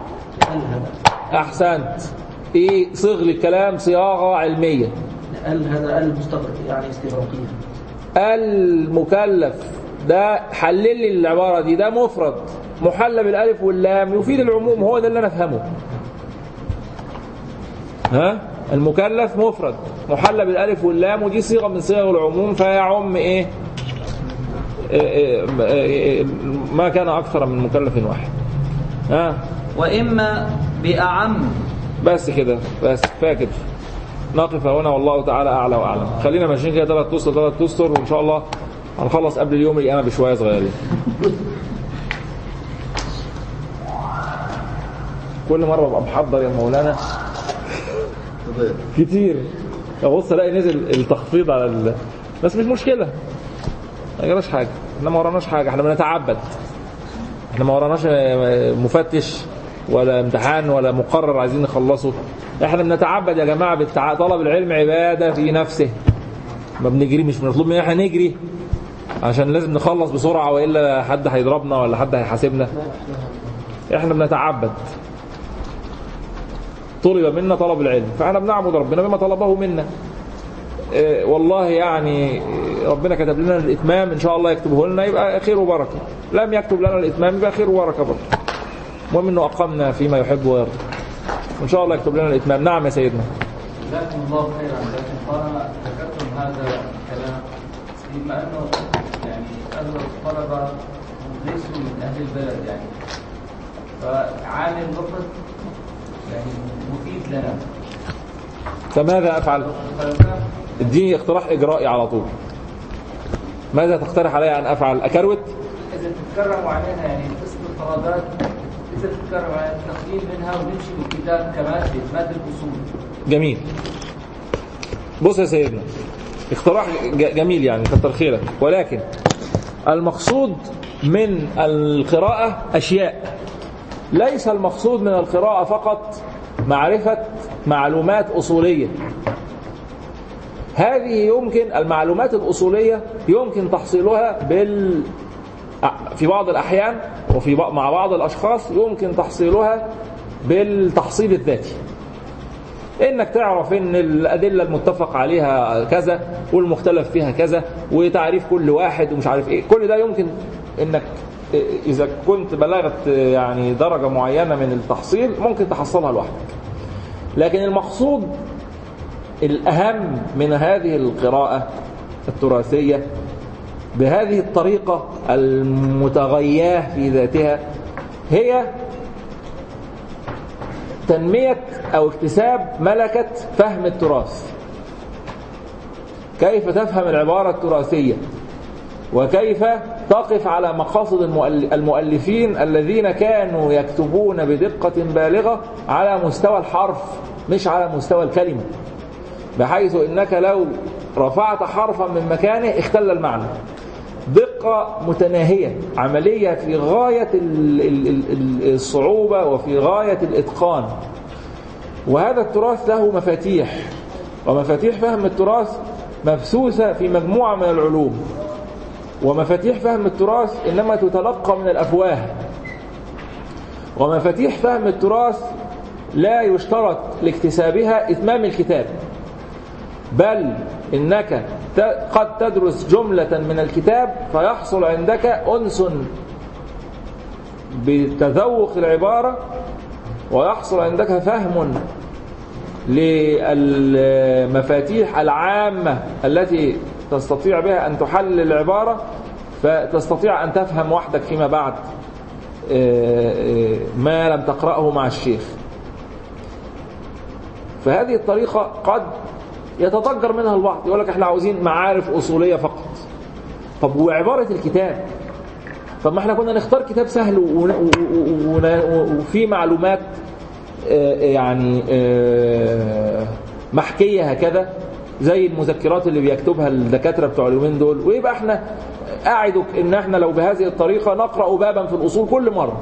أحسنت إيه صيغ الكلام صياغة علمية ال هذا ال مستغرق يعني استغراقيا المكلف ده حلل لي العبارة دي ده مفرد محلى بالالف واللام يفيد العموم هو ده اللي انا افهمه ها المكلف مفرد محلى بالالف واللام ودي صيغه من صيغ العموم فيعم ايه إيه إيه إيه ما كان اكثر من مكلف واحد ها وإما بأعم بس كده بس فاكر نقف هنا والله تعالى اعلى واعلم خلينا ماشيين كده ثلاث اسطر ثلاث اسطر وان شاء الله هنخلص قبل اليوم القيامه بشويه صغيرين كل مره ببقى محضر يا مولانا طيب. كتير ابص الاقي نزل التخفيض على ال... بس مش مشكله ما جراش حاجه احنا ما وراناش حاجه احنا بنتعبد احنا ما وراناش مفتش ولا امتحان ولا مقرر عايزين نخلصه احنا بنتعبد يا جماعه بالتع... طلب العلم عباده في نفسه ما بنجري مش مطلوب مننا احنا نجري عشان لازم نخلص بسرعه والا حد هيضربنا ولا حد هيحاسبنا احنا بنتعبد طلب منا طلب العلم فاحنا بنعبد ربنا بما طلبه منا إيه والله يعني ربنا كتب لنا الاتمام ان شاء الله يكتبه لنا يبقى خير وبركه لم يكتب لنا الاتمام يبقى خير وبركه برضه المهم انه اقمنا فيما يحب ويرضى وان شاء الله يكتب لنا الاتمام نعم يا سيدنا جزاكم الله خيرا لكن طالما ذكرتم هذا الكلام بما انه يعني اغلب الطلبه هم ليسوا من اهل البلد يعني فعامل وقت يعني مفيد لنا فماذا افعل فلما اديني اقتراح اجرائي على طول ماذا تقترح علي ان افعل اكروت اذا تتكرموا علينا يعني قسم الطلبات اذا تتكرموا على التقليل منها ونمشي بالكتاب كماده ماده الاصول جميل بص يا سيدنا اقتراح ج- جميل يعني كتر خيرك ولكن المقصود من القراءة أشياء ليس المقصود من القراءة فقط معرفة معلومات أصولية هذه يمكن المعلومات الأصولية يمكن تحصيلها بال في بعض الأحيان وفي بعض- مع بعض الأشخاص يمكن تحصيلها بالتحصيل الذاتي انك تعرف ان الادله المتفق عليها كذا والمختلف فيها كذا وتعريف كل واحد ومش عارف ايه كل ده يمكن انك اذا كنت بلغت يعني درجه معينه من التحصيل ممكن تحصلها لوحدك لكن المقصود الاهم من هذه القراءه التراثيه بهذه الطريقه المتغياه في ذاتها هي تنمية أو اكتساب ملكة فهم التراث كيف تفهم العبارة التراثية وكيف تقف على مقاصد المؤل- المؤلفين الذين كانوا يكتبون بدقة بالغة على مستوى الحرف مش على مستوى الكلمة بحيث انك لو رفعت حرفا من مكانه اختل المعنى دقة متناهية عملية في غاية ال- ال- ال- الصعوبة وفي غاية الإتقان وهذا التراث له مفاتيح ومفاتيح فهم التراث مبثوثة في مجموعة من العلوم ومفاتيح فهم التراث إنما تتلقى من الأفواه ومفاتيح فهم التراث لا يشترط لاكتسابها إتمام الكتاب بل إنك ت- قد تدرس جملة من الكتاب فيحصل عندك أنس بتذوق العبارة ويحصل عندك فهم للمفاتيح العامة التي تستطيع بها أن تحلل العبارة فتستطيع أن تفهم وحدك فيما بعد آه، آه، ما لم تقرأه مع الشيخ فهذه الطريقة قد يتضجر منها البعض يقول لك احنا عاوزين معارف أصولية فقط طب وعبارة الكتاب طب ما احنا كنا نختار كتاب سهل و- و- و- و- وفيه معلومات آه، يعني آه، محكية هكذا زي المذكرات اللي بيكتبها الدكاترة بتوع اليومين دول ويبقى احنا أعدك ان احنا لو بهذه الطريقة نقرأ بابا في الأصول كل مرة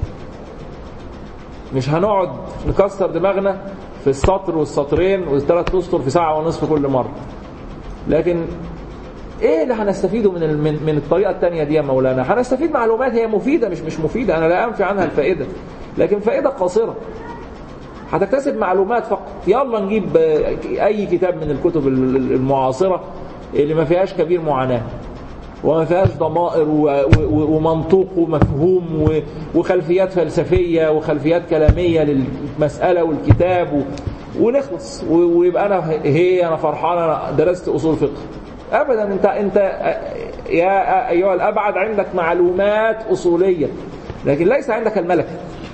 مش هنقعد نكسر دماغنا في السطر والسطرين والثلاث اسطر في ساعة ونصف كل مرة لكن ايه اللي هنستفيده من ال- من من الطريقه الثانيه دي يا مولانا هنستفيد معلومات هي مفيده مش مش مفيده انا لا انفي عنها الفائده لكن فائده قاصره هتكتسب معلومات فقط يلا نجيب آه، اي كتاب من الكتب ال- ال- المعاصره اللي ما فيهاش كبير معاناه وما فيهاش ضمائر و- و- ومنطوق ومفهوم و- وخلفيات فلسفيه وخلفيات كلاميه للمساله والكتاب و- ونخلص و- ويبقى انا هي انا فرحان انا درست اصول فقه ابدا انت انت يا ايها الابعد عندك معلومات اصوليه لكن ليس عندك الملكه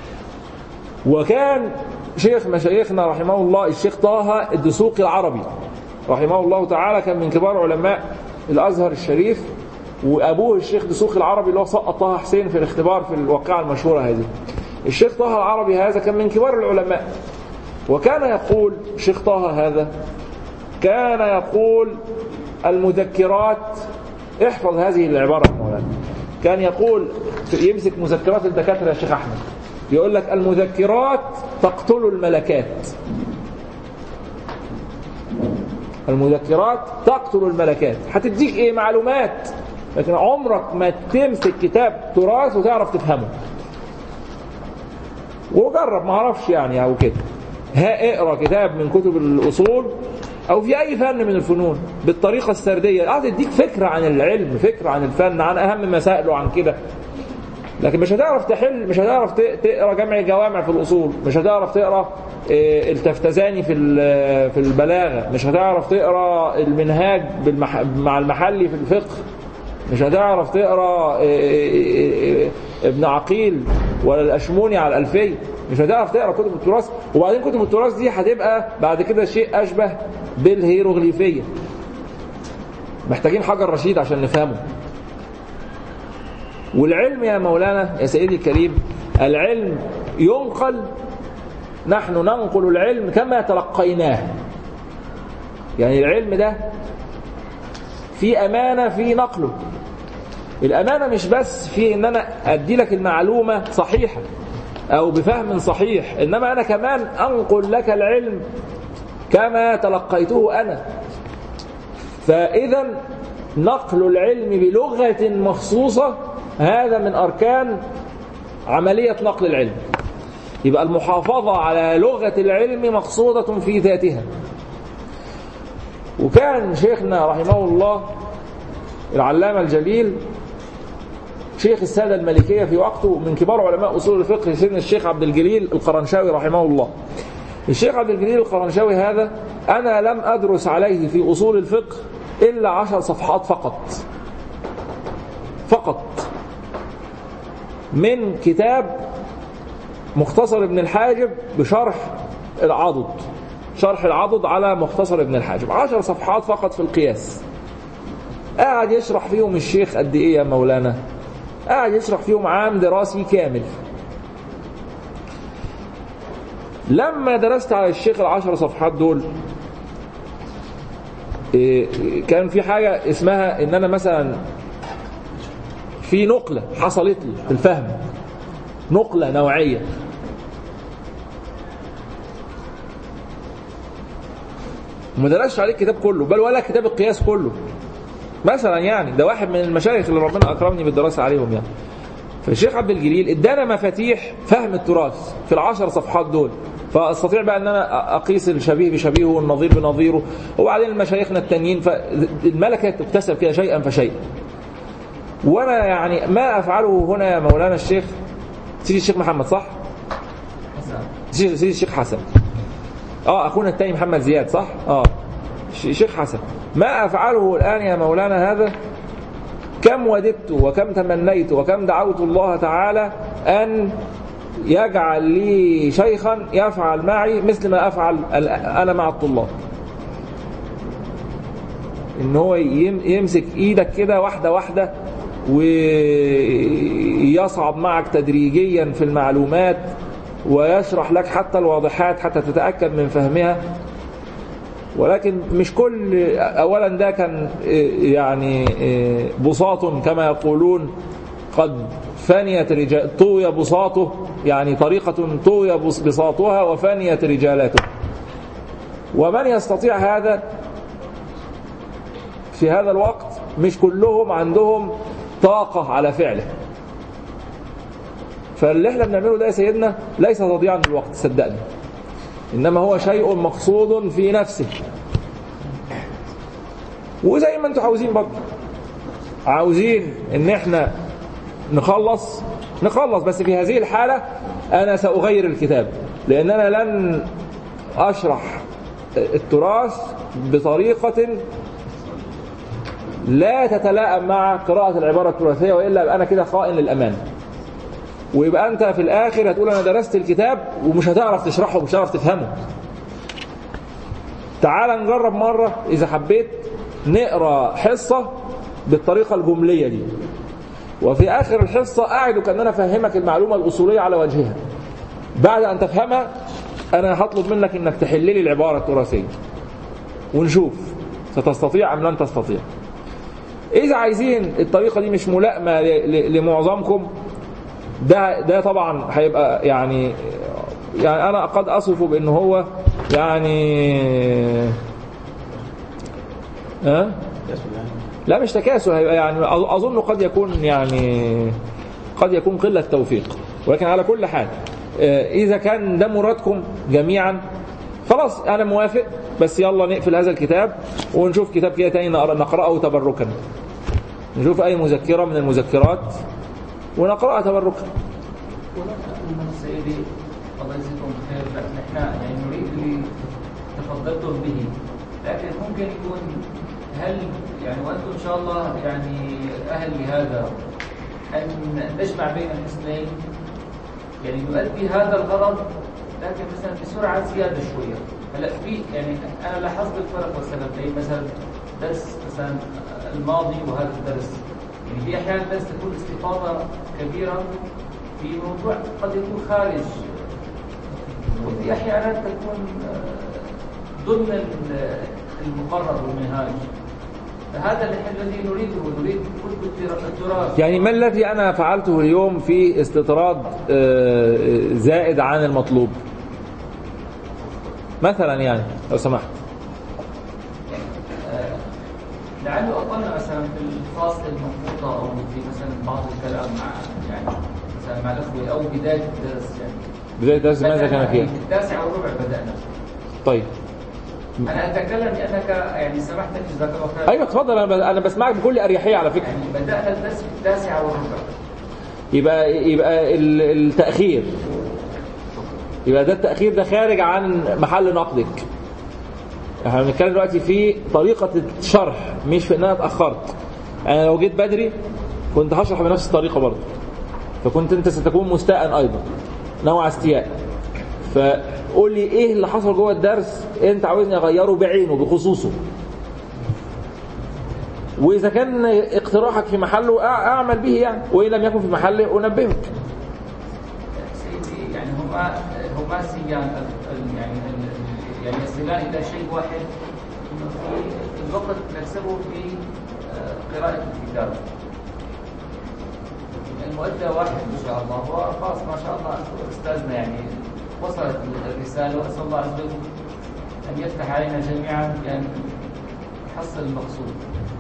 وكان شيخ مشايخنا رحمه الله الشيخ طه الدسوقي العربي رحمه الله تعالى كان من كبار علماء الازهر الشريف وابوه الشيخ دسوقي العربي اللي هو سقط طه حسين في الاختبار في الواقعه المشهوره هذه الشيخ طه العربي هذا كان من كبار العلماء وكان يقول الشيخ طه هذا كان يقول المذكرات احفظ هذه العبارة يا مولانا كان يقول يمسك مذكرات الدكاترة يا شيخ أحمد يقول لك المذكرات تقتل الملكات المذكرات تقتل الملكات هتديك ايه معلومات لكن عمرك ما تمسك كتاب تراث وتعرف تفهمه وجرب ما اعرفش يعني او كده ها اقرا كتاب من كتب الاصول او في اي فن من الفنون بالطريقه السرديه قاعد يديك فكره عن العلم فكره عن الفن عن اهم مسائله عن كده لكن مش هتعرف تحل مش هتعرف ت- تقرا جمع الجوامع في الاصول مش هتعرف تقرا آه، التفتزاني في ال- في البلاغه مش هتعرف تقرا المنهاج بالمح... مع المحلي في الفقه مش هتعرف تقرا آه، آه، آه، ابن عقيل ولا الاشموني على الالفيه مش هتعرف تقرا كتب التراث وبعدين كتب التراث دي هتبقى بعد كده شيء اشبه بالهيروغليفيه محتاجين حجر رشيد عشان نفهمه والعلم يا مولانا يا سيدي الكريم العلم ينقل نحن ننقل العلم كما تلقيناه يعني العلم ده في أمانة في نقله الأمانة مش بس في إن أنا أدي لك المعلومة صحيحة أو بفهم صحيح إنما أنا كمان أنقل لك العلم كما تلقيته أنا فإذا نقل العلم بلغة مخصوصة هذا من أركان عملية نقل العلم يبقى المحافظة على لغة العلم مقصودة في ذاتها وكان شيخنا رحمه الله العلامة الجليل شيخ السادة المالكية في وقته من كبار علماء أصول الفقه سيدنا الشيخ عبد الجليل القرنشاوي رحمه الله الشيخ عبد الجليل القرنشاوي هذا أنا لم أدرس عليه في أصول الفقه إلا عشر صفحات فقط فقط من كتاب مختصر ابن الحاجب بشرح العضد شرح العضد على مختصر ابن الحاجب عشر صفحات فقط في القياس قاعد يشرح فيهم الشيخ قد ايه يا مولانا قاعد يشرح فيهم عام دراسي كامل لما درست على الشيخ العشر صفحات دول إيه، كان في حاجة اسمها ان انا مثلا في نقلة حصلت لي في الفهم نقلة نوعية وما درسش عليه الكتاب كله بل ولا كتاب القياس كله مثلا يعني ده واحد من المشايخ اللي ربنا اكرمني بالدراسه عليهم يعني فالشيخ عبد الجليل ادانا مفاتيح فهم التراث في العشر صفحات دول فاستطيع بقى ان انا اقيس الشبيه بشبيهه والنظير بنظيره وبعدين مشايخنا التانيين فالملكه تكتسب كده شيئا فشيئا وانا يعني ما افعله هنا يا مولانا الشيخ سيدي الشيخ محمد صح؟ سيدي سيدي الشيخ حسن اه اخونا التاني محمد زياد صح؟ اه ش- شيخ حسن ما افعله الان يا مولانا هذا كم وددت وكم تمنيت وكم دعوت الله تعالى ان يجعل لي شيخا يفعل معي مثل ما افعل ال- انا مع الطلاب ان هو يم- يمسك ايدك كده واحده واحده ويصعد معك تدريجيا في المعلومات ويشرح لك حتى الواضحات حتى تتأكد من فهمها ولكن مش كل أولا ده كان يعني بساط كما يقولون قد فنيت رجال طوي بساطه يعني طريقة طوي بساطها وفنيت رجالاته ومن يستطيع هذا في هذا الوقت مش كلهم عندهم طاقة على فعله فاللي احنا بنعمله ده يا سيدنا ليس تضييعا للوقت صدقني انما هو شيء مقصود في نفسه وزي ما انتم عاوزين برضه عاوزين ان احنا نخلص نخلص بس في هذه الحالة انا سأغير الكتاب لان انا لن اشرح التراث بطريقة لا تتلائم مع قراءة العبارة التراثية وإلا يبقى أنا كده خائن للأمان ويبقى أنت في الآخر هتقول أنا درست الكتاب ومش هتعرف تشرحه ومش هتعرف تفهمه تعال نجرب مرة إذا حبيت نقرأ حصة بالطريقة الجملية دي وفي آخر الحصة أعدك أن أنا أفهمك المعلومة الأصولية على وجهها بعد أن تفهمها أنا هطلب منك أنك تحل لي العبارة التراثية ونشوف ستستطيع أم لن تستطيع إذا عايزين الطريقة دي مش ملائمة لمعظمكم ده ده طبعا هيبقى يعني يعني أنا قد أصفه بأنه هو يعني ها لا مش تكاسل هيبقى يعني أظن قد يكون يعني قد يكون قلة توفيق ولكن على كل حال إذا كان ده مرادكم جميعا خلاص أنا موافق بس يلا نقفل هذا الكتاب ونشوف كتاب كده تاني نقرأه تبركا نشوف أي مذكرة من المذكرات ونقرأها تبركا سيدي الله يجزيكم خير نحن يعني نريد اللي تفضلتم به لكن ممكن يكون هل يعني وانتم ان شاء الله يعني اهل لهذا ان نجمع بين الاثنين يعني نؤدي هذا الغرض لكن مثلا بسرعه زياده شويه هلا في يعني انا لاحظت الفرق والسبب بين مثلا درس مثلا الماضي وهذا الدرس يعني في احيانا درس تكون استفاضه كبيره في موضوع قد يكون خارج وفي احيانا تكون ضمن المقرر والمنهاج فهذا الذي نريده نريد كل التراث يعني ما الذي أنا فعلته اليوم في استطراد زائد عن المطلوب مثلا يعني لو سمحت لعله أقلنا مثلا في الفاصل المخطوطة أو في مثلا بعض الكلام مع يعني مثلا مع الأخوة أو بداية الدرس يعني بداية الدرس ماذا كان فيها؟ التاسع والربع بدأنا طيب أنا أتكلم لأنك يعني سمحت لي جزاك الله خير أيوة اتفضل أنا أنا بسمعك بكل أريحية على فكرة يعني بدأنا الدرس في التاسع والربع يبقى يبقى التأخير يبقى ده التأخير ده خارج عن محل نقدك احنا بنتكلم دلوقتي في طريقة الشرح مش في ان انا اتأخرت انا لو جيت بدري كنت هشرح بنفس الطريقة برضه فكنت انت ستكون مستاء ايضا نوع استياء فقول لي ايه اللي حصل جوه الدرس انت عاوزني اغيره بعينه بخصوصه واذا كان اقتراحك في محله اعمل به يعني وان لم يكن في محله انبهك سيدي يعني هما هما سيان يعني يعني يصلان الى شيء واحد انه في الوقت نكسبه في قراءة الكتاب المؤدى واحد ان شاء الله وخلاص ما شاء الله استاذنا يعني وصلت الرسالة واسال الله عز وجل ان يفتح علينا جميعا بان نحصل المقصود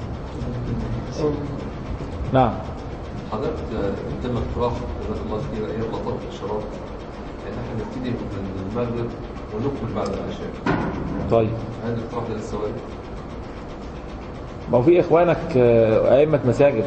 نعم حضرتك تم اقتراح جزاك الله خير ايام لطف الشراب ان احنا نبتدي من المغرب ونكمل بعد العشاء طيب هذا الاقتراح ده لسه وارد ما هو في اخوانك ائمه مساجد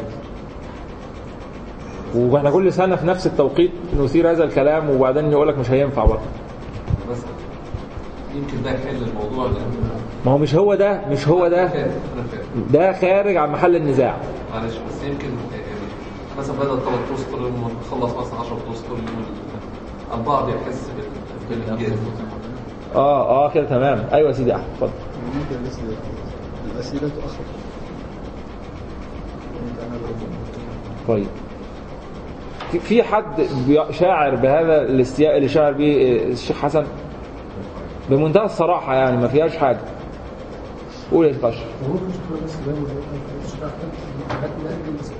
واحنا كل سنه في نفس التوقيت نثير هذا الكلام وبعدين يقول لك مش هينفع برضه بس يمكن ده يحل الموضوع لان ما هو مش هو ده مش هو ده انا فاهم ده خارج عن محل النزاع معلش بس يمكن يعني مثلا بدل ثلاث اسطر لما نخلص مثلا 10 اسطر البعض يحس بال- بالانجاز اه اه كده تمام ايوه يا سيدي احمد اتفضل ممكن الأسئلة الأسئلة تؤخر ممكن أنا برضو. طيب في- في حد بي- شاعر بهذا الاستياء اللي شاعر به الشيخ حسن بمنتهى الصراحة يعني ما فيهاش حاجة قول يا شيخ أشرف وممكن تكون بس ده مش حاجات من بس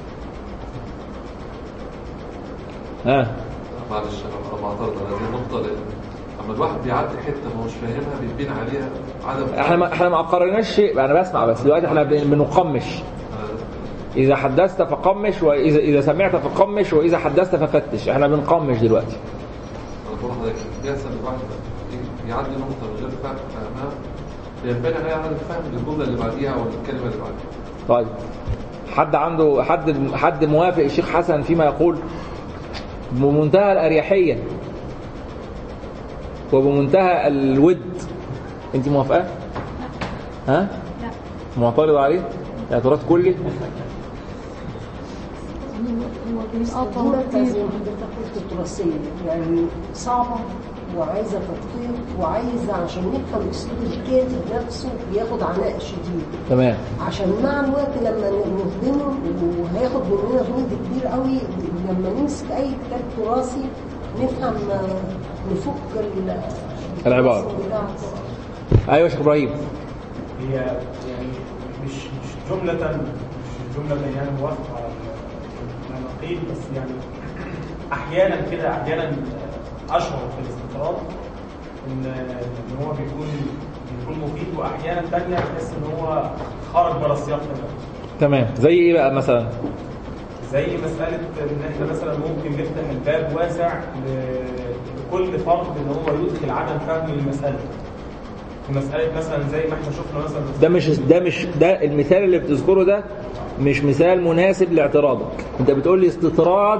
ها معلش انا أنا بعترض على هذه النقطه لان لما الواحد بيعدي حته ما هوش فاهمها بيبين عليها عدم احنا ما احنا ما اقررناش شيء انا بسمع بس دلوقتي احنا بن- بنقمش اذا حدثت فقمش واذا اذا سمعت فقمش واذا حدثت ففتش احنا بنقمش دلوقتي انا بقول لحضرتك بيحصل الواحد يعدي نقطه من غير فهم فاهمها بينبني عليها عدم فهم للجمله اللي بعديها او الكلمه اللي بعديها طيب حد عنده حد حد موافق الشيخ حسن فيما يقول بمنتهى الاريحيه وبمنتهى الود انت موافقه ها لا معترض عليه اعتراض كلي هو بينقطع المادة كتير زي ما حضرتك قلت تراثية يعني صعبة وعايزة تدقيق وعايزة عشان نفهم أسلوب الكاتب نفسه بياخد عناء شديد تمام عشان مع الوقت لما نهضمه وهياخد مننا جهد كبير قوي لما نمسك أي كتاب تراثي نفهم آه، نفك ال- العبارة. بتاعته. ايوه يا شيخ ابراهيم هي يعني مش مش جملة مش جملة يعني موافقة على النقيض بس يعني أحيانا كده أحيانا أشعر في الاستطراد إن إن هو بيكون بيكون مفيد وأحيانا تانية تحس إن هو خرج بره السياق تماما تمام زي ايه بقى مثلا زي مسألة إن إحنا مثلا ممكن نفتح الباب واسع ل- لكل فرد إن هو يدخل عدم فهم للمسألة في مسألة مثلا زي ما إحنا شفنا مثلا ده مش ده مش ده المثال اللي بتذكره ده مش مثال مناسب لاعتراضك انت بتقول لي استطراد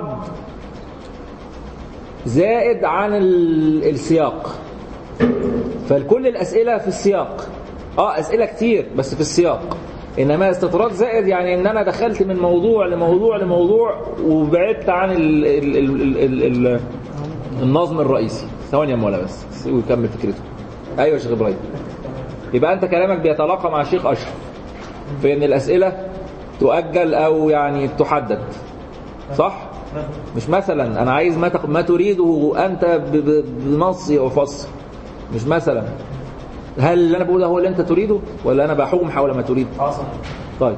زائد عن ال- السياق فكل الاسئله في السياق اه اسئله كتير بس في السياق انما استطراد زائد يعني ان انا دخلت من موضوع لموضوع لموضوع وبعدت عن ال ال ال ال ال ال النظم الرئيسي ثواني يا مولا بس ويكمل فكرته ايوه يا شيخ ابراهيم يبقى انت كلامك بيتلاقى مع الشيخ اشرف في ان الاسئله تؤجل او يعني تحدد صح مش مثلا انا عايز ما تق- ما تريده انت ب- ب- بنص وفصل مش مثلا هل اللي انا بقوله هو اللي انت تريده ولا انا بحوم حول ما تريد اه صح طيب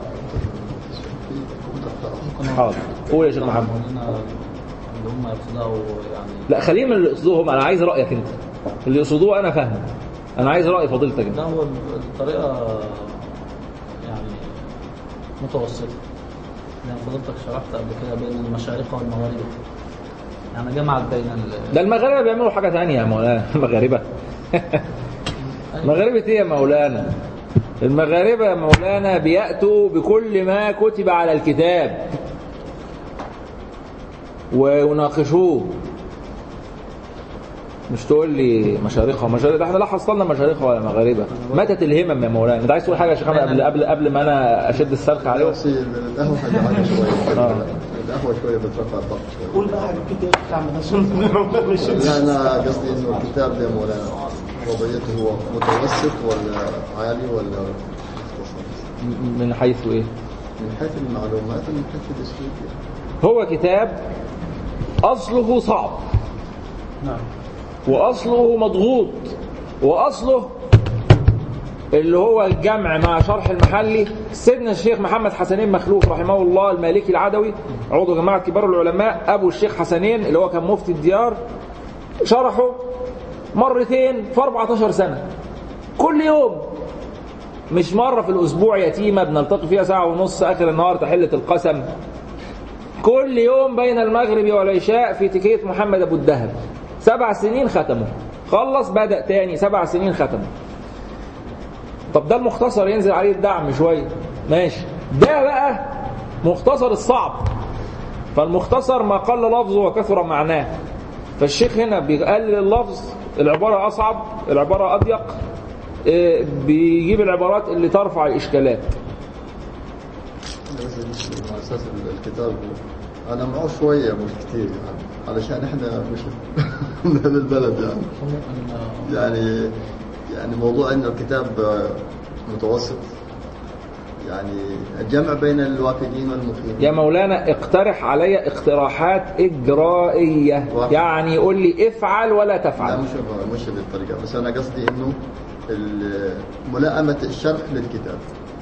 حاضر قول يا شيخ محمد اللي هم يقصدوا يعني لا خلينا من اللي يقصدوهم انا عايز رايك انت اللي يقصدوه انا فاهم انا عايز راي فضيلتك انت ده هو الطريقة يعني متوسطة يعني فضلتك شرحت قبل كده بين المشارقة والمغاربة يعني جمعت بين ال... ده المغاربه بيعملوا حاجه ثانيه يا مولانا المغاربه مغاربه ايه يا مولانا المغاربه يا مولانا بياتوا بكل ما كتب على الكتاب ويناقشوه مش تقول لي مشارقه ومشارقه ده احنا لا حصلنا مشارقه ولا مغاربه ماتت الهمم يا مولانا انت عايز تقول حاجه يا شيخ محمد قبل قبل قبل ما انا اشد السلخ عليه بس القهوة حاجة عالية شوية آه. القهوة شوية بترفع الضغط شوية قول بقى حاجة كده تعمل مش لا أنا قصدي إنه الكتاب ده مولانا وضعيته هو متوسط ولا عالي ولا مختصر؟ من حيث ايه من حيث المعلومات ومن حيث الأسلوب يعني. هو كتاب أصله صعب نعم وأصله مضغوط وأصله اللي هو الجمع مع شرح المحلي سيدنا الشيخ محمد حسنين مخلوف رحمه الله المالكي العدوي عضو جماعة كبار العلماء أبو الشيخ حسنين اللي هو كان مفتي الديار شرحه مرتين في 14 سنة كل يوم مش مرة في الأسبوع يتيمة بنلتقي فيها ساعة ونص آخر النهار تحلة القسم كل يوم بين المغرب والعشاء في تكية محمد أبو الدهب سبع سنين ختمه خلص بدأ تاني سبع سنين ختمه طب ده المختصر ينزل عليه الدعم شوية ماشي ده بقى مختصر الصعب فالمختصر ما قل لفظه وكثر معناه فالشيخ هنا بيقلل اللفظ العبارة أصعب العبارة أضيق إيه، بيجيب العبارات اللي ترفع الإشكالات بس بالنسبة على أساس الكتاب أنا معه شوية مش كتير يعني علشان إحنا مش من هذا البلد يعني يعني يعني موضوع إنه الكتاب متوسط يعني الجمع بين الوافدين والمقيمين يا مولانا اقترح علي اقتراحات إجرائية يعني يقول لي افعل ولا لا تفعل مش مش بالطريقة بس أنا قصدي إنه ال- ملائمة الشرح للكتاب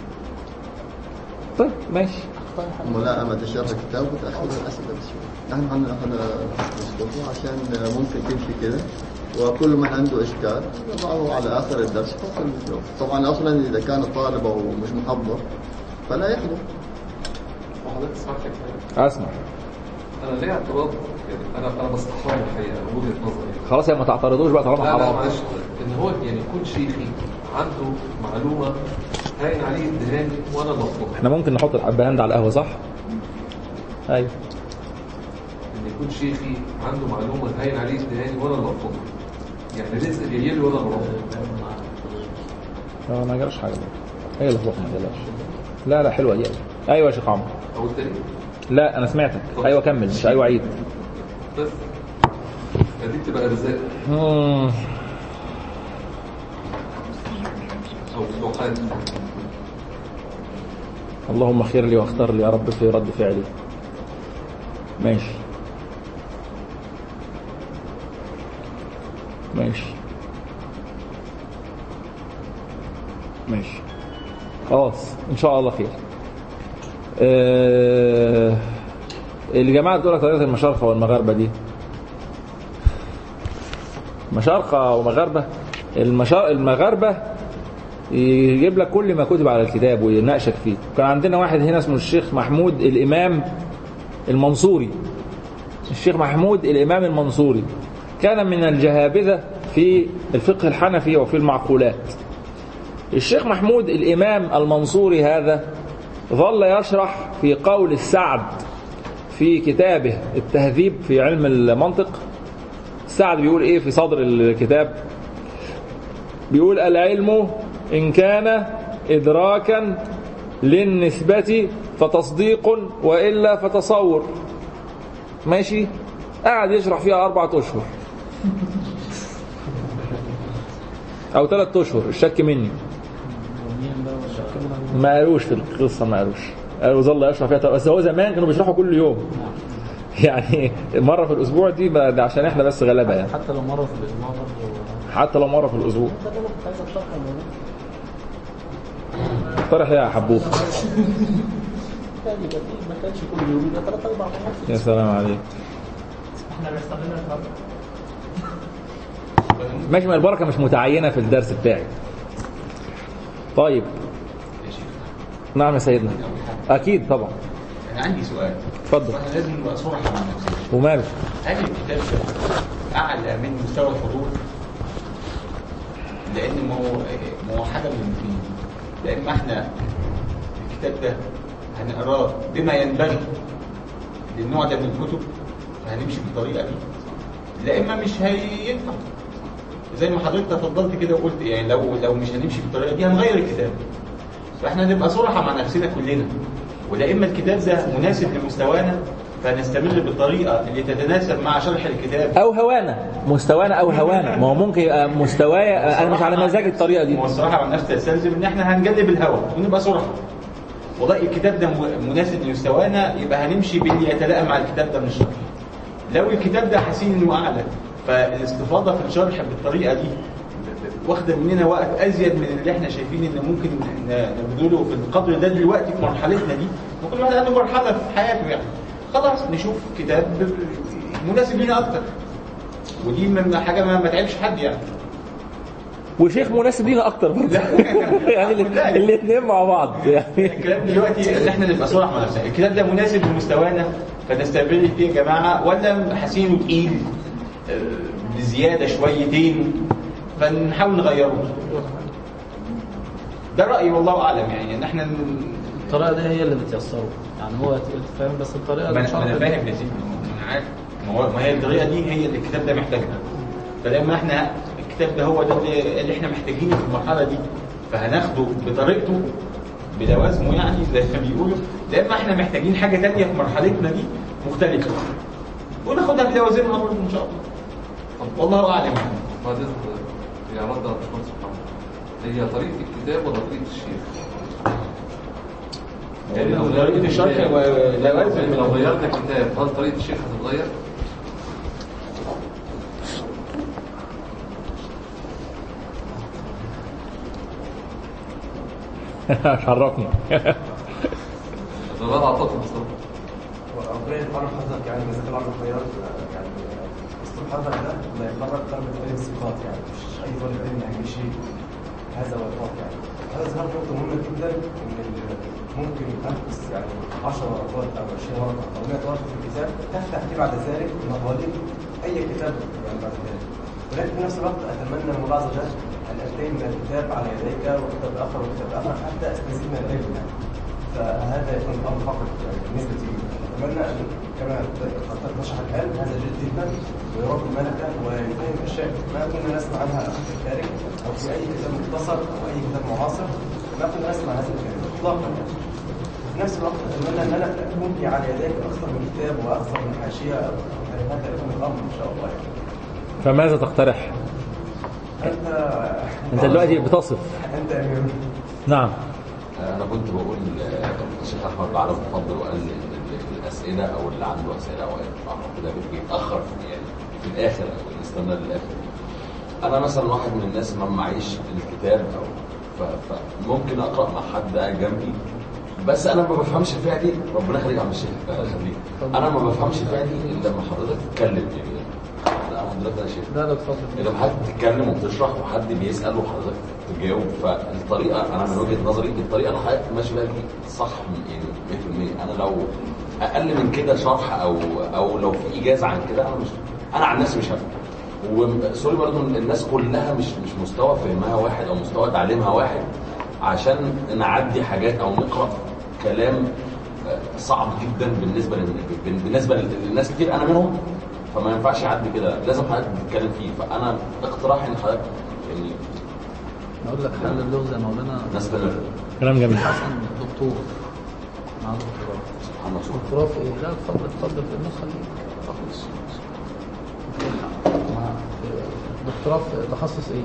طيب ماشي ملائمة الشرح للكتاب وتأخير الأسئلة بس نحن هن- هنسقطه عشان ممكن تمشي كده وكل من عنده إشكال يضعه على آخر الدرس فوق الميكروف طبعا أصلا إذا كان الطالب أو مش محضر فلا يحضر وحضرتك اسمع حاجة أسمع أنا ليه اعتراض يعني أنا أنا بستحرم الحقيقة من وجهة نظري خلاص يا ما تعترضوش بقى طالما لا لا حرام معلش ان هو يعني يكون شيخي عنده معلومه هاين عليه الدهاني وانا بطلبها احنا ممكن نحط الحبهان ده على القهوة صح؟ ايوه ان يكون شيخي عنده معلومه هاين عليه الدهاني وانا اللي بطلبها يعني رزق جاي لي وانا اللي بطلبها اه ما جراش حاجة هي اللي فوق ما تقلقش لا لا حلوة دي أوي. ايوه يا شيخ عمرو او التاني لا انا سمعتك ايوه كمل مش ايوه عيد بس فدي بتبقى ارزاق مم. او فتوحات اللهم خير لي واختار لي يا رب في رد فعلي ماشي ماشي ماشي خلاص ان شاء الله خير آه الجماعه دول طريقه المشارقه والمغاربه دي مشارقه ومغاربه المشار... المغاربه يجيب لك كل ما كتب على الكتاب ويناقشك فيه كان عندنا واحد هنا اسمه الشيخ محمود الإمام المنصوري الشيخ محمود الإمام المنصوري كان من الجهابذة في الفقه الحنفي وفي المعقولات الشيخ محمود الإمام المنصوري هذا ظل يشرح في قول السعد في كتابه التهذيب في علم المنطق السعد بيقول ايه في صدر الكتاب بيقول العلم إن كان إدراكا للنسبة فتصديق وإلا فتصور ماشي قاعد يشرح فيها أربعة أشهر أو ثلاثة أشهر الشك مني ما قالوش في القصة ما قالوش قالوا ظل يشرح فيها بس هو زمان كانوا بيشرحوا كل يوم يعني مرة في الأسبوع دي بقى ده عشان إحنا بس غلابة يعني حتى لو مرة في الأسبوع برضه حتى لو مرة في الأسبوع ده اللي انا كنت عايز اطرحه من اقترح يا حبوب يعني يبقى في ما كانش كل يوم يبقى ثلاث اربع مرات يا سلام عليك احنا بنستخدمها النهارده ماشي ما البركة مش متعينة في الدرس بتاعي طيب نعم يا سيدنا أكيد طبعا أنا عندي سؤال اتفضل وأنا لازم نبقى صراحة مع نفسنا وماله هل الكتاب ده أعلى من مستوى الحضور؟ لأن ما هو ما هو حاجة من الاثنين لا إما إحنا الكتاب ده هنقراه بما ينبغي للنوع ده من الكتب فهنمشي بالطريقة دي لا إما مش هينفع زي ما حضرتك تفضلت كده وقلت يعني لو لو مش هنمشي بالطريقة دي هنغير الكتاب فاحنا نبقى صراحة مع نفسنا كلنا ولا إما الكتاب ده مناسب لمستوانا فنستمر بالطريقة اللي تتناسب مع شرح الكتاب أو هوانا مستوانا أو هوانا ما هو ممكن يبقى مستواي أنا مش على مزاج الطريقة دي هو الصراحة مع نفسي تستلزم إن إحنا هنجلب الهوى ونبقى صراحة والله الكتاب ده م- مناسب لمستوانا يبقى هنمشي باللي يتلائم مع الكتاب ده من الشرح لو الكتاب ده حاسين إنه أعلى فالاستفاضة في الشرح بالطريقة دي واخدة مننا وقت أزيد من اللي إحنا شايفين إن ممكن ن- نبذله في القدر ده دلوقتي في مرحلتنا دي وكل واحد عنده مرحلة في حياته يعني خلاص نشوف كتاب مناسب لنا أكتر ودي من حاجة ما ما تعبش حد يعني وشيخ مناسب لينا أكتر برضه يعني الاثنين مع بعض يعني الكلام دلوقتي ان احنا نبقى صراحة مع نفسنا الكتاب ده مناسب لمستوانا فنستمر فيه يا جماعة ولا حاسينه تقيل آه، بزيادة شويتين فنحاول نغيره ده رأيي والله أعلم يعني ان احنا ن- الطريقة دي هي اللي بتيسره يعني هو تقيل فاهم بس الطريقة ما اللي انا ما أنا فاهم يا سيدي انا عارف ما هو ما هي الطريقة دي هي اللي الكتاب ده محتاجها فلما احنا الكتاب ده هو ده اللي, اللي احنا محتاجينه في المرحلة دي فهناخده بطريقته بلوازمه يعني زي ما بيقولوا لما احنا محتاجين حاجة تانية في مرحلتنا دي مختلفة وناخدها بلوازمها برضه ان شاء الله والله اعلم يعني بعدين يا رد على باشمهندس محمد هي طريقة الكتاب ولا طريقة الشيخ؟ يعني لو طريقة غيرت الشرح الكتاب- ولا يلزم لو غيرنا الكتاب هل طريقة الشيخ هتتغير؟ عرفني ده لا اعتقد بصراحة ربنا يتعرف حضرتك يعني جزاك الله عن خير يعني اسلوب حضرتك ده لا يخرج طلبة علم الثقات يعني مش اي طالب علم هيمشي هذا هو الفرق يعني هذا ظهر نقطة مهمة جدا ان ال- ممكن انقص يعني 10 ورقات او 20 ورقة او 100 ورقة في الكتاب تفتح لي بعد ذلك مطالب اي كتاب يعني بعد ذلك ولكن في نفس الوقت اتمنى من الله عز وجل ان انتهي من الكتاب على يديك وكتاب اخر وكتاب اخر حتى استزيد من العلم يعني فهذا يكون الامر فقط يعني بالنسبه لي اتمنى ان كما قد تشرح الان هذا جيد جدا ويربي الملكه ويفهم اشياء ما كنا نسمع عنها في الخارج او في اي كتاب مختصر او اي كتاب معاصر ما كنا نسمع هذا الكلام اطلاقا يعني. في نفس الوقت اتمنى ان انا اكون على يديك اكثر من كتاب واكثر من حاشيه يعني هذا يكون الامر ان شاء الله يعني. فماذا تقترح انت انت دلوقتي بتصف انت امير نعم انا كنت بقول آه، الشيخ احمد بعرف اتفضل وقال لي إن ال- الاسئله او اللي عنده اسئله او ينفع كده بيتاخر في يعني في الاخر او يستنى للاخر انا مثلا واحد من الناس ما معيش الكتاب او ف- فممكن اقرا مع حد قاعد جنبي بس انا ما بفهمش الفئه دي ربنا يخليك يا عم الشيخ الله يخليك انا ما بفهمش الفئه دي الا لما حضرتك تتكلم يعني لا حضرتك يا شيخ لا لا اتفضل لما حد تتكلم وبتشرح وحد بيسال وحضرتك تجاوب فالطريقه انا من وجهه نظري الطريقه اللي حضرتك ماشي بيها دي صح يعني 100% انا لو اقل من كده شرح او او لو في اجازه عن كده انا مش انا عن نفسي مش هفهم وسوري برضه الناس كلها مش مش مستوى فهمها واحد او مستوى تعليمها واحد عشان نعدي حاجات او نقرا كلام آه، صعب جدا بالنسبه لل... بالنسبه للناس كتير انا منهم فما ينفعش يعدي كده لازم حضرتك تتكلم فيه فانا اقتراحي ان حضرتك يعني اقول لك حل اللغز يا مولانا نستمر كلام جميل حسن دكتور مع دكتوراه سبحان الله دكتوراه في ايه؟ لا اتفضل اتفضل في النسخه دي خلاص مع- دكتوراه في تخصص ايه؟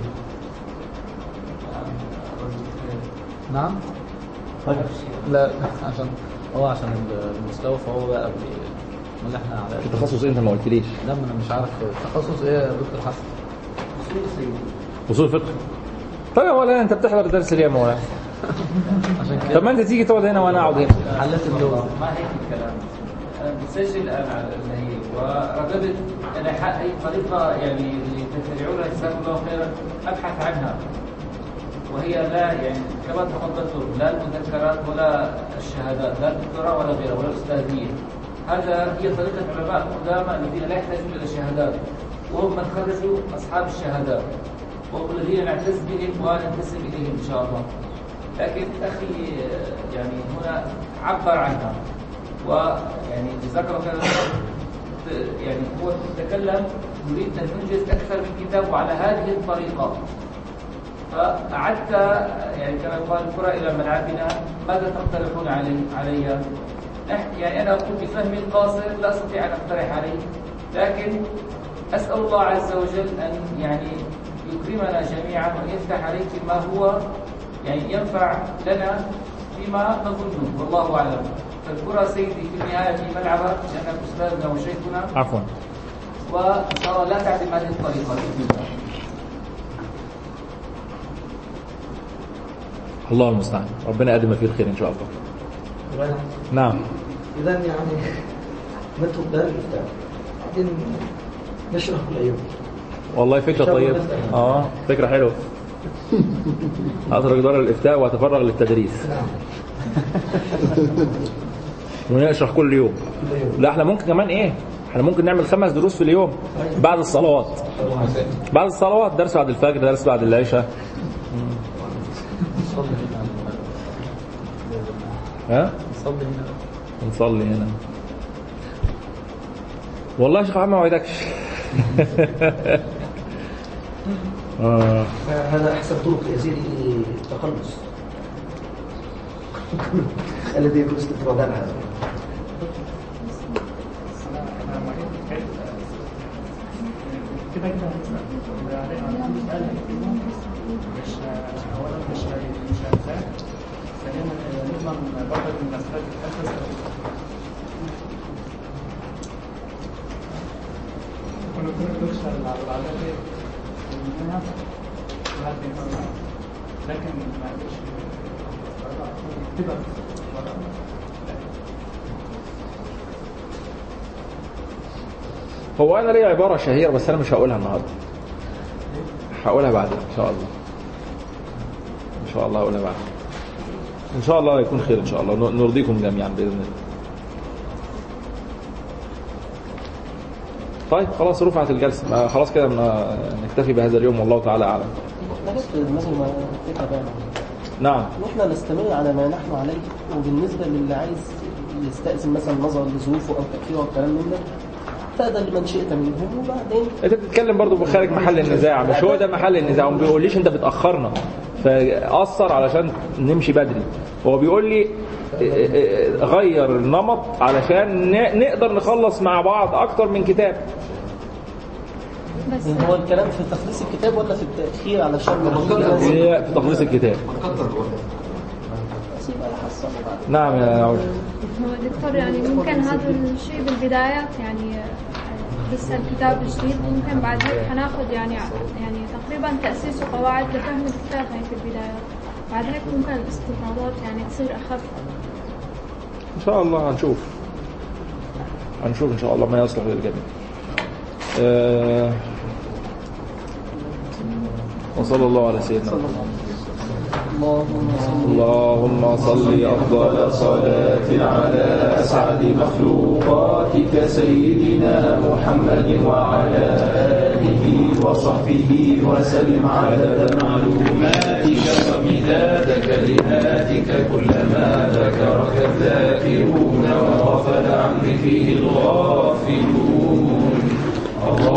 نعم؟ لا عشان هو عشان المستوى فهو بقى بي- امال احنا على في تخصص إيه؟ انت ما قلتليش لا ما انا مش عارف تخصص ايه يا دكتور حسن؟ اصول فقه طيب يا مولانا انت بتحضر درس ليه يا مولانا عشان طب ما انت تيجي تقعد هنا وانا اقعد هنا حلت اللغز ما هيك الكلام انا بسجل الان على النهي ورغبت انا ح- اي طريقه يعني اللي تتبعونها جزاكم الله خيرا ابحث عنها وهي لا يعني كما تفضلتم لا المذكرات ولا الشهادات لا الدكتوراه ولا غيرها ولا الاستاذيه هذا هي طريقه العلماء القدامى الذين لا يحتاجون الى شهادات وهم من خرجوا اصحاب الشهادات وهم الذين نعتز بهم وننتسب اليهم ان شاء الله لكن اخي يعني هنا عبر عنها ويعني جزاك الله خيرا يعني هو تكلم يريد ان ينجز اكثر من كتاب وعلى هذه الطريقه فأعدت يعني كما يقال الكرة إلى ملعبنا ماذا تقترحون علي علي؟ إح- يعني أنا أقول بفهمي القاصر لا أستطيع أن أقترح عليه لكن أسأل الله عز وجل أن يعني يكرمنا جميعا وأن يفتح عليك ما هو يعني ينفع لنا فيما نظنه والله أعلم فالكرة سيدي في النهاية في ملعبة لأنك أستاذنا وشيخنا عفوا وإن شاء الله لا تعدم هذه الطريقة بإذن الله الله المستعان ربنا يقدم فيه الخير ان شاء الله نعم إذا يعني نترك دار الإفتاء بعدين نشرح كل يوم والله فكرة إن شاء الله طيبة نفتح. اه فكرة حلوة اترك دار الافتاء واتفرغ للتدريس ونشرح كل يوم لا احنا ممكن كمان ايه احنا ممكن نعمل خمس دروس في اليوم بعد الصلوات بعد الصلوات درس بعد الفجر درس بعد العشاء نصلي هنا ها نصلي هنا نصلي هنا والله يا شيخ عم ما وعدكش آه. هذا أحسن طرق يزيد للتخلص الذي يكون استطرادان هذا كده كده عليها مسألة مش أولا مش مشاهدات ثانيا نضمن برضه ان المسافات تتنفذ كل كل تكسر العضلات منها وهذه مرة لكن ما فيش تبقى هو انا ليا عباره شهيره بس انا مش هقولها النهارده هقولها بعدين ان شاء الله ان شاء الله هقولها بعدين ان شاء الله يكون خير ان شاء الله ن- نرضيكم جميعا باذن الله طيب خلاص رفعت الجلسه ما خلاص كده ما- نكتفي بهذا اليوم والله تعالى اعلم احنا بس دماغي ما فكرة بقى نعم ان احنا نستمر على ما نحن عليه وبالنسبه للي عايز يستأذن مثلا نظرا لظروفه او تأخيره والكلام من ده فأذن لمن شئت منهم وبعدين انت بتتكلم برضو بخارج محل النزاع مش هو ده محل النزاع وما بيقوليش انت بتاخرنا فاثر علشان نمشي بدري هو بيقول لي اه، اه، اه، غير النمط علشان ن- نقدر نخلص مع بعض اكتر من كتاب بس هو الكلام في تخليص الكتاب ولا في التأخير علشان هي في تخليص الكتاب بس يبقى يحصل بعد نعم يا عوش هو دكتور يعني ممكن هذا الشيء بالبدايات يعني آه، لسه الكتاب جديد ممكن بعد هيك حناخد يعني يعني تقريبا تأسيس وقواعد لفهم الكتاب هاي في البدايات بعد هيك ممكن الاستفاضات يعني تصير أخف ان شاء الله هنشوف هنشوف ان شاء الله ما يصلح للجميع آه، وصلى الله على سيدنا محمد اللهم صل أفضل صلاة على أسعد مخلوقاتك سيدنا محمد وعلى آله وصحبه وسلم عدد معلوماتك ومداد كلماتك كلما ذكرك الذاكرون وغفل عن ذكره الغافلون